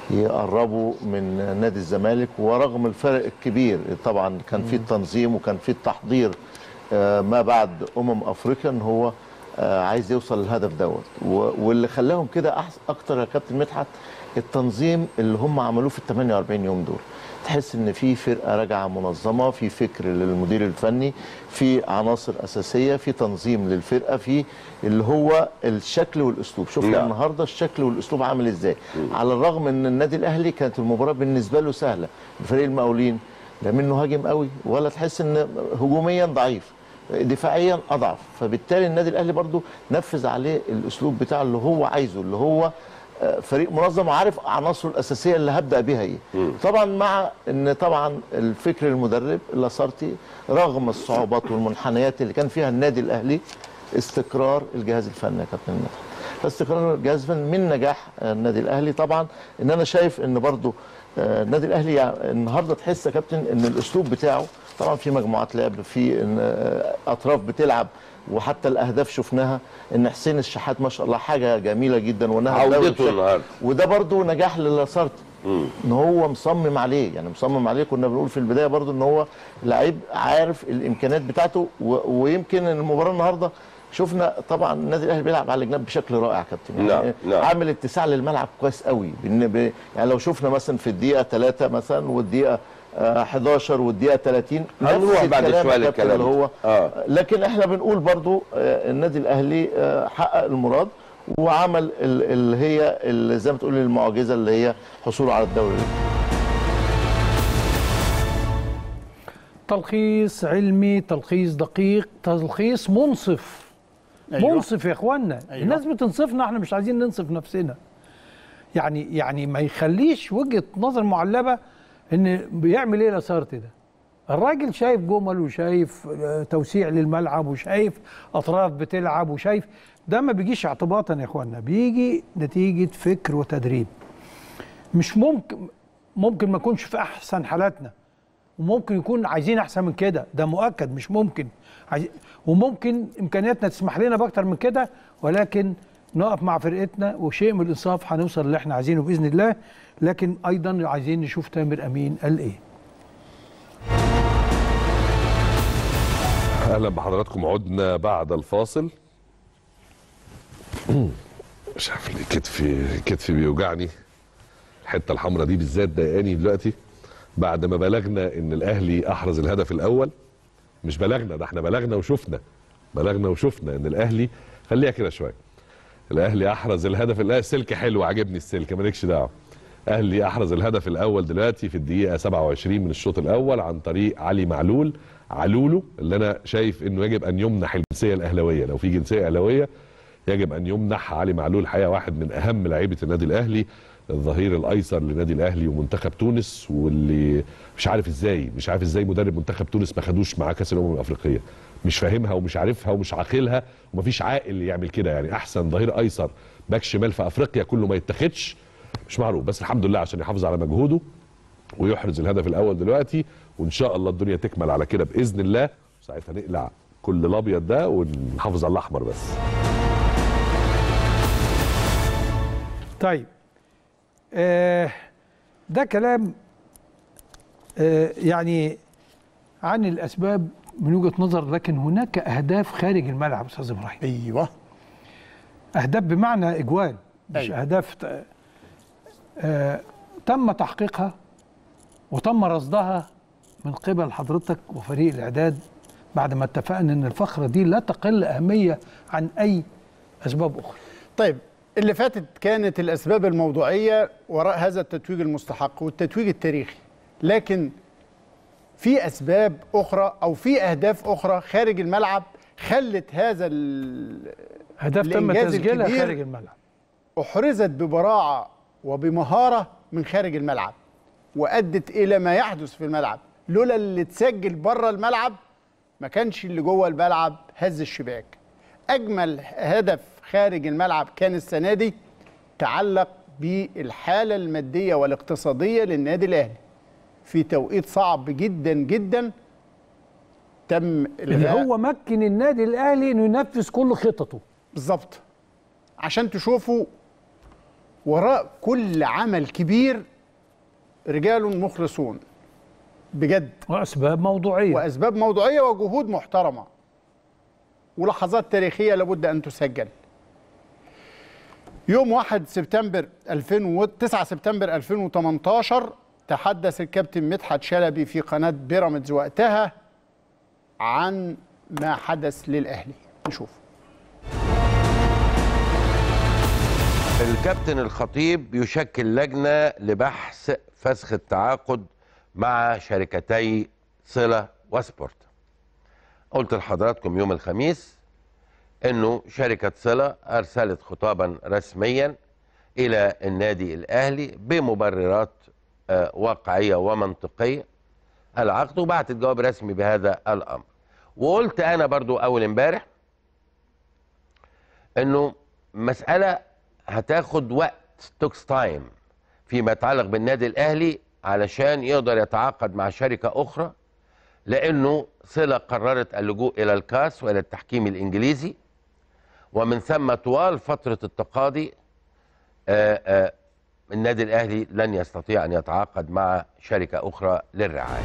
يقربوا من نادي الزمالك ورغم الفرق الكبير طبعا كان في التنظيم وكان في التحضير آه، ما بعد امم افريقيا ان هو آه، عايز يوصل للهدف دوت و- واللي خلاهم كده أحس- اكتر يا كابتن مدحت التنظيم اللي هم عملوه في ال 48 يوم دول تحس ان في فرقه راجعه منظمه في فكر للمدير الفني في عناصر اساسيه في تنظيم للفرقه في اللي هو الشكل والاسلوب شفنا نعم. النهارده الشكل والاسلوب عامل ازاي على الرغم ان النادي الاهلي كانت المباراه بالنسبه له سهله فريق المقاولين لا منه هاجم قوي ولا تحس ان هجوميا ضعيف دفاعيا اضعف فبالتالي النادي الاهلي برضو نفذ عليه الاسلوب بتاعه اللي هو عايزه اللي هو آه، فريق منظم وعارف عناصره الاساسيه اللي هبدا بيها ايه طبعا مع ان طبعا الفكر المدرب لاسارتي رغم الصعوبات والمنحنيات اللي كان فيها النادي الاهلي استقرار الجهاز الفني يا كابتن مدحت فاستقرار الجهاز الفني من نجاح آه، النادي الاهلي طبعا ان انا شايف ان برضو آه، النادي الاهلي يع- النهارده تحس يا كابتن ان الاسلوب بتاعه طبعا في مجموعات لعب في إن آه، اطراف بتلعب وحتى الاهداف شفناها ان حسين الشحات ما شاء الله حاجه جميله جدا وانها عودته النهارده. وده برضو نجاح للاسارتي ان هو مصمم عليه يعني مصمم عليه كنا بنقول في البدايه برضو ان هو لعيب عارف الامكانيات بتاعته و... ويمكن المباراه النهارده شفنا طبعا النادي الاهلي بيلعب على الجناب بشكل رائع يا كابتن نعم، يعني نعم. عامل اتساع للملعب كويس قوي بإن ب... يعني لو شفنا مثلا في الدقيقه 3 مثلا والدقيقه آه، 11 والدقيقه 30 هنروح نفس بعد الكلام يا شوية كابتن للكلام اللي ده. هو آه. لكن احنا بنقول برضو آه، النادي الاهلي آه، حقق المراد وعمل ال- اللي هي اللي زي ما تقول المعجزه اللي هي حصوله على الدوري تلخيص علمي تلخيص دقيق تلخيص منصف أيوة. أيوة. منصف يا اخوانا أيوة. أيوة. الناس بتنصفنا احنا مش عايزين ننصف نفسنا يعني يعني ما يخليش وجهه نظر معلبه ان بيعمل ايه لاسارتي ده الراجل شايف جمل وشايف آه، توسيع للملعب وشايف اطراف بتلعب وشايف ده ما بيجيش اعتباطا يا اخوانا بيجي نتيجه فكر وتدريب مش ممكن ممكن ما يكونش في احسن حالاتنا وممكن يكون عايزين احسن من كده ده مؤكد مش ممكن عايز وممكن امكانياتنا تسمح لنا باكتر من كده ولكن نقف مع فرقتنا وشيء من الانصاف هنوصل اللي احنا عايزينه باذن الله لكن ايضا عايزين نشوف تامر امين قال ايه اهلا بحضراتكم عدنا بعد الفاصل مش عارف ليه كتفي كتفي بيوجعني الحته الحمراء دي بالذات ضايقاني دلوقتي بعد ما بلغنا ان الاهلي احرز الهدف الاول مش بلغنا ده احنا بلغنا وشفنا بلغنا وشفنا ان الاهلي خليها كده شويه الاهلي احرز الهدف الاول السلك حلو عجبني السلك مالكش دعوه اهلي احرز الهدف الاول دلوقتي في الدقيقه 27 من الشوط الاول عن طريق علي معلول علولو اللي انا شايف انه يجب ان يمنح الجنسيه الاهلاويه لو في جنسيه اهلاويه يجب ان يمنح علي معلول الحقيقه واحد من اهم لعيبه النادي الاهلي الظهير الايسر للنادي الاهلي ومنتخب تونس واللي مش عارف ازاي مش عارف ازاي مدرب منتخب تونس ما خدوش معاه كاس الامم الافريقيه مش فاهمها ومش عارفها ومش عاقلها ومفيش عاقل يعمل كده يعني احسن ظهير ايسر باك شمال في افريقيا كله ما يتاخدش مش معروف بس الحمد لله عشان يحافظ على مجهوده ويحرز الهدف الاول دلوقتي وان شاء الله الدنيا تكمل على كده باذن الله ساعتها نقلع كل الابيض ده ونحافظ على الاحمر بس طيب آه ده كلام آه يعني عن الاسباب من وجهه نظر لكن هناك اهداف خارج الملعب استاذ ابراهيم ايوه اهداف بمعنى اجوال مش أيوة. اهداف ت- آه تم تحقيقها وتم رصدها من قبل حضرتك وفريق الاعداد بعد ما اتفقنا ان الفقره دي لا تقل اهميه عن اي اسباب اخرى طيب اللي فاتت كانت الاسباب الموضوعيه وراء هذا التتويج المستحق والتتويج التاريخي لكن في اسباب اخرى او في اهداف اخرى خارج الملعب خلت هذا ال- اهداف تم الإنجاز تسجيلها الكبير خارج الملعب احرزت ببراعه وبمهاره من خارج الملعب وادت الى ما يحدث في الملعب لولا اللي اتسجل بره الملعب ما كانش اللي جوه الملعب هز الشباك اجمل هدف خارج الملعب كان السنه دي تعلق بالحاله الماديه والاقتصاديه للنادي الاهلي في توقيت صعب جدا جدا تم اللي إلغاء- هو مكن النادي الاهلي انه ينفذ كل خططه بالظبط عشان تشوفوا وراء كل عمل كبير رجال مخلصون بجد واسباب موضوعيه واسباب موضوعيه وجهود محترمه ولحظات تاريخيه لابد ان تسجل يوم 1 سبتمبر 2009 سبتمبر 2018 تحدث الكابتن مدحت شلبي في قناه بيراميدز وقتها عن ما حدث للاهلي نشوف الكابتن الخطيب يشكل لجنة لبحث فسخ التعاقد مع شركتي صلة وسبورت قلت لحضراتكم يوم الخميس انه شركة صلة ارسلت خطابا رسميا الى النادي الاهلي بمبررات آه، واقعية ومنطقية العقد وبعتت جواب رسمي بهذا الامر وقلت انا برضو اول امبارح انه مسألة هتاخد وقت توكس تايم فيما يتعلق بالنادي الاهلي علشان يقدر يتعاقد مع شركة اخرى لانه صلة قررت اللجوء الى الكاس والى التحكيم الانجليزي ومن ثم طوال فترة التقاضي آه، آه، النادي الاهلي لن يستطيع ان يتعاقد مع شركة اخرى للرعاية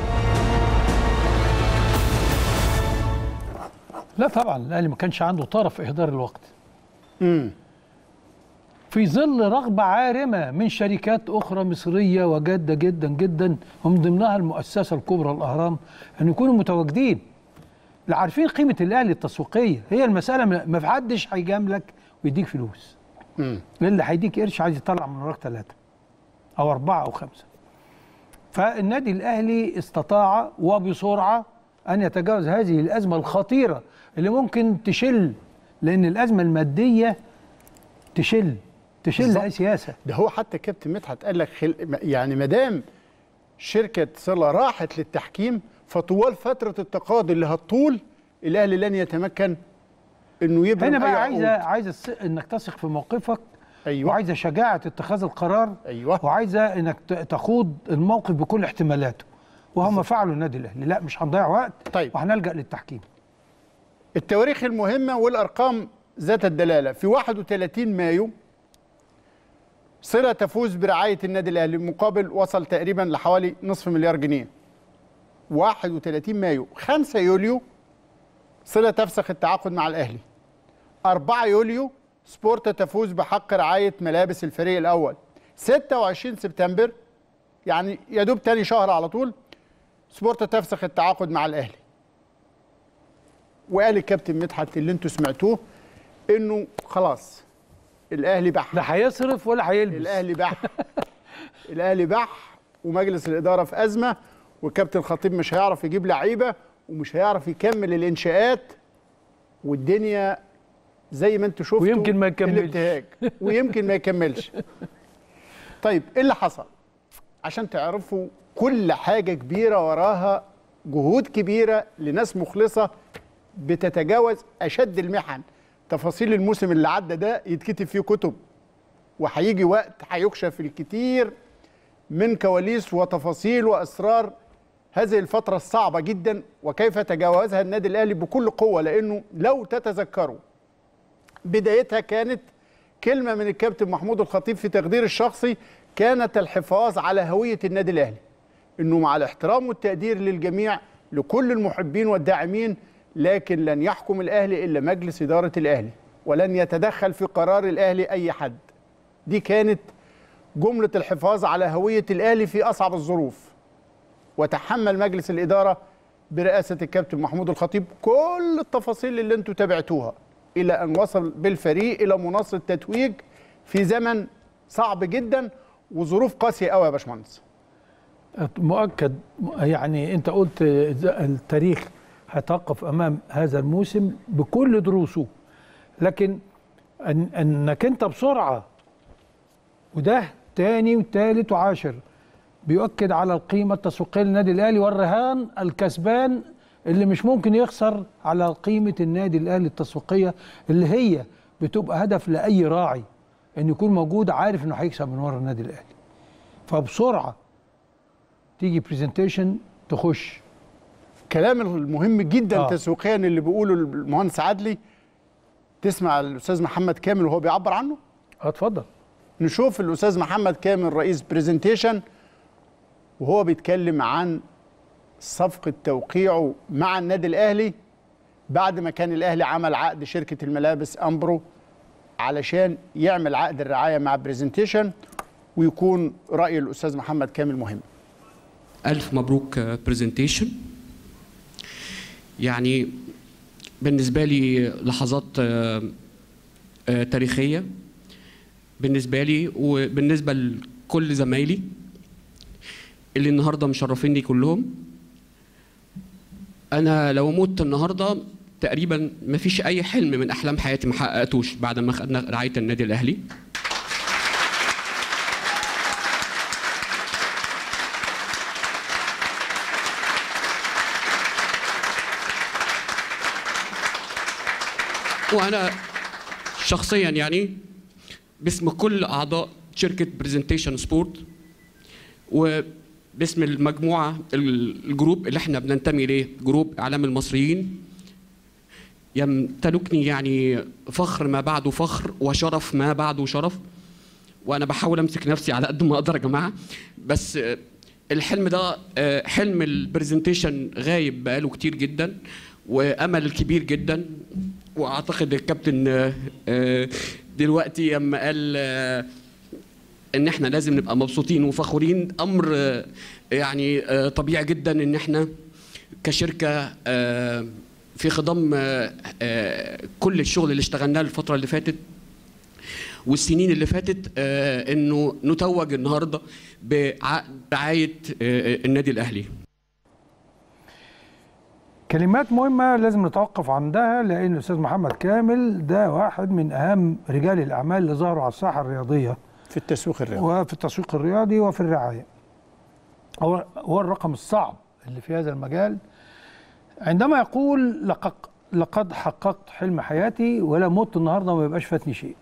لا طبعا الاهلي ما كانش عنده طرف في اهدار الوقت امم في ظل رغبة عارمة من شركات أخرى مصرية وجادة جدا جدا ومن ضمنها المؤسسة الكبرى الأهرام أن يكونوا متواجدين لا عارفين قيمة الأهلي التسويقية هي المسألة ما ما في حدش هيجاملك ويديك فلوس امم اللي هيديك قرش عايز يطلع من وراك ثلاثة أو أربعة أو خمسة فالنادي الأهلي استطاع وبسرعة أن يتجاوز هذه الأزمة الخطيرة اللي ممكن تشل لأن الأزمة المادية تشل تشل بالظبط. أي سياسة ده هو حتى كابتن مدحت قال لك خل... يعني ما دام شركه صله راحت للتحكيم فطوال فتره التقاضي اللي هتطول الاهلي لن يتمكن انه يبرم هنا أي بقى عقود. عايزه عايزه الس- انك تثق في موقفك ايوه وعايزه شجاعه اتخاذ القرار ايوه وعايزه انك ت- تخوض الموقف بكل احتمالاته وهم فعلوا النادي الاهلي لا مش هنضيع وقت طيب وهنلجا للتحكيم التواريخ المهمة والأرقام ذات الدلالة في 31 مايو صلة تفوز برعاية النادي الأهلي مقابل وصل تقريبا لحوالي نصف مليار جنيه 31 مايو 5 يوليو صلة تفسخ التعاقد مع الأهلي 4 يوليو سبورتا تفوز بحق رعاية ملابس الفريق الأول 26 سبتمبر يعني يا دوب تاني شهر على طول سبورتا تفسخ التعاقد مع الأهلي وقال الكابتن مدحت اللي انتوا سمعتوه انه خلاص الاهلي بح لا هيصرف ولا هيلبس الاهلي بح الاهلي بح ومجلس الاداره في ازمه والكابتن خطيب مش هيعرف يجيب لعيبه ومش هيعرف يكمل الانشاءات والدنيا زي ما انتوا شفتوا ويمكن ما يكملش. الابتهاج ويمكن ما يكملش طيب ايه اللي حصل عشان تعرفوا كل حاجه كبيره وراها جهود كبيره لناس مخلصه بتتجاوز اشد المحن تفاصيل الموسم اللي عدى ده يتكتب فيه كتب وهيجي وقت هيكشف الكثير من كواليس وتفاصيل واسرار هذه الفتره الصعبه جدا وكيف تجاوزها النادي الاهلي بكل قوه لانه لو تتذكروا بدايتها كانت كلمه من الكابتن محمود الخطيب في تقدير الشخصي كانت الحفاظ على هويه النادي الاهلي انه مع الاحترام والتقدير للجميع لكل المحبين والداعمين لكن لن يحكم الاهلي الا مجلس اداره الاهلي ولن يتدخل في قرار الاهلي اي حد دي كانت جمله الحفاظ على هويه الاهلي في اصعب الظروف وتحمل مجلس الاداره برئاسه الكابتن محمود الخطيب كل التفاصيل اللي انتم تابعتوها الى ان وصل بالفريق الى مناصره تتويج في زمن صعب جدا وظروف قاسيه قوي يا باشمهندس مؤكد يعني انت قلت التاريخ هيتوقف امام هذا الموسم بكل دروسه لكن أن انك انت بسرعه وده تاني وتالت وعاشر بيؤكد على القيمه التسويقيه للنادي الاهلي والرهان الكسبان اللي مش ممكن يخسر على قيمه النادي الاهلي التسويقيه اللي هي بتبقى هدف لاي راعي ان يكون موجود عارف انه هيكسب من ورا النادي الاهلي فبسرعه تيجي برزنتيشن تخش كلام المهم جدا آه. آه. تسويقيا اللي بيقوله المهندس عدلي تسمع الاستاذ محمد كامل وهو بيعبر عنه اتفضل نشوف الاستاذ محمد كامل رئيس برزنتيشن وهو بيتكلم عن صفقه توقيعه مع النادي الاهلي بعد ما كان الاهلي عمل عقد شركه الملابس امبرو علشان يعمل عقد الرعايه مع برزنتيشن ويكون راي الاستاذ محمد كامل مهم ألف مبروك برزنتيشن يعني بالنسبة لي لحظات آه، آه، تاريخية بالنسبة لي وبالنسبة لكل زمايلي اللي النهاردة مشرفيني كلهم أنا لو مت النهاردة تقريبا مفيش أي حلم من أحلام حياتي ما حققتوش بعد ما خدنا رعاية النادي الأهلي وانا شخصيا يعني باسم كل اعضاء شركه برزنتيشن سبورت وباسم المجموعه الجروب اللي احنا بننتمي اليه جروب اعلام المصريين يمتلكني يعني فخر ما بعده فخر وشرف ما بعده شرف وانا بحاول امسك نفسي على قد ما اقدر يا جماعه بس آه، الحلم ده آه، حلم البرزنتيشن غايب بقاله كتير جدا وامل كبير جدا واعتقد الكابتن آه، آه، دلوقتي لما قال آه، ان احنا لازم نبقى مبسوطين وفخورين امر آه، يعني آه، طبيعي جدا ان احنا كشركه آه، في خضم آه، آه، كل الشغل اللي اشتغلناه الفتره اللي فاتت والسنين اللي فاتت آه، انه نتوج النهارده بعقد رعايه آه، النادي الاهلي كلمات مهمة لازم نتوقف عندها لأن الأستاذ محمد كامل ده واحد من أهم رجال الأعمال اللي ظهروا على الساحة الرياضية في التسويق الرياضي وفي التسويق الرياضي وفي الرعاية هو هو الرقم الصعب اللي في هذا المجال عندما يقول لقد لقد حققت حلم حياتي ولا مت النهارده ما يبقاش فاتني شيء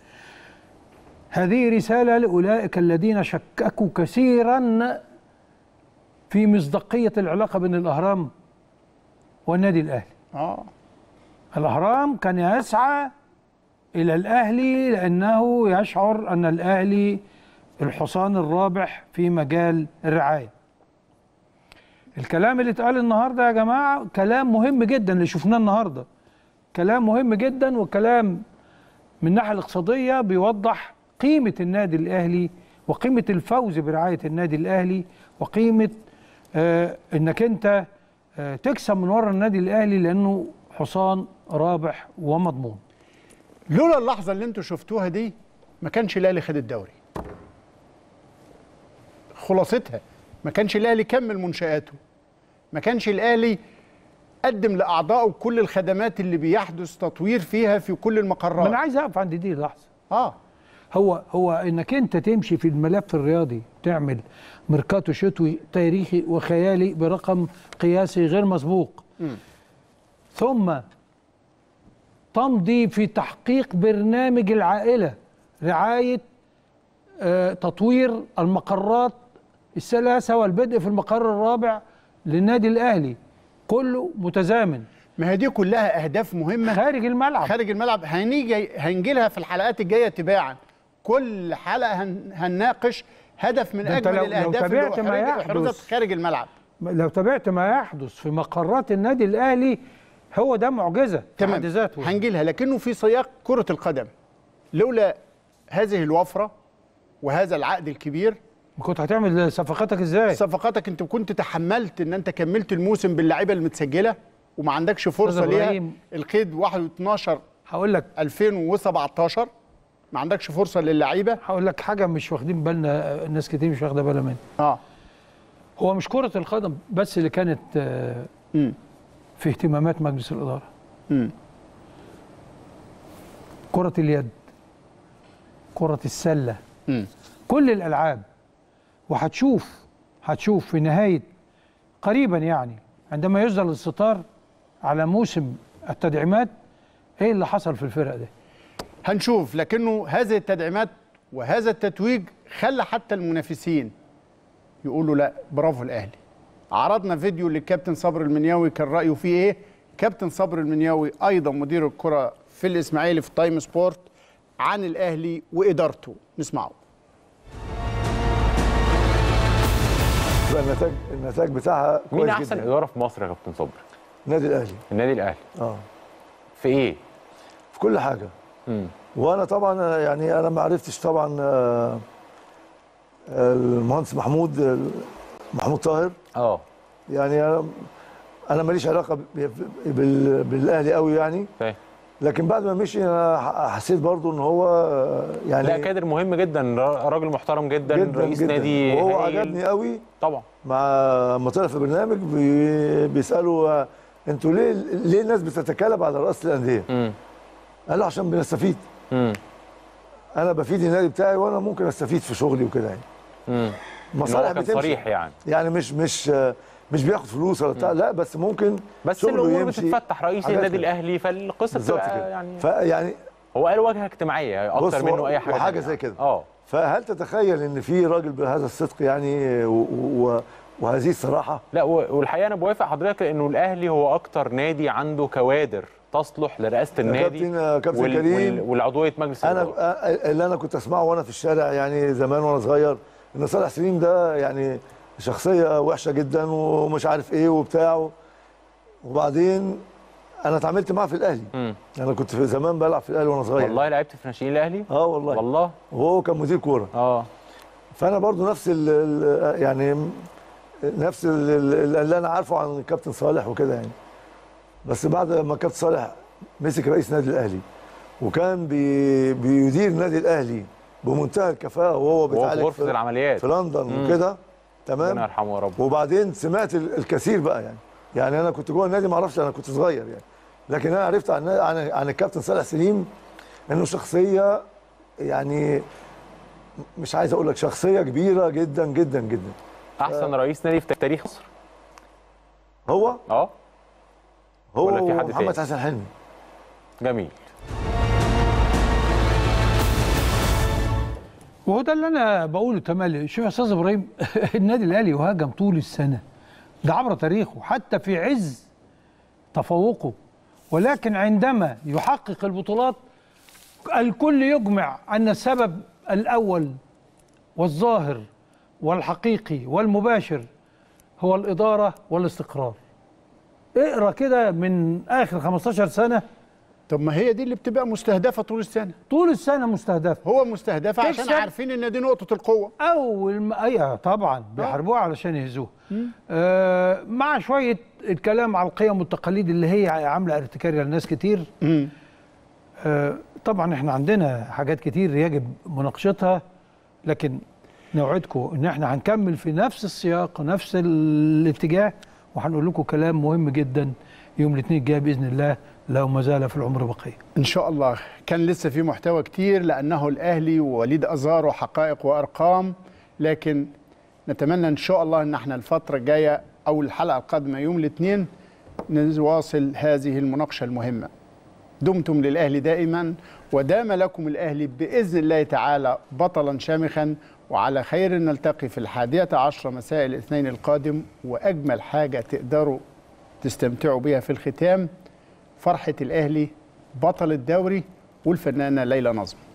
هذه رسالة لأولئك الذين شككوا كثيرا في مصداقية العلاقة بين الأهرام والنادي الأهلي اه الأهرام كان يسعى إلى الأهلي لأنه يشعر أن الأهلي الحصان الرابح في مجال الرعاية الكلام اللي اتقال النهارده يا جماعة كلام مهم جدا اللي شفناه النهارده كلام مهم جدا وكلام من الناحية الاقتصادية بيوضح قيمة النادي الأهلي وقيمة الفوز برعاية النادي الأهلي وقيمة آه انك انت آه تكسب من ورا النادي الأهلي لأنه حصان رابح ومضمون لولا اللحظه اللي انتوا شفتوها دي ما كانش الاهلي خد الدوري خلاصتها ما كانش الاهلي كمل منشاته ما كانش الاهلي قدم لاعضائه كل الخدمات اللي بيحدث تطوير فيها في كل المقرات ما انا عايز اقف عند دي لحظه اه هو هو انك انت تمشي في الملف الرياضي تعمل ميركاتو شتوي تاريخي وخيالي برقم قياسي غير مسبوق ثم تمضي في تحقيق برنامج العائله رعايه آه، تطوير المقرات الثلاثه والبدء في المقر الرابع للنادي الاهلي كله متزامن ما هي دي كلها اهداف مهمه خارج الملعب خارج الملعب هنيجي هنجي لها في الحلقات الجايه تباعا كل حلقه هن هنناقش هدف من ده أنت اجمل لو- لو الاهداف اللي تابعت ما أحرزت- احرزت يحدث. خارج الملعب لو تابعت ما يحدث في مقرات النادي الاهلي هو ده معجزه في تمام حد ذاته هنجي لها لكنه في سياق كره القدم لولا هذه الوفره وهذا العقد الكبير كنت هتعمل صفقاتك ازاي؟ صفقاتك انت كنت تحملت ان انت كملت الموسم باللعيبه المتسجله وما عندكش فرصه أستاذ ليها إبراهيم. القيد 1 12 هقول لك 2017 ما عندكش فرصه للعيبه هقول لك حاجه مش واخدين بالنا الناس كتير مش واخده بالها منها اه هو مش كره القدم بس اللي كانت آه، في اهتمامات مجلس الاداره امم كره اليد كره السله امم كل الالعاب وهتشوف هتشوف في نهايه قريبا يعني عندما ينزل الستار على موسم التدعيمات ايه اللي حصل في الفرق دي هنشوف لكنه هذه التدعيمات وهذا التتويج خلى حتى المنافسين يقولوا لا برافو الاهلي عرضنا فيديو للكابتن صبري المنياوي كان رايه فيه ايه كابتن صبري المنياوي ايضا مدير الكره في الاسماعيلي في تايم سبورت عن الاهلي وادارته نسمعه يبقى النتاج النتاج بتاعها مين كويس احسن جدا اداره في مصر يا كابتن صبري النادي الاهلي النادي الاهلي اه في ايه في كل حاجه مم. وانا طبعا يعني انا ما عرفتش طبعا آه، المهندس محمود آه، محمود طاهر اه يعني انا انا ماليش علاقه ب- بال- بالاهلي قوي يعني فاهم لكن بعد ما مشي انا ح- حسيت برضو ان هو آه، يعني لا كادر مهم جدا را- راجل محترم جدا, جدا رئيس جدا نادي وهو هايل. عجبني قوي طبعا مع ما طلع في برنامج بي بيسالوا آه، انتوا ليه ليه الناس بتتكالب على رئاسه الانديه؟ امم قالوا عشان بنستفيد امم انا بفيد النادي بتاعي وانا ممكن استفيد في شغلي وكده يعني امم مصالح كان بتمشي. صريح يعني يعني مش مش آه، مش بياخد فلوس ولا بتاع لا بس ممكن بس شغله الامور يمشي. بتتفتح رئيس حاجات النادي كده. الاهلي فالقصه بالظبط بتبقى كده يعني فيعني هو قال واجهه اجتماعيه بص اكتر منه و- اي حاجه وحاجه تانية. زي كده اه فهل تتخيل ان في راجل بهذا الصدق يعني و و وهذه الصراحه لا و- والحقيقه انا بوافق حضرتك لانه الاهلي هو اكتر نادي عنده كوادر تصلح لرئاسه النادي كابتن- آه، كابتن وال- كريم. وال- والعضويه مجلس انا الاداره آه، اللي انا كنت اسمعه وانا في الشارع يعني زمان وانا صغير ان صالح سليم ده يعني شخصيه وحشه جدا ومش عارف ايه وبتاع وبعدين انا اتعاملت معاه في الاهلي مم. انا كنت في زمان بلعب في الاهلي وانا صغير والله لعبت في ناشئين الاهلي اه والله والله وهو كان مدير كوره اه فانا برضو نفس ال ال يعني نفس ال- ال- اللي انا عارفه عن الكابتن صالح وكده يعني بس بعد ما كابتن صالح مسك رئيس النادي الاهلي وكان بي بيدير النادي الاهلي بمنتهى الكفاءه وهو وهو في بيتعالج غرفه العمليات في لندن مم. وكده ربنا تمام يرحمه يا رب وبعدين سمعت ال- الكثير بقى يعني يعني انا كنت جوه النادي ما اعرفش انا كنت صغير يعني لكن انا عرفت عن عن, عن الكابتن صالح سليم انه شخصيه يعني مش عايز اقول لك شخصيه كبيره جدا جدا جدا احسن رئيس نادي في تاريخ مصر هو اه هو ولا في حد محمد تاني؟ حسن حلمي جميل وهو ده اللي انا بقوله تملي شوف يا استاذ ابراهيم النادي الاهلي يهاجم طول السنه ده عبر تاريخه حتى في عز تفوقه ولكن عندما يحقق البطولات الكل يجمع ان السبب الاول والظاهر والحقيقي والمباشر هو الاداره والاستقرار اقرا كده من اخر 15 سنه طب ما هي دي اللي بتبقى مستهدفه طول السنه طول السنه مستهدفه هو مستهدفه عشان تكسب. عارفين ان دي نقطه القوه اول ما ايوه طبعا بيحاربوها علشان يهزوها آه مع شويه الكلام على القيم والتقاليد اللي هي عامله ارتكاريه لناس كتير آه طبعا احنا عندنا حاجات كتير يجب مناقشتها لكن نوعدكم ان احنا هنكمل في نفس السياق ونفس الاتجاه وهنقول لكم كلام مهم جدا يوم الاثنين الجاي باذن الله لو ما زال في العمر بقيه ان شاء الله كان لسه في محتوى كتير لانه الاهلي ووليد ازار حقائق وارقام لكن نتمنى ان شاء الله ان احنا الفتره الجايه او الحلقه القادمه يوم الاثنين نواصل هذه المناقشه المهمه دمتم للاهلي دائما ودام لكم الاهلي باذن الله تعالى بطلا شامخا وعلى خير نلتقي في الحادية عشر مساء الاثنين القادم واجمل حاجه تقدروا تستمتعوا بها في الختام فرحه الاهلي بطل الدوري والفنانه ليلى نظم